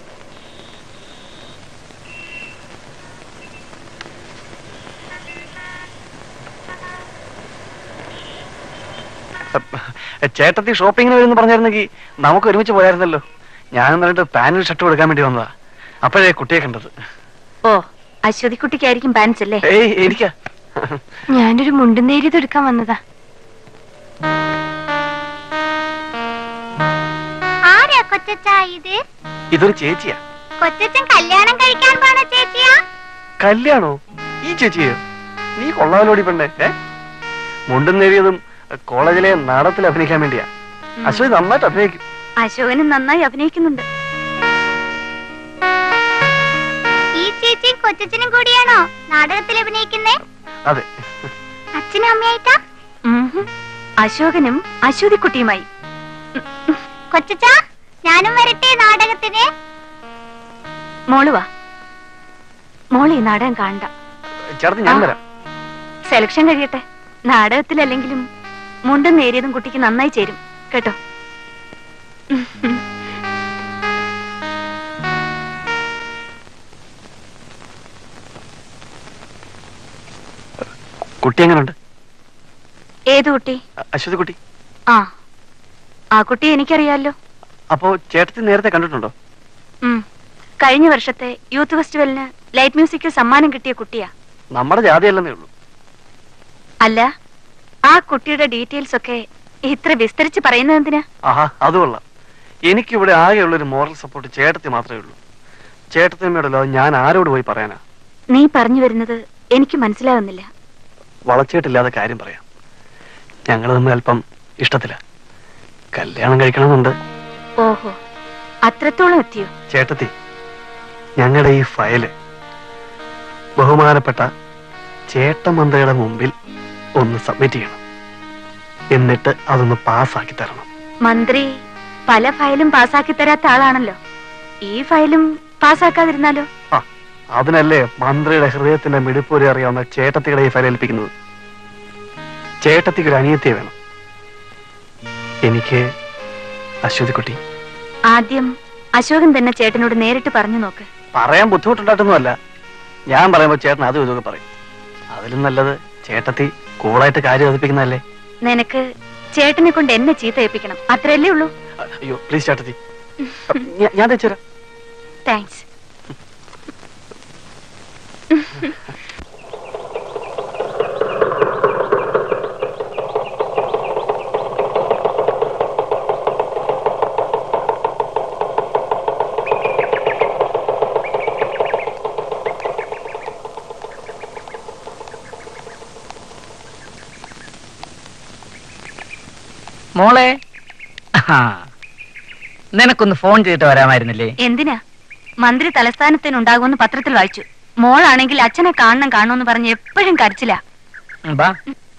ചേട്ടത്തി ഷോപ്പിങ്ങിന് വരുമെന്ന് പറഞ്ഞായിരുന്നെങ്കിൽ നമുക്ക് ഒരുമിച്ച് പോയായിരുന്നല്ലോ ഞാൻ എന്നിട്ട് പാനൽ ഷർട്ട് കൊടുക്കാൻ വേണ്ടി വന്നതാ അപ്പോഴേ കുട്ടിയെ കണ്ടത് ഓ അശ്വതിക്കുട്ടിക്കായിരിക്കും പാൻസ് അല്ലേ ഏയ് എനിക്കാ ഞാനൊരു മുണ്ടും നേരിയത് എടുക്കാൻ വന്നതാ ആരാ കൊച്ചാ ഇത് ഇതൊരു ചേച്ചിയാ കൊച്ചൻ കല്യാണം കഴിക്കാൻ പോണ ചേച്ചിയാ കല്യാണോ ഈ ചേച്ചിയോ നീ കൊള്ളാലോടി പെണ്ണെ ഏ മുണ്ടും നേരിയതും കോളേജിലെ നാടകത്തിൽ അഭിനയിക്കാൻ വേണ്ടിയാ അശ്വതി നന്നായിട്ട് അഭിനയിക്കും അശോകനും നന്നായി അഭിനയിക്കുന്നുണ്ട് ഈ ചേച്ചിയും കൊച്ചനും കൂടിയാണോ നാടകത്തിൽ അഭിനയിക്കുന്നേ അതെ അച്ഛനും അമ്മയായിട്ടാ ഉംഹും. അശോകനും അശ്വതിക്കുട്ടിയുമായി കൊച്ചാ ഞാനും വരട്ടെ നാടകത്തിന് മോള് വാ മോള് ഈ നാടകം കാണണ്ട ചേർത്ത് ഞാൻ വരാം സെലക്ഷൻ കഴിയട്ടെ നാടകത്തിലല്ലെങ്കിലും മുണ്ടും നേരിയതും കുട്ടിക്ക് നന്നായി ചേരും കേട്ടോ കുട്ടി എങ്ങനെയുണ്ട് ഏത് കുട്ടി അ- അശ്വതി കുട്ടി ആ ആ കുട്ടി എനിക്കറിയാലോ അപ്പോ ചേട്ടത്തി നേരത്തെ കണ്ടിട്ടുണ്ടോ ഉം. കഴിഞ്ഞ വർഷത്തെ യൂത്ത് ഫെസ്റ്റിവലിന് ലൈറ്റ് മ്യൂസിക്കിൽ സമ്മാനം കിട്ടിയ കുട്ടിയാ നമ്മുടെ ജാതിയല്ലെന്നേ ഉള്ളൂ അല്ല ആ കുട്ടിയുടെ ഡീറ്റെയിൽസ് ഒക്കെ ഇത്ര വിസ്തരിച്ച് പറയുന്നത് എന്തിനാ ആഹാ അത് കൊള്ളാം എനിക്കിവിടെ ആകെയുള്ളൊരു മോറൽ സപ്പോർട്ട് ചേട്ടത്തി മാത്രമേ ഉള്ളൂ ചേട്ടത്തിയമ്മയോടല്ലോ ഞാൻ ആരോട് പോയി പറയാനാ നീ പറഞ്ഞു വരുന്നത് എനിക്ക് മനസ്സിലാകുന്നില്ല വളച്ചിട്ടില്ലാതെ കാര്യം പറയാം ഞങ്ങൾ തമ്മിൽ അല്പം ഇഷ്ടത്തില്ല കല്യാണം കഴിക്കണമെന്നുണ്ട് ഓഹോ അത്രത്തോളം എത്തിയോ ചേട്ടത്തി ഞങ്ങളുടെ ഈ ഫയല് ബഹുമാനപ്പെട്ട ചേട്ടമന്ത്രയുടെ മുമ്പിൽ ഒന്ന് സബ്മിറ്റ് ചെയ്യണം എന്നിട്ട് അതൊന്ന് പാസ്സാക്കി തരണം മന്ത്രി പല ഫയലും പാസ്സാക്കി തരാത്ത ആളാണല്ലോ ഈ ഫയലും പാസ്സാക്കാതിരുന്നാലോ അതിനല്ലേ മന്ത്രിയുടെ ഹൃദയത്തിന്റെ മിടിപ്പൂരി അറിയാവുന്ന ചേട്ടത്തിയുടെ ഈ ഫയൽ ഏൽപ്പിക്കുന്നത് ചേട്ടത്തിക്ക് ഒരു അനിയത്തിയെ വേണം എനിക്ക് അശ്വതിക്കുട്ടി ആദ്യം അശോകൻ തന്നെ ചേട്ടനോട് നേരിട്ട് പറഞ്ഞു നോക്ക് പറയാൻ ബുദ്ധിമുട്ടുണ്ടായിട്ടൊന്നുമല്ല ഞാൻ പറയുമ്പോൾ ചേട്ടൻ അതും ഇതൊക്കെ പറയും അതിലും നല്ലത് ചേട്ടത്തി കൂളായിട്ട് കാര്യം അവതരിപ്പിക്കുന്നതല്ലേ നിനക്ക് ചേട്ടനെ കൊണ്ട് എന്നെ ചീത്ത ഏൽപ്പിക്കണം അത്രയല്ലേ ഉള്ളൂ അയ്യോ പ്ലീസ് ചേട്ടത്തി ഞാൻ- ഞാൻ തെച്ചുതരാം താങ്ക്സ് മോളെ ആ, നിനക്കൊന്ന് ഫോൺ ചെയ്തിട്ട് വരാമായിരുന്നില്ലേ എന്തിനാ മന്ത്രി തലസ്ഥാനത്തിനുണ്ടാകുമെന്ന് പത്രത്തിൽ വായിച്ചു മോളാണെങ്കിൽ അച്ഛനെ കാണണം കാണണമെന്ന് പറഞ്ഞ് എപ്പോഴും കരച്ചില്ല ഉം, ബാ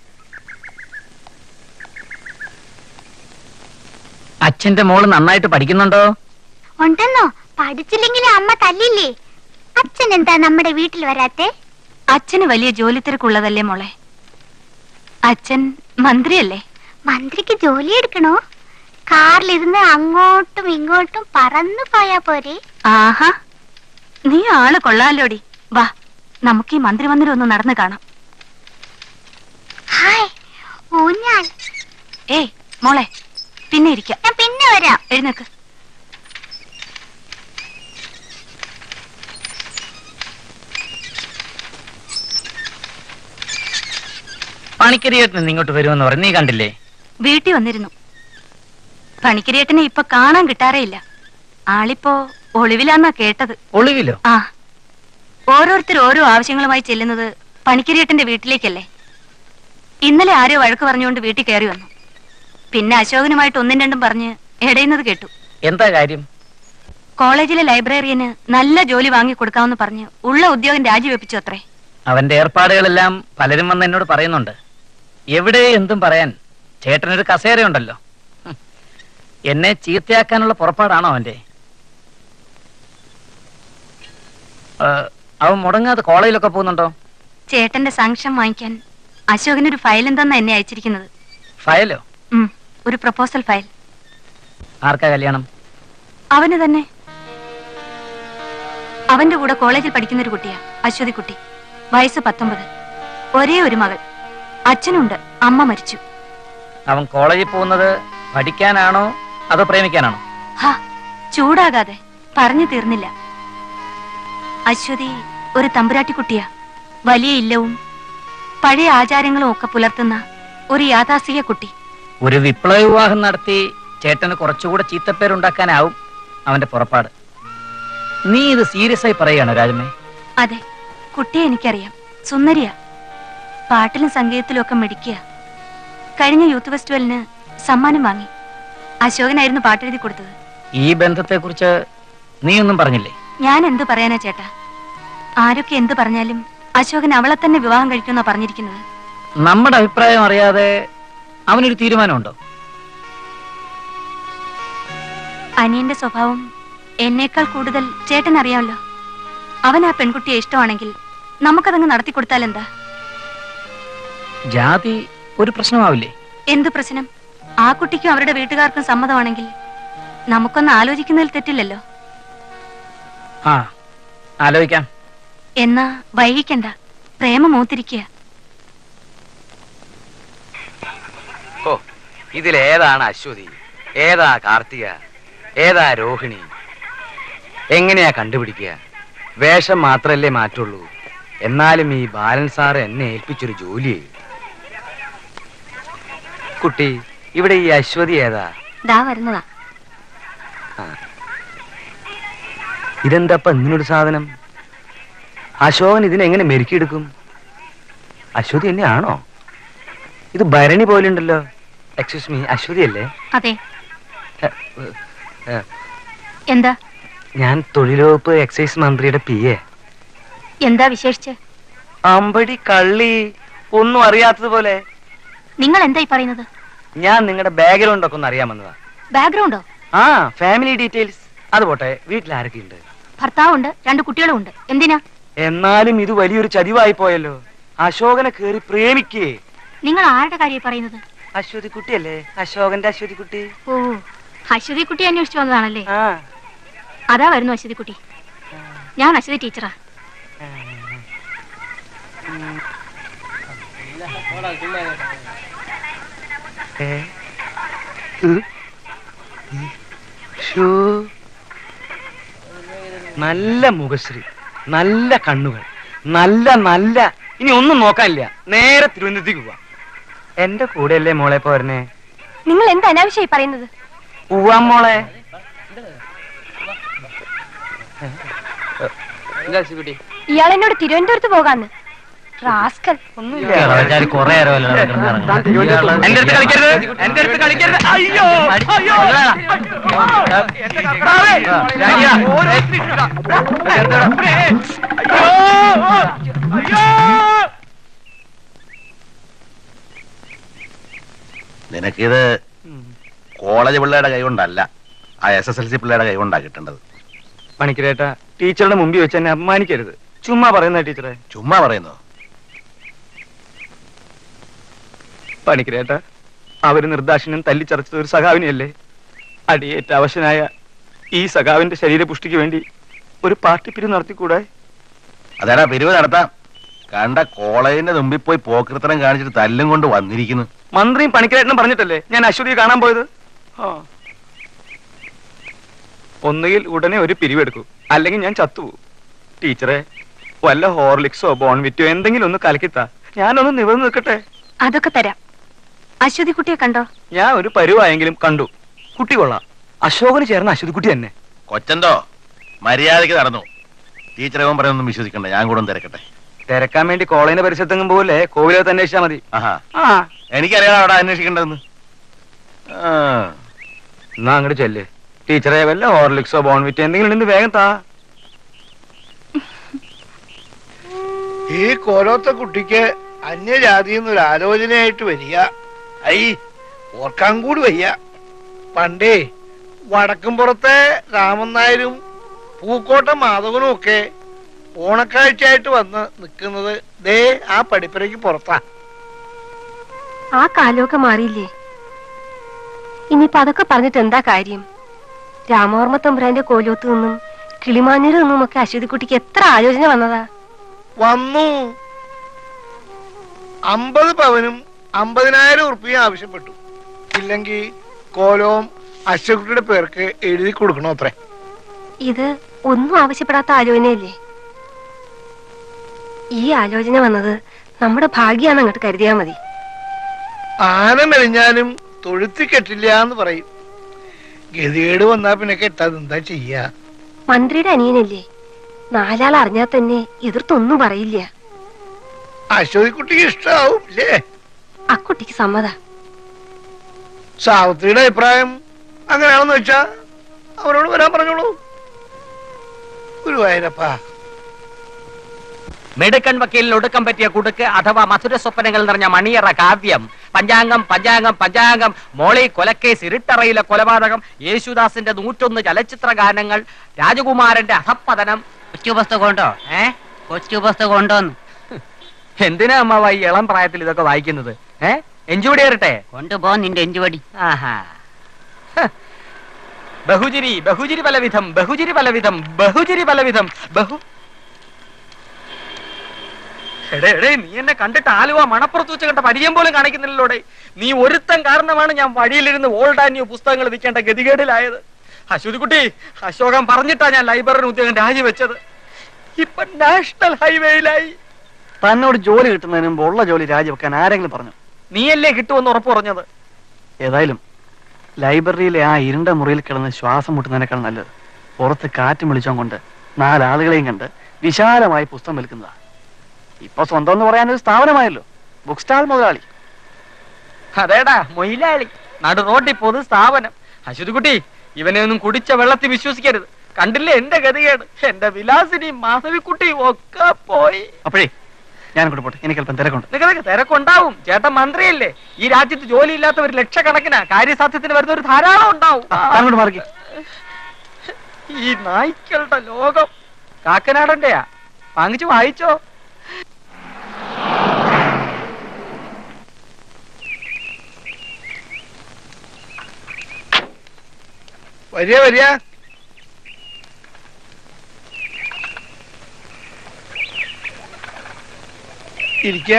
അച്ഛന്റെ മോള് നന്നായിട്ട് പഠിക്കുന്നുണ്ടോ ഉണ്ടെന്നോ പഠിച്ചില്ലെങ്കിൽ അമ്മ തല്ലില്ലേ അച്ഛൻ എന്താ നമ്മുടെ വീട്ടിൽ വരാത്തെ അച്ഛന് വലിയ ജോലി തിരക്കുള്ളതല്ലേ മോളെ അച്ഛൻ മന്ത്രിയല്ലേ മന്ത്രിക്ക് ജോലി എടുക്കണോ കാറിലിരുന്ന് അങ്ങോട്ടും ഇങ്ങോട്ടും പറന്നു പോയാ പോരെ ആഹാ നീ ആള് കൊള്ളാലോടി വാ നമുക്ക് ഈ മന്ത്രി മന്ദിരം ഒന്ന് നടന്നു കാണാം ഹായ് ഊഞ്ഞാൽ ഏയ് മോളെ പിന്നെ ഇരിക്കാം ഞാൻ പിന്നെ വരാം എഴുന്നേക്ക് പണിക്കരിയേട്ടൻ ഇങ്ങോട്ട് വരുമെന്ന് പറഞ്ഞു നീ കണ്ടില്ലേ വീട്ടിൽ വന്നിരുന്നു പണിക്കരിയേട്ടനെ ഇപ്പൊ കാണാൻ കിട്ടാറേ ഇല്ല ആളിപ്പോ ഒളിവിലാന്നാ കേട്ടത് ഒളിവിലോ ആ ഓരോരുത്തർ ഓരോ ആവശ്യങ്ങളുമായി ചെല്ലുന്നത് പണിക്കരിയേട്ടന്റെ വീട്ടിലേക്കല്ലേ ഇന്നലെ ആരോ വഴക്ക് പറഞ്ഞുകൊണ്ട് വീട്ടിൽ കയറി വന്നു പിന്നെ അശോകനുമായിട്ട് ഒന്നും രണ്ടും പറഞ്ഞ് ഇടയുന്നത് കേട്ടു എന്താ കാര്യം കോളേജിലെ ലൈബ്രറിയന് നല്ല ജോലി വാങ്ങി കൊടുക്കാമെന്ന് പറഞ്ഞ് ഉള്ള ഉദ്യോഗം രാജിവെപ്പിച്ചു അത്രേ അവന്റെ ഏർപ്പാടുകളെല്ലാം പലരും വന്ന് എന്നോട് പറയുന്നുണ്ട് എവിടെ എന്തും പറയാൻ ചേട്ടനൊരു കസേരയുണ്ടല്ലോ ഹും. എന്നെ ചീത്തയാക്കാനുള്ള പുറപ്പാടാണോ അവന്റെ ആ, അവൻ മുടങ്ങാതെ കോളേജിലൊക്കെ പോകുന്നുണ്ടോ ചേട്ടന്റെ സാങ്ഷൻ വാങ്ങിക്കാൻ അശോകനൊരു ഫയൽ എന്താന്ന് എന്നെ അയച്ചിരിക്കുന്നത് ഫയലോ ഉം, ഒരു പ്രപ്പോസൽ ഫയൽ ആർക്കാ കല്യാണം അവന് തന്നെ അവന്റെ കൂടെ കോളേജിൽ പഠിക്കുന്ന ഒരു കുട്ടിയാ അശ്വതി കുട്ടി വയസ്സ് പത്തൊമ്പത് ഒരേ ഒരു മകൾ അച്ഛനുണ്ട് അമ്മ മരിച്ചു അവൻ കോളേജിൽ പോകുന്നത് പഠിക്കാനാണോ അതോ പ്രേമിക്കാനാണോ ഹാ ചൂടാകാതെ പറഞ്ഞു തീർന്നില്ല അശ്വതി ഒരു തമ്പുരാട്ടി കുട്ടിയാ വലിയ ഇല്ലവും പഴയ ആചാരങ്ങളും ഒക്കെ പുലർത്തുന്ന ഒരു യാഥാസ്ഥിക കുട്ടി ഒരു വിപ്ലവ വിവാഹം നടത്തി ചേട്ടന് കുറച്ചുകൂടെ ചീത്തപ്പേരുണ്ടാക്കാനാവും അവന്റെ പുറപ്പാട് നീ ഇത് സീരിയസ് ആയി പറയുകയാണോ രാജമ്മേ അതെ കുട്ടിയെ എനിക്കറിയാം സുന്ദരിയാ പാട്ടിലും സംഗീതത്തിലും ഒക്കെ മിടിക്കുക കഴിഞ്ഞ യൂത്ത് ഫെസ്റ്റിവലിന് സമ്മാനം വാങ്ങി അശോകനായിരുന്നു പാട്ടെഴുതി കൊടുത്തത് ഈ ബന്ധത്തെക്കുറിച്ച് നീ ഒന്നും പറഞ്ഞില്ലേ ഞാൻ എന്ത് പറയാനാ ചേട്ടാ ആരൊക്കെ എന്ത് പറഞ്ഞാലും അശോകൻ അവളെ തന്നെ വിവാഹം കഴിക്കുമെന്നാ പറഞ്ഞിരിക്കുന്നത് നമ്മുടെ അഭിപ്രായം അറിയാതെ അവനൊരു തീരുമാനമുണ്ടോ അനിയന്റെ സ്വഭാവം എന്നേക്കാൾ കൂടുതൽ ചേട്ടൻ അറിയാമല്ലോ അവൻ ആ പെൺകുട്ടിയെ ഇഷ്ടമാണെങ്കിൽ നമുക്കതങ്ങ് നടത്തി കൊടുത്താൽ എന്താ ജാതി ഒരു പ്രശ്നമാവില്ലേ എന്ത് പ്രശ്നം ആ കുട്ടിക്കും അവരുടെ വീട്ടുകാർക്കും സമ്മതമാണെങ്കിൽ നമുക്കൊന്ന് ആലോചിക്കുന്നതിൽ തെറ്റില്ലല്ലോ ആ ആലോചിക്കാം എന്നാ വൈകിക്കണ്ട പ്രേമ മൂത്തിരിക്കുക ഓ ഇതിലേതാണ് അശ്വതി ഏതാ കാർത്തിക ഏതാ രോഹിണി എങ്ങനെയാ കണ്ടുപിടിക്കുക വേഷം മാത്രല്ലേ മാറ്റുള്ളൂ എന്നാലും ഈ ബാലൻ സാറ് എന്നെ ഏൽപ്പിച്ചൊരു ജോലി കുട്ടി ഇവിടെ ഈ അശ്വതി ഏതാ ദാ വരുന്നതാ ഇതെന്താപ്പ ഇങ്ങനൊരു സാധനം അശോകൻ ഇതിനെങ്ങനെ മെരുക്കിയെടുക്കും അശ്വതി തന്നെയാണോ ഇത് ഭരണി പോലെ ഉണ്ടല്ലോ എക്സ്ക്യൂസ് മീ അശ്വതി അല്ലേ അതെ ഏ, എന്താ ഞാൻ തൊഴിലുവകുപ്പ് എക്സൈസ് മന്ത്രിയുടെ പി എ എന്താ വിശേഷിച്ച് അമ്പടി കള്ളി ഒന്നും അറിയാത്തതുപോലെ നിങ്ങൾ എന്തായി പറയുന്നത് ഞാൻ നിങ്ങളുടെ ബാക്ക്ഗ്രൗണ്ട് ഒക്കെ ഒന്ന് അറിയാൻ വന്നതാ ബാക്ക്ഗ്രൗണ്ടോ ആ ഫാമിലി ഡീറ്റെയിൽസ് അത് പോട്ടെ വീട്ടിൽ ആരൊക്കെയുണ്ട് ഭർത്താവുണ്ട് രണ്ട് കുട്ടികളും ഉണ്ട് എന്തിനാ എന്നാലും ഇത് വലിയൊരു ചതിവായി പോയല്ലോ അശോകനെ കേറി പ്രേമിക്കേ നിങ്ങൾ ആരുടെ കാര്യമായി പറയുന്നത് അശ്വതി കുട്ടിയല്ലേ അശോകന്റെ അശ്വതി കുട്ടി ഓ അശ്വതി കുട്ടി അന്വേഷിച്ചു വന്നതാണല്ലേ അതാ വരുന്നു അശ്വതി കുട്ടി ഞാൻ അശ്വതി ടീച്ചറാ ഏ? ഉ? ഷോ. നല്ല മുഖശ്രീ നല്ല കണ്ണുകൾ നല്ല നല്ല ഇനി ഒന്നും നോക്കാനില്ല നേരെ തിരുവനന്തപുരത്തേക്ക് പോവാ എന്റെ കൂടെയല്ലേ മോളെ പോരനെ നിങ്ങൾ എന്താ അനാവശ്യമായി പറയുന്നത് പോവാം മോളെ ഇയാൾ എന്നോട് തിരുവനന്തപുരത്ത് പോകാന്ന് റാസ്കൽ കൊറേ എന്റെ അടുത്ത് കളിക്കരുത് എന്റെ അടുത്ത് കളിക്കരുത് അയ്യോ അയ്യോ എന്റെ കർത്താവേ അയ്യോ നിനക്കിത് കോളേജ് പിള്ളേരുടെ കൈ കൊണ്ടല്ല ആ എസ് എസ് എൽ സി പിള്ളേരുടെ കൈ കൊണ്ടാ കിട്ടേണ്ടത് പണിക്കരേട്ട ടീച്ചറുടെ മുമ്പിൽ വെച്ച് എന്നെ അപമാനിക്കരുത് ചുമ്മാ പറയുന്ന ടീച്ചറെ ചുമ്മാ പറയുന്നു പണിക്കരേട്ട അവര് നിർദാക്ഷിണ്യം തല്ലിച്ചറച്ചത് ഒരു സഖാവിനെയല്ലേ അടിയേറ്റ അവശനായ ഈ സഖാവിന്റെ ശരീരപുഷ്ടിക്ക് വേണ്ടി ഒരു പാർട്ടി പിരിവ് നടത്തിക്കൂടെ അതേടാ പിരിവ് നടത്താം കണ്ട കോളേജിന്റെ മുമ്പിൽ പോയി പോക്കൃത്തരം കാണിച്ചിട്ട് തല്ലും കൊണ്ട് വന്നിരിക്കുന്നു മന്ത്രിയും പണിക്കരേട്ടനും പറഞ്ഞിട്ടല്ലേ ഞാൻ അശ്വതിയെ കാണാൻ പോയത് ആ. ഒന്നുകിൽ ഉടനെ ഒരു പിരിവെടുക്കൂ അല്ലെങ്കിൽ ഞാൻ ചത്തുപോകും ടീച്ചറെ വല്ല ഹോർലിക്സോ ബോൺവിറ്റോ എന്തെങ്കിലും ഒന്ന് കലക്കിത്താ ഞാനൊന്ന് നിവർന്ന് നിൽക്കട്ടെ അതൊക്കെ തരാം അശ്വതി കുട്ടിയെ കണ്ടോ ഞാൻ ഒരു പരുവായെങ്കിലും കണ്ടു കുട്ടി കൊള്ളാം അശോകന് ചേർന്ന അശ്വതി കുട്ടി തന്നെ കൊച്ചന്തോ മര്യാദയ്ക്ക് നടന്നു ടീച്ചറെ അവൻ പറയുന്നൊന്നും വിശ്വസിക്കണ്ട ഞാൻ കൂടെ ഒന്ന് തിരക്കട്ടെ തിരക്കാൻ വേണ്ടി കോളേജിന്റെ പരിസരത്തെങ്ങും പോലെ കോവിലകത്ത് അന്വേഷിച്ചാ മതി ആഹാ ആ എനിക്കറിയാം അവിടെ അന്വേഷിക്കേണ്ടതെന്ന് ആ എന്നാ അങ്ങോട്ട് ചെല്ല് ടീച്ചറെ വല്ല ഹോർലിക്സോ ബോൺവിറ്റോ എന്തെങ്കിലും ഉണ്ടെങ്കിൽ വേഗം താ ഈ കോലോത്ത കുട്ടിക്ക് അന്യജാതിയിൽ നിന്ന് ഒരു ആലോചനയായിട്ട് വരിക ഐ ഓർക്കാൻ കൂടി വയ്യ പണ്ടേ വടക്കുംപുറത്തെ രാമൻ നായരും പൂക്കോട്ട മാധവനും ഒക്കെ ഓണക്കാഴ്ചയായിട്ട് വന്ന് നിൽക്കുന്നത് ദേ ആ പടിപ്പുരയ്ക്ക് പുറത്താ ആ കാലമൊക്കെ മാറിയില്ലേ ഇനിയിപ്പൊ അതൊക്കെ പറഞ്ഞിട്ട് എന്താ കാര്യം രാമവർമ്മ തമ്പുരാന്റെ കോലോത്ത് നിന്നും കിളിമാഞ്ഞൂരിൽ നിന്നും ഒക്കെ അശ്വതി കുട്ടിക്ക് എത്ര ആലോചന വന്നതാ വന്നു അമ്പത് പവനും അമ്പതിനായിരം ഉറുപ്പിയും ആവശ്യപ്പെട്ടു ഇല്ലെങ്കിൽ കോലവും അശ്വകുട്ടിയുടെ പേർക്ക് എഴുതി കൊടുക്കണോ അത്രേ ഇത് ഒന്നും ആവശ്യപ്പെടാത്ത ആലോചനയല്ലേ ഈ ആലോചന വന്നത് നമ്മുടെ ഭാഗ്യാന്ന് അങ്ങോട്ട് കരുതിയാ മതി ആന മെലിഞ്ഞാലും തൊഴുത്തി കെട്ടില്ല എന്ന് പറയും ഗതികേട് വന്നാ പിന്നെ കെട്ടാതെ എന്താ ചെയ്യാ മന്ത്രിയുടെ അനിയനല്ലേ നാലാൾ അറിഞ്ഞാൽ തന്നെ എതിർത്തൊന്നും പറയില്ല അശ്വതിക്കുട്ടിക്ക് ഇഷ്ടാവും ഇല്ലേ അക്കുട്ടിക്ക് സമ്മത സാവിത്രിയുടെ അഭിപ്രായം അങ്ങനെയാണെന്ന് വെച്ചാ അവരോട് വരാൻ പറഞ്ഞോളൂ ഗുരുവായൂരപ്പാ മിടുക്കൻ വക്കീലിന് ഒടുക്കം പറ്റിയ കുടുക്ക് അഥവാ മധുര സ്വപ്നങ്ങൾ നിറഞ്ഞ മണിയറ കാവ്യം പഞ്ചാംഗം പഞ്ചാംഗം പഞ്ചാംഗം മോളി കൊലക്കേസ് ഇരുട്ടറയിലെ കൊലപാതകം യേശുദാസിന്റെ നൂറ്റൊന്ന് ചലച്ചിത്ര ഗാനങ്ങൾ രാജകുമാരന്റെ അധപ്പതനം കൊച്ചു പുസ്തകം ഉണ്ടോ ഏ കൊച്ചു പുസ്തകം ഉണ്ടോന്ന് എന്തിനാ അമ്മാവ ഈ ഇളം പ്രായത്തിൽ ഇതൊക്കെ വായിക്കുന്നത് ഏ എഞ്ചുപടി കയറട്ടെ കൊണ്ടുപോ നിന്റെ എഞ്ചുപടി ആഹാ ഹ്. ബഹുജിരി ബഹുജിരി പലവിധം ബഹുജിരി പലവിധം ബഹുജിരി പലവിധം ബഹു എടേ എടേ നീ എന്നെ കണ്ടിട്ട് ആലുവ മണപ്പുറത്ത് വെച്ച് കണ്ട പരിചയം പോലും കാണിക്കുന്നില്ലല്ലോടെ നീ ഒരുത്തൻ കാരണമാണ് ഞാൻ വഴിയിലിരുന്ന് ഓൾഡ് ആൻഡ് ന്യൂ പുസ്തകങ്ങൾ വിൽക്കേണ്ട ഗതികേടിലായത് അശ്വതിക്കുട്ടി അശോകൻ പറഞ്ഞിട്ടാ ഞാൻ ലൈബ്രറി ഉദ്യോഗം രാജിവെച്ചത് ഇപ്പൊ നാഷണൽ ഹൈവേയിലായി തന്നോട് ജോലി കിട്ടുന്നതിന് മുമ്പ് ഉള്ള ജോലി രാജിവെക്കാൻ ആരെങ്കിലും പറഞ്ഞു നീയല്ലേ കിട്ടുമെന്ന് ഉറപ്പ് പറഞ്ഞത് ഏതായാലും ലൈബ്രറിയിലെ ആ ഇരുണ്ട മുറിയിൽ കിടന്ന് ശ്വാസം മുട്ടുന്നതിനേക്കാൾ നല്ലത് പുറത്ത് കാറ്റും വെളിച്ചം കൊണ്ട് നാലാളുകളെയും കണ്ട് വിശാലമായി പുസ്തകം വിൽക്കുന്നതാ ഇപ്പൊ സ്വന്തം എന്ന് പറയാൻ ഒരു സ്ഥാപനമായല്ലോ ബുക്ക് സ്റ്റാൾ മുതലാളി അതേടാ മൊയിലാളി നടു റോഡിൽ പൊതു സ്ഥാപനം അശ്വതിക്കുട്ടി ഇവനെ ഒന്നും കുടിച്ച വെള്ളത്തിൽ വിശ്വസിക്കരുത് കണ്ടില്ലേ എന്റെ ഗതികേട് എന്റെ വിലാസിനി മാധവിക്കുട്ടി ഒക്കെ പോയി അപ്പോഴേ ഞാൻ കൂടെ പോട്ടെ എനിക്ക് അല്പം തിരക്കുണ്ട് നിനക്ക് നിനക്ക് തിരക്കുണ്ടാവും ചേട്ടൻ മന്ത്രിയല്ലേ ഈ രാജ്യത്ത് ജോലി ഇല്ലാത്തവർ ലക്ഷക്കണക്കിനാ കാര്യസാധ്യത്തിന് വരുന്ന ഒരു ധാരാളം ഉണ്ടാവും അങ്ങോട്ട് മാറിക്കേ ഈ നായ്ക്കളുടെ ലോകം കാക്കനാടന്റെയാ വാങ്ങിച്ചു വായിച്ചോ വരിക വരിക ഇരിക്ക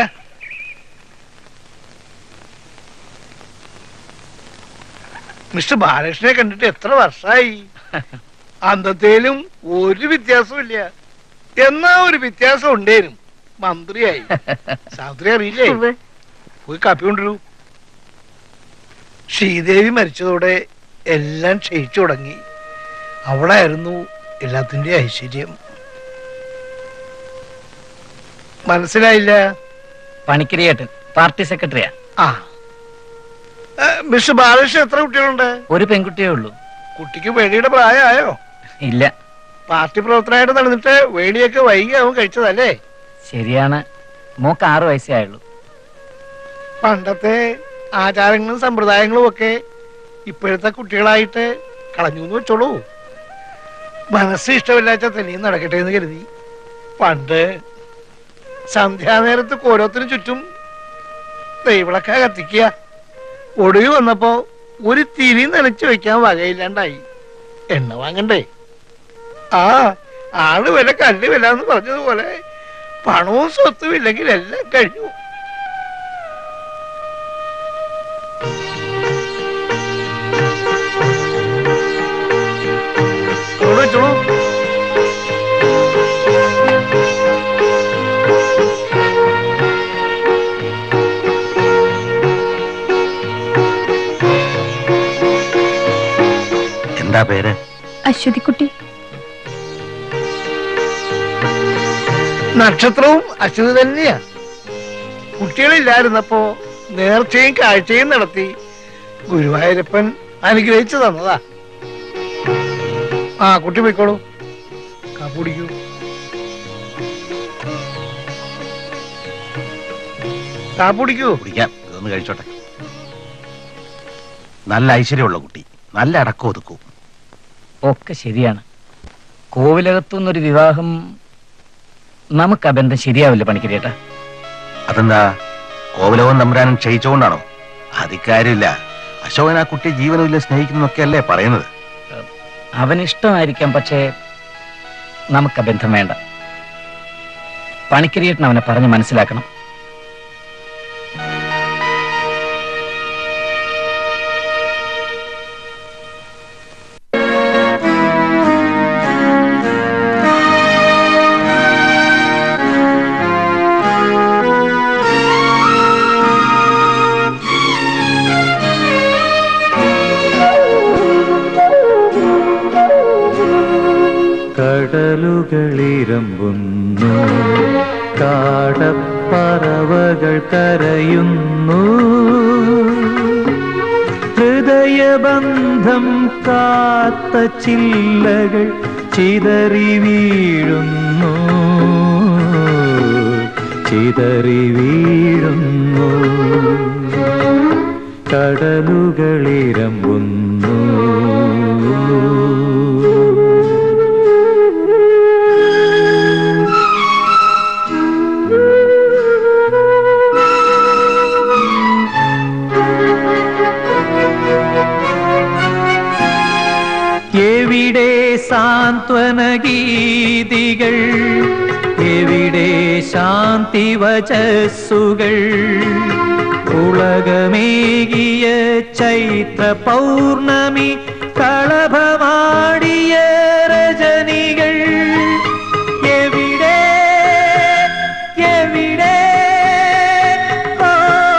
മിസ്റ്റർ ബാലകൃഷ്ണനെ കണ്ടിട്ട് എത്ര വർഷമായി അന്നത്തേലും ഒരു വ്യത്യാസമില്ല എന്നാ ഒരു വ്യത്യാസം ഉണ്ടേനും മന്ത്രിയായി സാവിത്രി അറിയില്ലേ പോയി കാപ്പി കൊണ്ടുവരൂ ശ്രീദേവി മരിച്ചതോടെ എല്ലാം ക്ഷയിച്ചു തുടങ്ങി അവളായിരുന്നു എല്ലാത്തിന്റെ ഐശ്വര്യം മനസ്സിലായില്ല പണിക്കരിയേട്ടൻ പാർട്ടി സെക്രട്ടറിയാ ആ ഏ, മിസ്റ്റർ ബാലകൃഷ്ണൻ എത്ര കുട്ടികളുണ്ട് ഒരു പെൺകുട്ടിയേ ഉള്ളൂ കുട്ടിക്ക് വേളിയുടെ പ്രായമായോ ഇല്ല പാർട്ടി പ്രവർത്തനമായിട്ട് നടന്നിട്ട് വേളിയൊക്കെ വൈകിയാവും കഴിച്ചതല്ലേ ശരിയാണ് മോക്ക് ആറു വയസ്സേ ആയുള്ളൂ പണ്ടത്തെ ആചാരങ്ങളും സമ്പ്രദായങ്ങളും ഒക്കെ ഇപ്പോഴത്തെ കുട്ടികളായിട്ട് കളഞ്ഞു എന്ന് വെച്ചോളൂ മനസ്സ് ഇഷ്ടമില്ലാച്ച തന്നെയും നടക്കട്ടെ എന്ന് കരുതി പണ്ട് സന്ധ്യാനേരത്ത് കോരോത്തിനു ചുറ്റും ദൈവളക്ക കത്തിക്കുക ഒടുവിൽ വന്നപ്പോ ഒരു തിരി നനച്ചു വെക്കാൻ വകയില്ലാണ്ടായി എണ്ണ വാങ്ങണ്ടേ ആ ആള് വില കല്ല് വില എന്ന് പറഞ്ഞതുപോലെ പണവും സ്വത്തും ഇല്ലെങ്കിൽ എല്ലാം കഴിഞ്ഞു ചോളൂ വെച്ചോളൂ എന്താ പേര് അശ്വതിക്കുട്ടി നക്ഷത്രവും അശ്വതി തന്നെയാ കുട്ടികളില്ലായിരുന്നപ്പോ നേർച്ചയും കാഴ്ചയും നടത്തി ഗുരുവായൂരപ്പൻ അനുഗ്രഹിച്ചു തന്നതാ ആ കുട്ടി പോയിക്കോളൂ കാപ്പി കുടിക്കൂ കാപ്പി കുടിക്കൂ കുടിക്കാം ഇതൊന്ന് കഴിച്ചോട്ടെ നല്ല ഐശ്വര്യമുള്ള കുട്ടി നല്ല അടക്കം ഒതുക്കും ഒക്കെ ശരിയാണ് കോവിലകത്തുനിന്നൊരു വിവാഹം നമുക്ക് ആ ബന്ധം ശരിയാവില്ല പണിക്കരിയേട്ടാ അതെന്താ കോവിലവും തമ്പുരാനും ക്ഷയിച്ചുകൊണ്ടാണോ അതിക്കാര്യമില്ല അശോകൻ ആ കുട്ടിയെ ജീവനുമില്ല സ്നേഹിക്കുന്നൊക്കെ അല്ലേ പറയുന്നത് അവനിഷ്ടമായിരിക്കാം പക്ഷേ നമുക്ക് ആ ബന്ധം വേണ്ട പണിക്കരിയേട്ടൻ അവനെ പറഞ്ഞ് മനസ്സിലാക്കണം കടലുകളിരമ്പുന്നു കാടപ്പറവകൾ കരയുന്നു ഹൃദയബന്ധം കാത്ത ചില്ലകൾ ചിതറി വീഴുന്നു ചിതറി വീഴുന്നു കടലുകളിരമ്പുന്നു എവിടെ സാന്ത്വന ഗീതികൾ എവിടെ ശാന്തി വചസ്സുകൾ ഉളകമേകിയ ചൈത്ര പൗർണമി കളഭമാടിയ രജനികൾ എവിടെ എവിടെ ഓ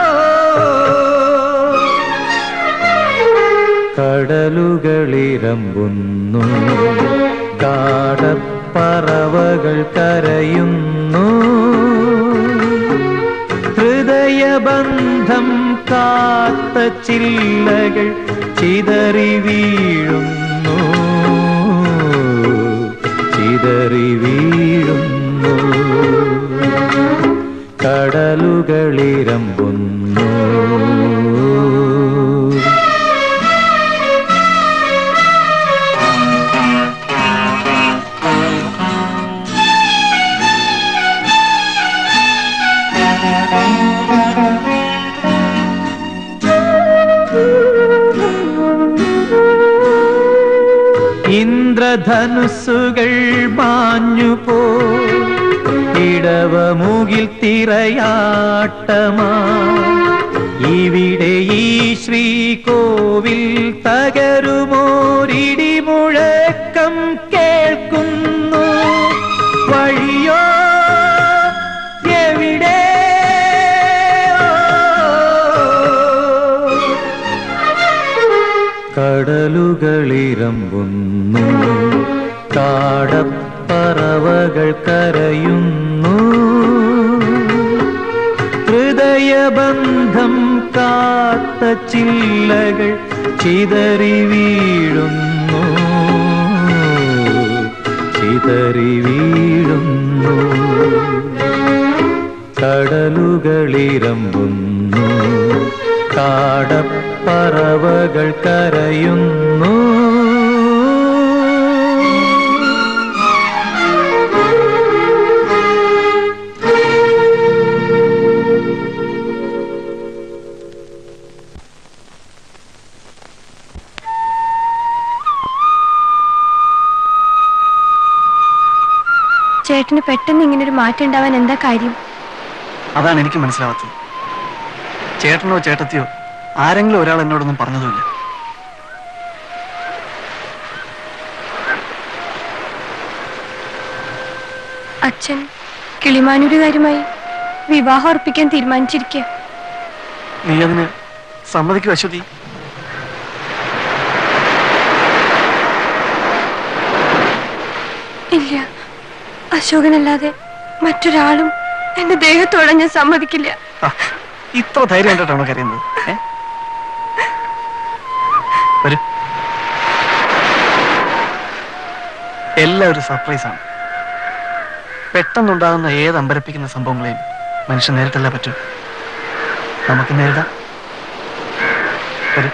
കടലുകളിരമ്പുന്നു കാടപ്പറവകൾ കരയുന്നു ഹൃദയബന്ധം കാത്ത ചില്ലകൾ ചിതറി വീഴുന്നു ചിതറി വീഴുന്നു കടലുകളിരമ്പുന്നു ഇന്ദ്രധനുസ്സുകൾ മാഞ്ഞുപോ ഇടവമുകിൽ തിറയാട്ടമാ ഇവിടെ ഈ ശ്രീകോവിൽ തകരുമോരിടിമുഴക്കം കേൾക്കുന്നു വഴിയോ എവിടെ കടലുകളിരമ്പുന്നു കാടപ്പറവകൾ കരയുന്നു ഹൃദയബന്ധം കാത്ത ചില്ലകൾ ചിതറി വീഴുന്നു ചിതറി വീഴുന്നു കടലുകളിരമ്പുന്നു കാടപ്പറവകൾ കരയുന്നു ചേട്ടന് പെട്ടെന്ന് ഇങ്ങനെ ഒരു മാറ്റം ഉണ്ടാവാൻ എന്താ കാര്യം അതാണ് എനിക്ക് മനസ്സിലാവാത്തത് ചേട്ടനോ ചേട്ടത്തിയോ ആരെങ്കിലും ഒരാൾ എന്നോടൊന്നും പറഞ്ഞതുമില്ല അച്ഛൻ കിളിമാനൂരുകാരുമായി വിവാഹം ഉറപ്പിക്കാൻ തീരുമാനിച്ചിരിക്കുക നീ അതിന് സമ്മതിക്കൂ അശ്വതി ഇല്ല അശോകനല്ലാതെ മറ്റൊരാളും എന്റെ ദേഹത്തോടെ ഞാൻ സമ്മതിക്കില്ല ആ, ഇത്ര ധൈര്യം കണ്ടിട്ടാണോ കരയുന്നത് ഏ? വരൂ എല്ലാം ഒരു സർപ്രൈസാണ് പെട്ടെന്നുണ്ടാകുന്ന ഏത് അമ്പരപ്പിക്കുന്ന സംഭവങ്ങളെയും മനുഷ്യൻ നേരിട്ടല്ല പറ്റൂ നമുക്ക് നേരിടാം വരൂ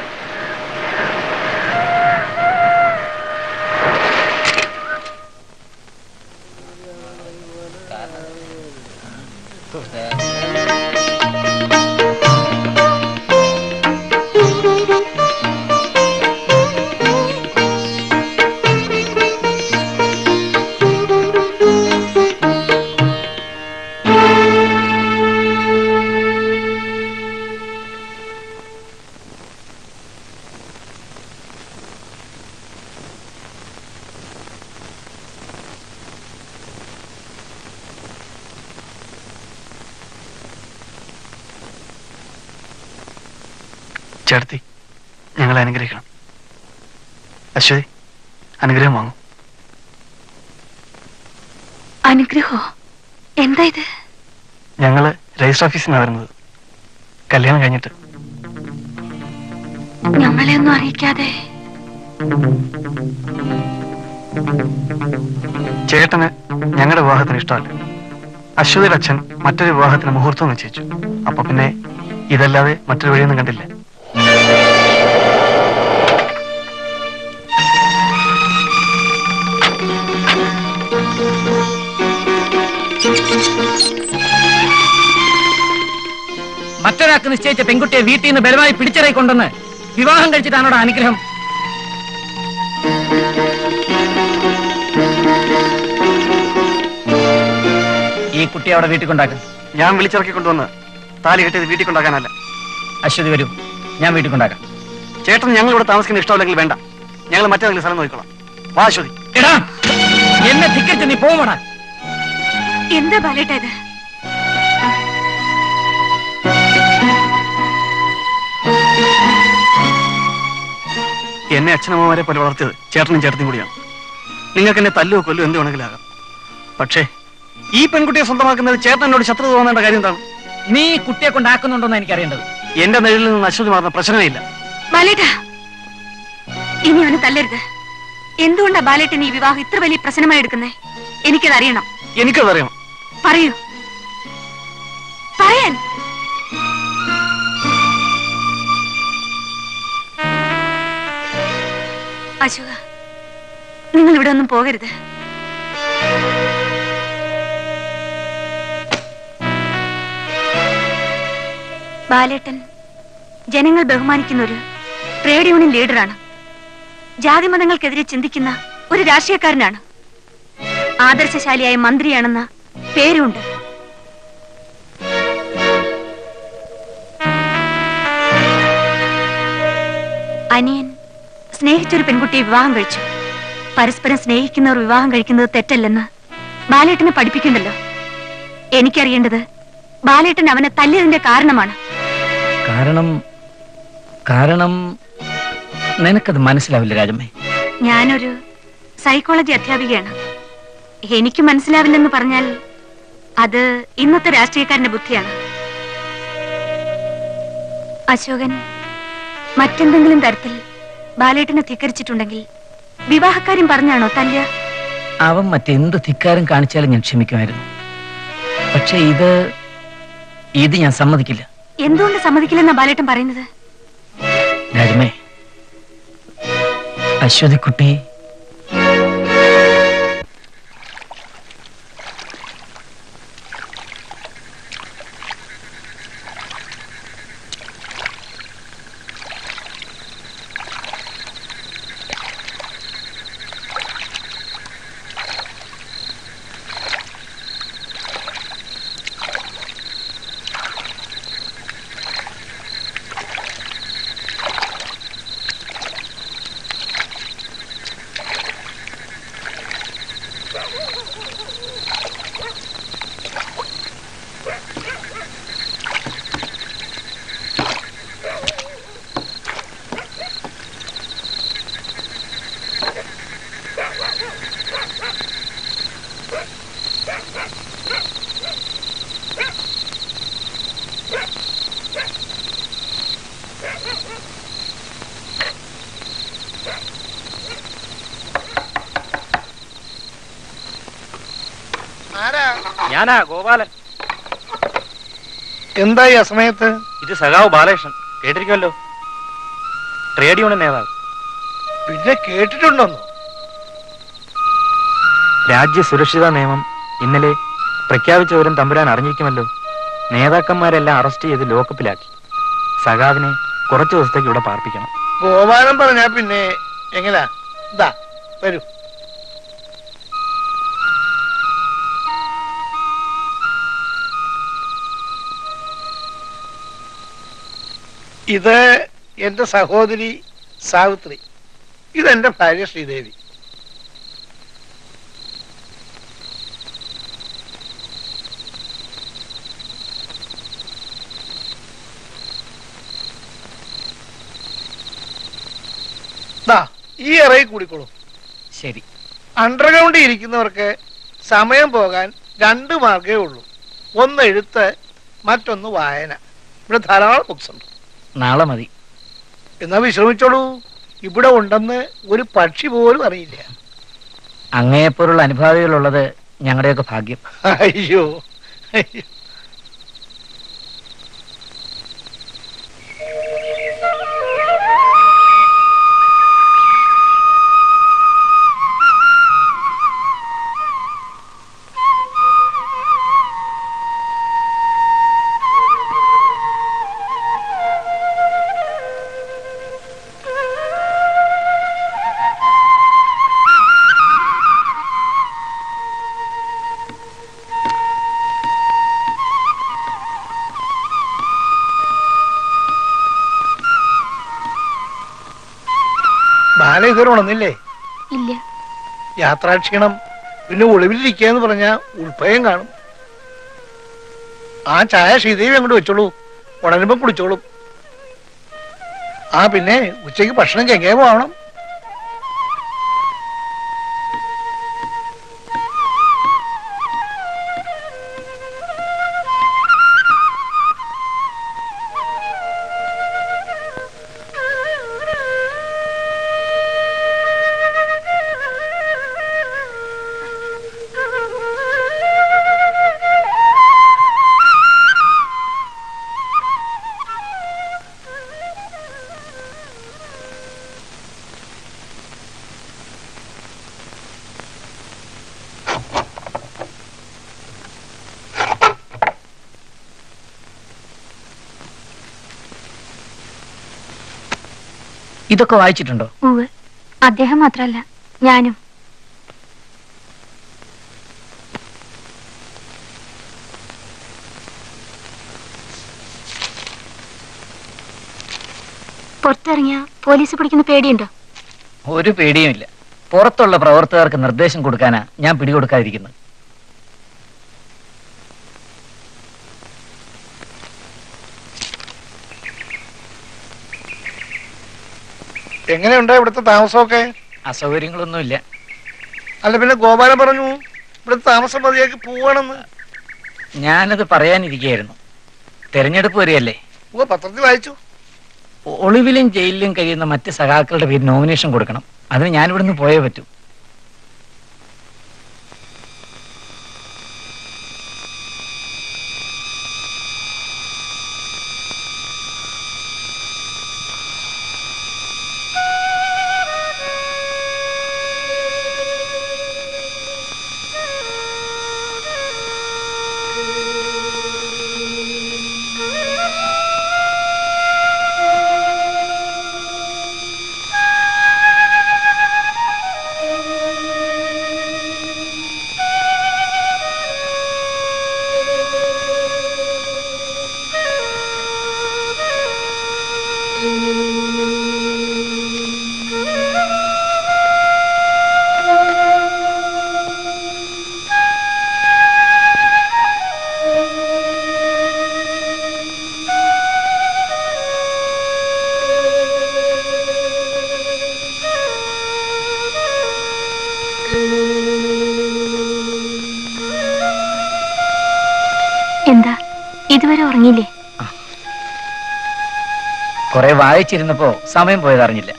ചേർത്തി ഞങ്ങളെ അനുഗ്രഹിക്കണം അശ്വതി അനുഗ്രഹം വാങ്ങും അനുഗ്രഹോ എന്താ ഇത് ഞങ്ങള് രജിസ്റ്റർ ഓഫീസിൽ നിന്നാണ് വരുന്നത് കല്യാണം കഴിഞ്ഞിട്ട് ഞങ്ങളെ ഒന്നും അറിയിക്കാതെ ചേട്ടന് ഞങ്ങളുടെ വിവാഹത്തിന് ഇഷ്ടമല്ല അശ്വതിയുടെ അച്ഛൻ മറ്റൊരു വിവാഹത്തിന് മുഹൂർത്തം നിശ്ചയിച്ചു അപ്പൊ പിന്നെ ഇതല്ലാതെ മറ്റൊരു വഴിയൊന്നും കണ്ടില്ല മറ്റൊരാൾക്ക് നിശ്ചയിച്ച പെൺകുട്ടിയെ വീട്ടിൽ നിന്ന് ബലമായി പിടിച്ചിറക്കി കൊണ്ടുവന്ന് വിവാഹം കഴിച്ചിട്ടാണോടാ അനുഗ്രഹം ഈ കുട്ടിയെ അവിടെ വീട്ടിൽ കൊണ്ടാക്കും ഞാൻ വിളിച്ചിറക്കി കൊണ്ടുവന്ന് താലി കെട്ടിയത് വീട്ടിൽ കൊണ്ടാക്കാനല്ല അശ്വതി വരൂ ഞാൻ വീട്ടിൽ കൊണ്ടാക്കാം ചേട്ടൻ ഞങ്ങൾ ഇവിടെ താമസിക്കുന്ന ഇഷ്ടമല്ലെങ്കിൽ വേണ്ട ഞങ്ങൾ മറ്റേതെങ്കിലും സ്ഥലം നോക്കിക്കോളാം വാ അശ്വതി എടാ എന്നെ ധിക്കരിച്ച് നീ പോവണ എന്താ ബാലേട്ട ഇത് എന്നെ അച്ഛനമ്മമാരെ പോലെ വളർത്തിയത് ചേട്ടനും ചേട്ടനും കൂടിയാണ് നിങ്ങൾക്ക് എന്നെ തല്ലുവോ കൊല്ലോ എന്ത് വേണമെങ്കിലും ആകാം പക്ഷേ ഈ പെൺകുട്ടിയെ സ്വന്തമാക്കുന്നത് ചേട്ടൻ എന്നോട് ശത്രു തോന്നേണ്ട കാര്യം എന്താണ് നീ ഈ കുട്ടിയെ കൊണ്ടാക്കുന്നുണ്ടോന്ന് എനിക്കറിയേണ്ടത് എന്റെ നിഴലിൽ നിന്ന് അശ്വതി മാറുന്ന പ്രശ്നമേ ഇല്ല ബാലേട്ട ഇനി അവന് തല്ലരുത് എന്തുകൊണ്ടാ ബാലേട്ടൻ ഈ വിവാഹം ഇത്ര വലിയ പ്രശ്നമായി എടുക്കുന്നേ എനിക്കത് അറിയണം എനിക്കത് അറിയണം പറയൂ പറയാൻ അശോക നിങ്ങൾ ഇവിടെ ഒന്നും പോകരുത് ബാലേട്ടൻ ജനങ്ങൾ ബഹുമാനിക്കുന്ന ഒരു ട്രേഡ് യൂണിയൻ ലീഡറാണ് ജാതിമതങ്ങൾക്കെതിരെ ചിന്തിക്കുന്ന ഒരു രാഷ്ട്രീയക്കാരനാണ് ആദർശശാലിയായ മന്ത്രിയാണെന്ന പേരുണ്ട് അനിയൻ സ്നേഹിച്ചൊരു പെൺകുട്ടിയെ വിവാഹം കഴിച്ചു പരസ്പരം സ്നേഹിക്കുന്നവർ വിവാഹം കഴിക്കുന്നത് തെറ്റല്ലെന്ന് ബാലേട്ടനെ പഠിപ്പിക്കണ്ടല്ലോ എനിക്കറിയേണ്ടത് ബാലേട്ടൻ അവനെ തല്ലിയതിന്റെ കാരണമാണ് കാരണം കാരണം നിനക്കത് മനസ്സിലാവില്ല രാജമ്മേ ഞാനൊരു സൈക്കോളജി അധ്യാപികയാണ് എനിക്ക് മനസ്സിലാവില്ലെന്ന് പറഞ്ഞാൽ അത് ഇന്നത്തെ രാഷ്ട്രീയക്കാരന്റെ ബുദ്ധിയാണ് അശോകൻ മറ്റെന്തെങ്കിലും തരത്തിൽ ബാലേട്ടനെ ധിക്കരിച്ചിട്ടുണ്ടെങ്കിൽ വിവാഹക്കാര്യം പറഞ്ഞാണോ തല്ലുക അവൻ മറ്റെന്ത് ധിക്കാരം കാണിച്ചാലും ഞാൻ ക്ഷമിക്കുമായിരുന്നു പക്ഷെ ഇത് ഇത് ഞാൻ സമ്മതിക്കില്ല എന്തുകൊണ്ട് സമ്മതിക്കില്ലെന്നാ ബാലേട്ടൻ പറയുന്നത് രാജമ്മേ അശ്വതിക്കുട്ടി ഞാനാ ഗോപാലൻ എന്തായി ആ സമയത്ത് ഇത് സഖാവ് ബാലകൃഷ്ണൻ കേട്ടിരിക്കുമല്ലോ ട്രേഡ് യൂണിയൻ നേതാവ് പിന്നെ കേട്ടിട്ടുണ്ടോന്നോ രാജ്യ സുരക്ഷിത നിയമം ഇന്നലെ പ്രഖ്യാപിച്ച വിവരം തമ്പുരാൻ അറിഞ്ഞിരിക്കുമല്ലോ നേതാക്കന്മാരെല്ലാം അറസ്റ്റ് ചെയ്ത് ലോക്കപ്പിലാക്കി സഖാവിനെ കുറച്ചു ദിവസത്തേക്ക് ഇവിടെ പാർപ്പിക്കണം ഗോപാലൻ പറഞ്ഞാ പിന്നെ എങ്ങനാ ഇതാ വരൂ ഇത് എന്റെ സഹോദരി സാവിത്രി ഇതെന്റെ ഭാര്യ ശ്രീദേവി ദാ, ഈ ഇറയിൽ കൂടിക്കോളൂ ശരി അണ്ടർഗ്രൗണ്ടിൽ ഇരിക്കുന്നവർക്ക് സമയം പോകാൻ രണ്ട് മാർഗേ ഉള്ളൂ ഒന്ന് എഴുത്ത് മറ്റൊന്ന് വായന ഇവിടെ ധാരാളം ബുക്സ് ഉണ്ട് നാളെ മതി എന്നാ വിശ്രമിച്ചോളൂ ഇവിടെ ഉണ്ടെന്ന് ഒരു പക്ഷി പോലും അറിയില്ല അങ്ങയെപ്പോലുള്ള അനുഭാവികളുള്ളത് ഞങ്ങളുടെയൊക്കെ ഭാഗ്യം അയ്യോ അയ്യോ. ബാല ഇതുവരെ ഉണർന്നില്ലേ ഇല്ല യാത്രാക്ഷീണം പിന്നെ ഒളിവിലിരിക്കുക എന്ന് പറഞ്ഞാൽ ഉൾഭയം കാണും ആ ചായ ശ്രീദേവി അങ്ങോട്ട് വെച്ചോളൂ ഉണരുമ്പോ കുടിച്ചോളും ആ പിന്നെ ഉച്ചയ്ക്ക് ഭക്ഷണം ചെങ്ങേ പോകണം ഇതൊക്കെ വായിച്ചിട്ടുണ്ടോ ഉവ് അദ്ദേഹം മാത്രല്ല ഞാനും പുറത്തിറങ്ങിയ പോലീസ് പിടിക്കുന്ന പേടിയുണ്ടോ ഒരു പേടിയുമില്ല പുറത്തുള്ള പ്രവർത്തകർക്ക് നിർദ്ദേശം കൊടുക്കാനാ ഞാൻ പിടികൊടുക്കാതിരിക്കുന്നത് എങ്ങനെയുണ്ട് ഇവിടുത്തെ താമസമൊക്കെ അസൗകര്യങ്ങളൊന്നുമില്ല അല്ല പിന്നെ ഗോപാലൻ പറഞ്ഞു ഇവിടുത്തെ താമസം മതിയാക്കി പോവാണെന്ന് ഞാനത് പറയാനിരിക്കുകയായിരുന്നു തെരഞ്ഞെടുപ്പ് വരികയല്ലേ ഓ പത്രത്തിൽ വായിച്ചു ഒളിവിലും ജയിലിലും കഴിയുന്ന മറ്റ് സഖാക്കളുടെ പേര് നോമിനേഷൻ കൊടുക്കണം അതിന് ഞാൻ ഇവിടുന്ന് പോയേ പറ്റൂ എന്താ ഇതുവരെ ഉറങ്ങിയില്ലേ കുറെ വായിച്ചിരുന്നപ്പോ സമയം പോയതറിഞ്ഞില്ല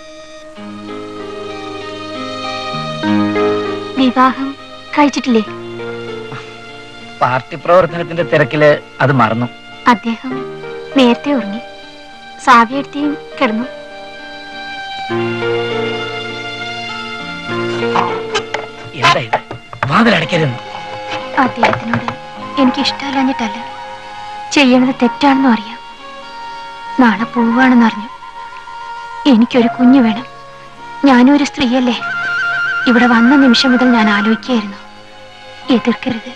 വിവാഹം കഴിച്ചിട്ടില്ലേ പാർട്ടി പ്രവർത്തനത്തിന്റെ തിരക്കില് അത് മറന്നു അദ്ദേഹം നേരത്തെ ഉറങ്ങി സാവിയെടുത്തിയും കിടന്നു എന്താ ഇത് വാതിലടയ്ക്കരുന്നു അദ്ദേഹത്തിനോട് എനിക്ക് ഇഷ്ടമല്ലാഞ്ഞിട്ടല്ല ചെയ്യണത് തെറ്റാണെന്നും അറിയാം നാളെ പോവാണെന്ന് അറിഞ്ഞു എനിക്കൊരു കുഞ്ഞു വേണം ഞാനും ഒരു സ്ത്രീയല്ലേ ഇവിടെ വന്ന നിമിഷം മുതൽ ഞാൻ ആലോചിക്കുകയായിരുന്നു എതിർക്കരുത്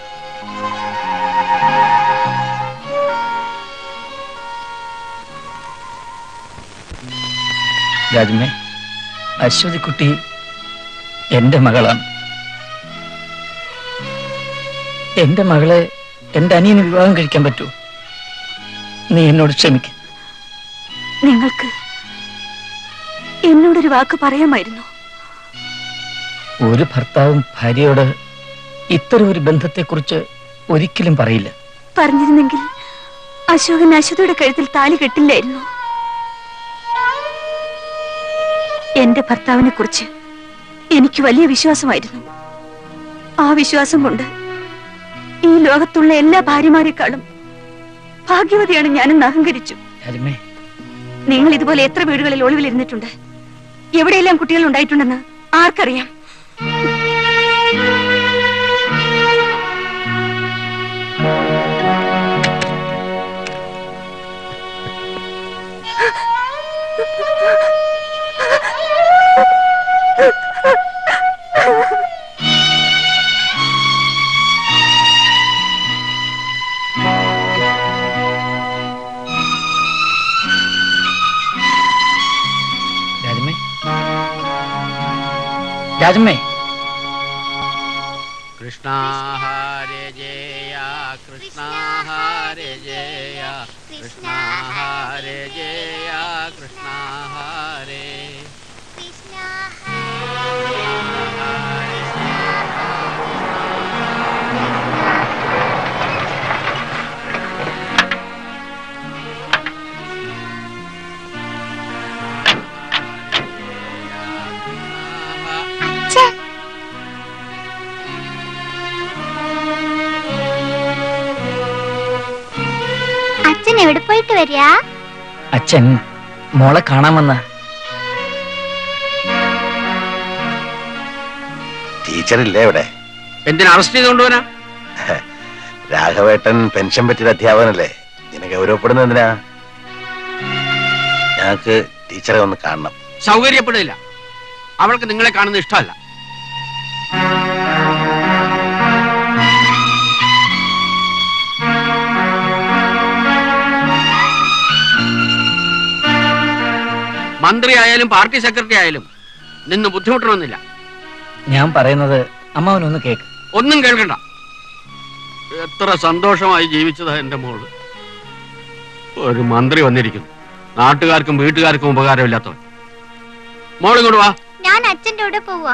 രാജമ്മേ അശ്വതിക്കുട്ടി എന്റെ മകളാണ് എന്റെ മകളെ എന്റെ അനിയന് വിവാഹം കഴിക്കാൻ പറ്റൂ നീ എന്നോട് ക്ഷമിക്ക നിങ്ങൾക്ക് എന്നോടൊരു വാക്ക് പറയാമായിരുന്നു ഒരു ഭർത്താവും ഭാര്യയോട് ഇത്തരം ഒരു ബന്ധത്തെക്കുറിച്ച് ഒരിക്കലും പറയില്ല പറഞ്ഞിരുന്നെങ്കിൽ അശോകൻ അശ്വതിയുടെ കഴുത്തിൽ താലി കെട്ടില്ലായിരുന്നു എന്റെ ഭർത്താവിനെ കുറിച്ച് എനിക്ക് വലിയ വിശ്വാസമായിരുന്നു ആ വിശ്വാസം കൊണ്ട് ഈ ലോകത്തുള്ള എല്ലാ ഭാര്യമാരെക്കാളും ഭാഗ്യവതിയാണ് ഞാനെന്ന് അഹങ്കരിച്ചു രാജമ്മേ നിങ്ങൾ ഇതുപോലെ എത്ര വീടുകളിൽ ഒളിവിലിരുന്നിട്ടുണ്ട് എവിടെയെല്ലാം കുട്ടികൾ ഉണ്ടായിട്ടുണ്ടെന്ന് ആർക്കറിയാം രാജമ്മേ രാജമ്മേ കൃഷ്ണ ഹരേ ജയ കൃഷ്ണ ഹരേ ജയ കൃഷ്ണ ഹരേ ജയ കൃഷ്ണ ഹരേ അച്ഛൻ എവിടെ പോയിട്ട് വരിക അച്ഛൻ മോളെ കാണാമെന്ന ടീച്ചറില്ലേ ഇവിടെ എന്തിനാ അറസ്റ്റ് ചെയ്ത് കൊണ്ടുപോനാ രാഘവേട്ടൻ പെൻഷൻ പറ്റിയ അധ്യാപകനല്ലേ ഇങ്ങനെ ഗൗരവപ്പെടുന്നത് എന്തിനാ ഞങ്ങൾക്ക് ടീച്ചറെ ഒന്ന് കാണണം സൗകര്യപ്പെടില്ല അവൾക്ക് നിങ്ങളെ കാണുന്ന ഇഷ്ടമല്ല മന്ത്രി ആയാലും പാർട്ടി സെക്രട്ടറി ആയാലും നിന്ന് ബുദ്ധിമുട്ടണമെന്നില്ല ഞാൻ പറയുന്നത് അമ്മാവനൊന്ന് കേക്ക് ഒന്നും കേൾക്കണ്ട എത്ര സന്തോഷമായി ജീവിച്ചതാ എന്റെ മോള് ഒരു മന്ത്രി വന്നിരിക്കുന്നു നാട്ടുകാർക്കും വീട്ടുകാർക്കും ഉപകാരമില്ലാത്തവൻ മോളിങ്ങോട്ട് വാ ഞാൻ അച്ഛൻ്റെ കൂടെ പോവാ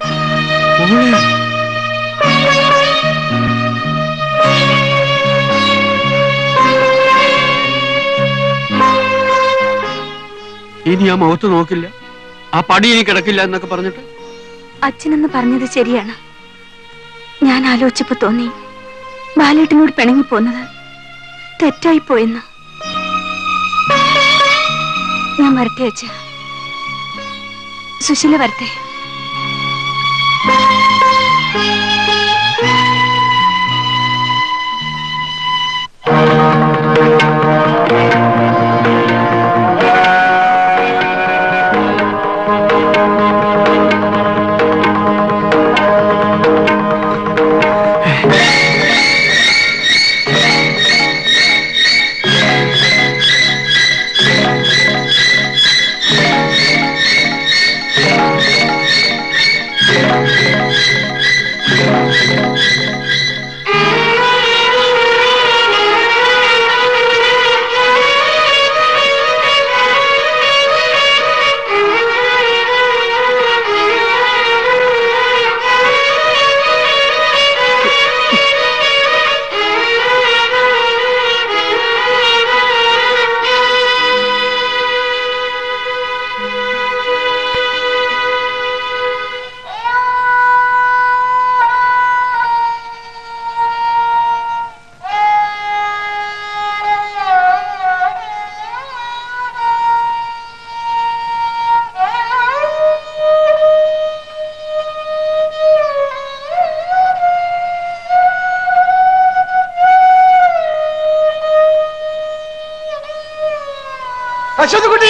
ഇനി ആ മുഖത്ത് നോക്കില്ല ആ പടി ഇനി കിടക്കില്ല എന്നൊക്കെ പറഞ്ഞിട്ട് അച്ഛനെന്ന് പറഞ്ഞത് ശരിയാണ് ഞാൻ ആലോചിച്ചപ്പോ തോന്നി ബാലേട്ടനോട് പിണങ്ങിപ്പോന്നത് തെറ്റായി പോയെന്ന് ഞാൻ വരട്ടെ അച്ഛ സുശീല വരട്ടെ അശ്വതിക്കുട്ടി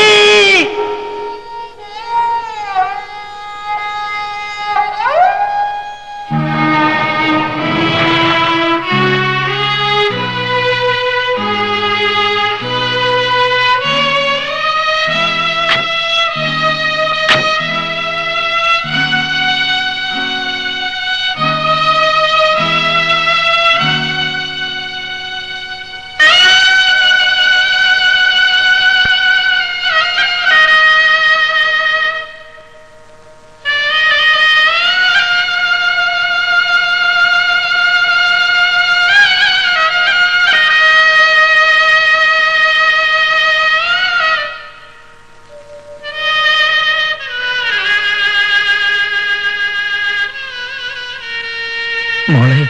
മോളെ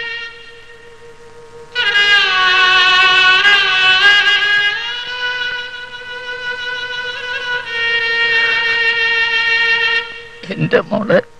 എന്റെ മോളെ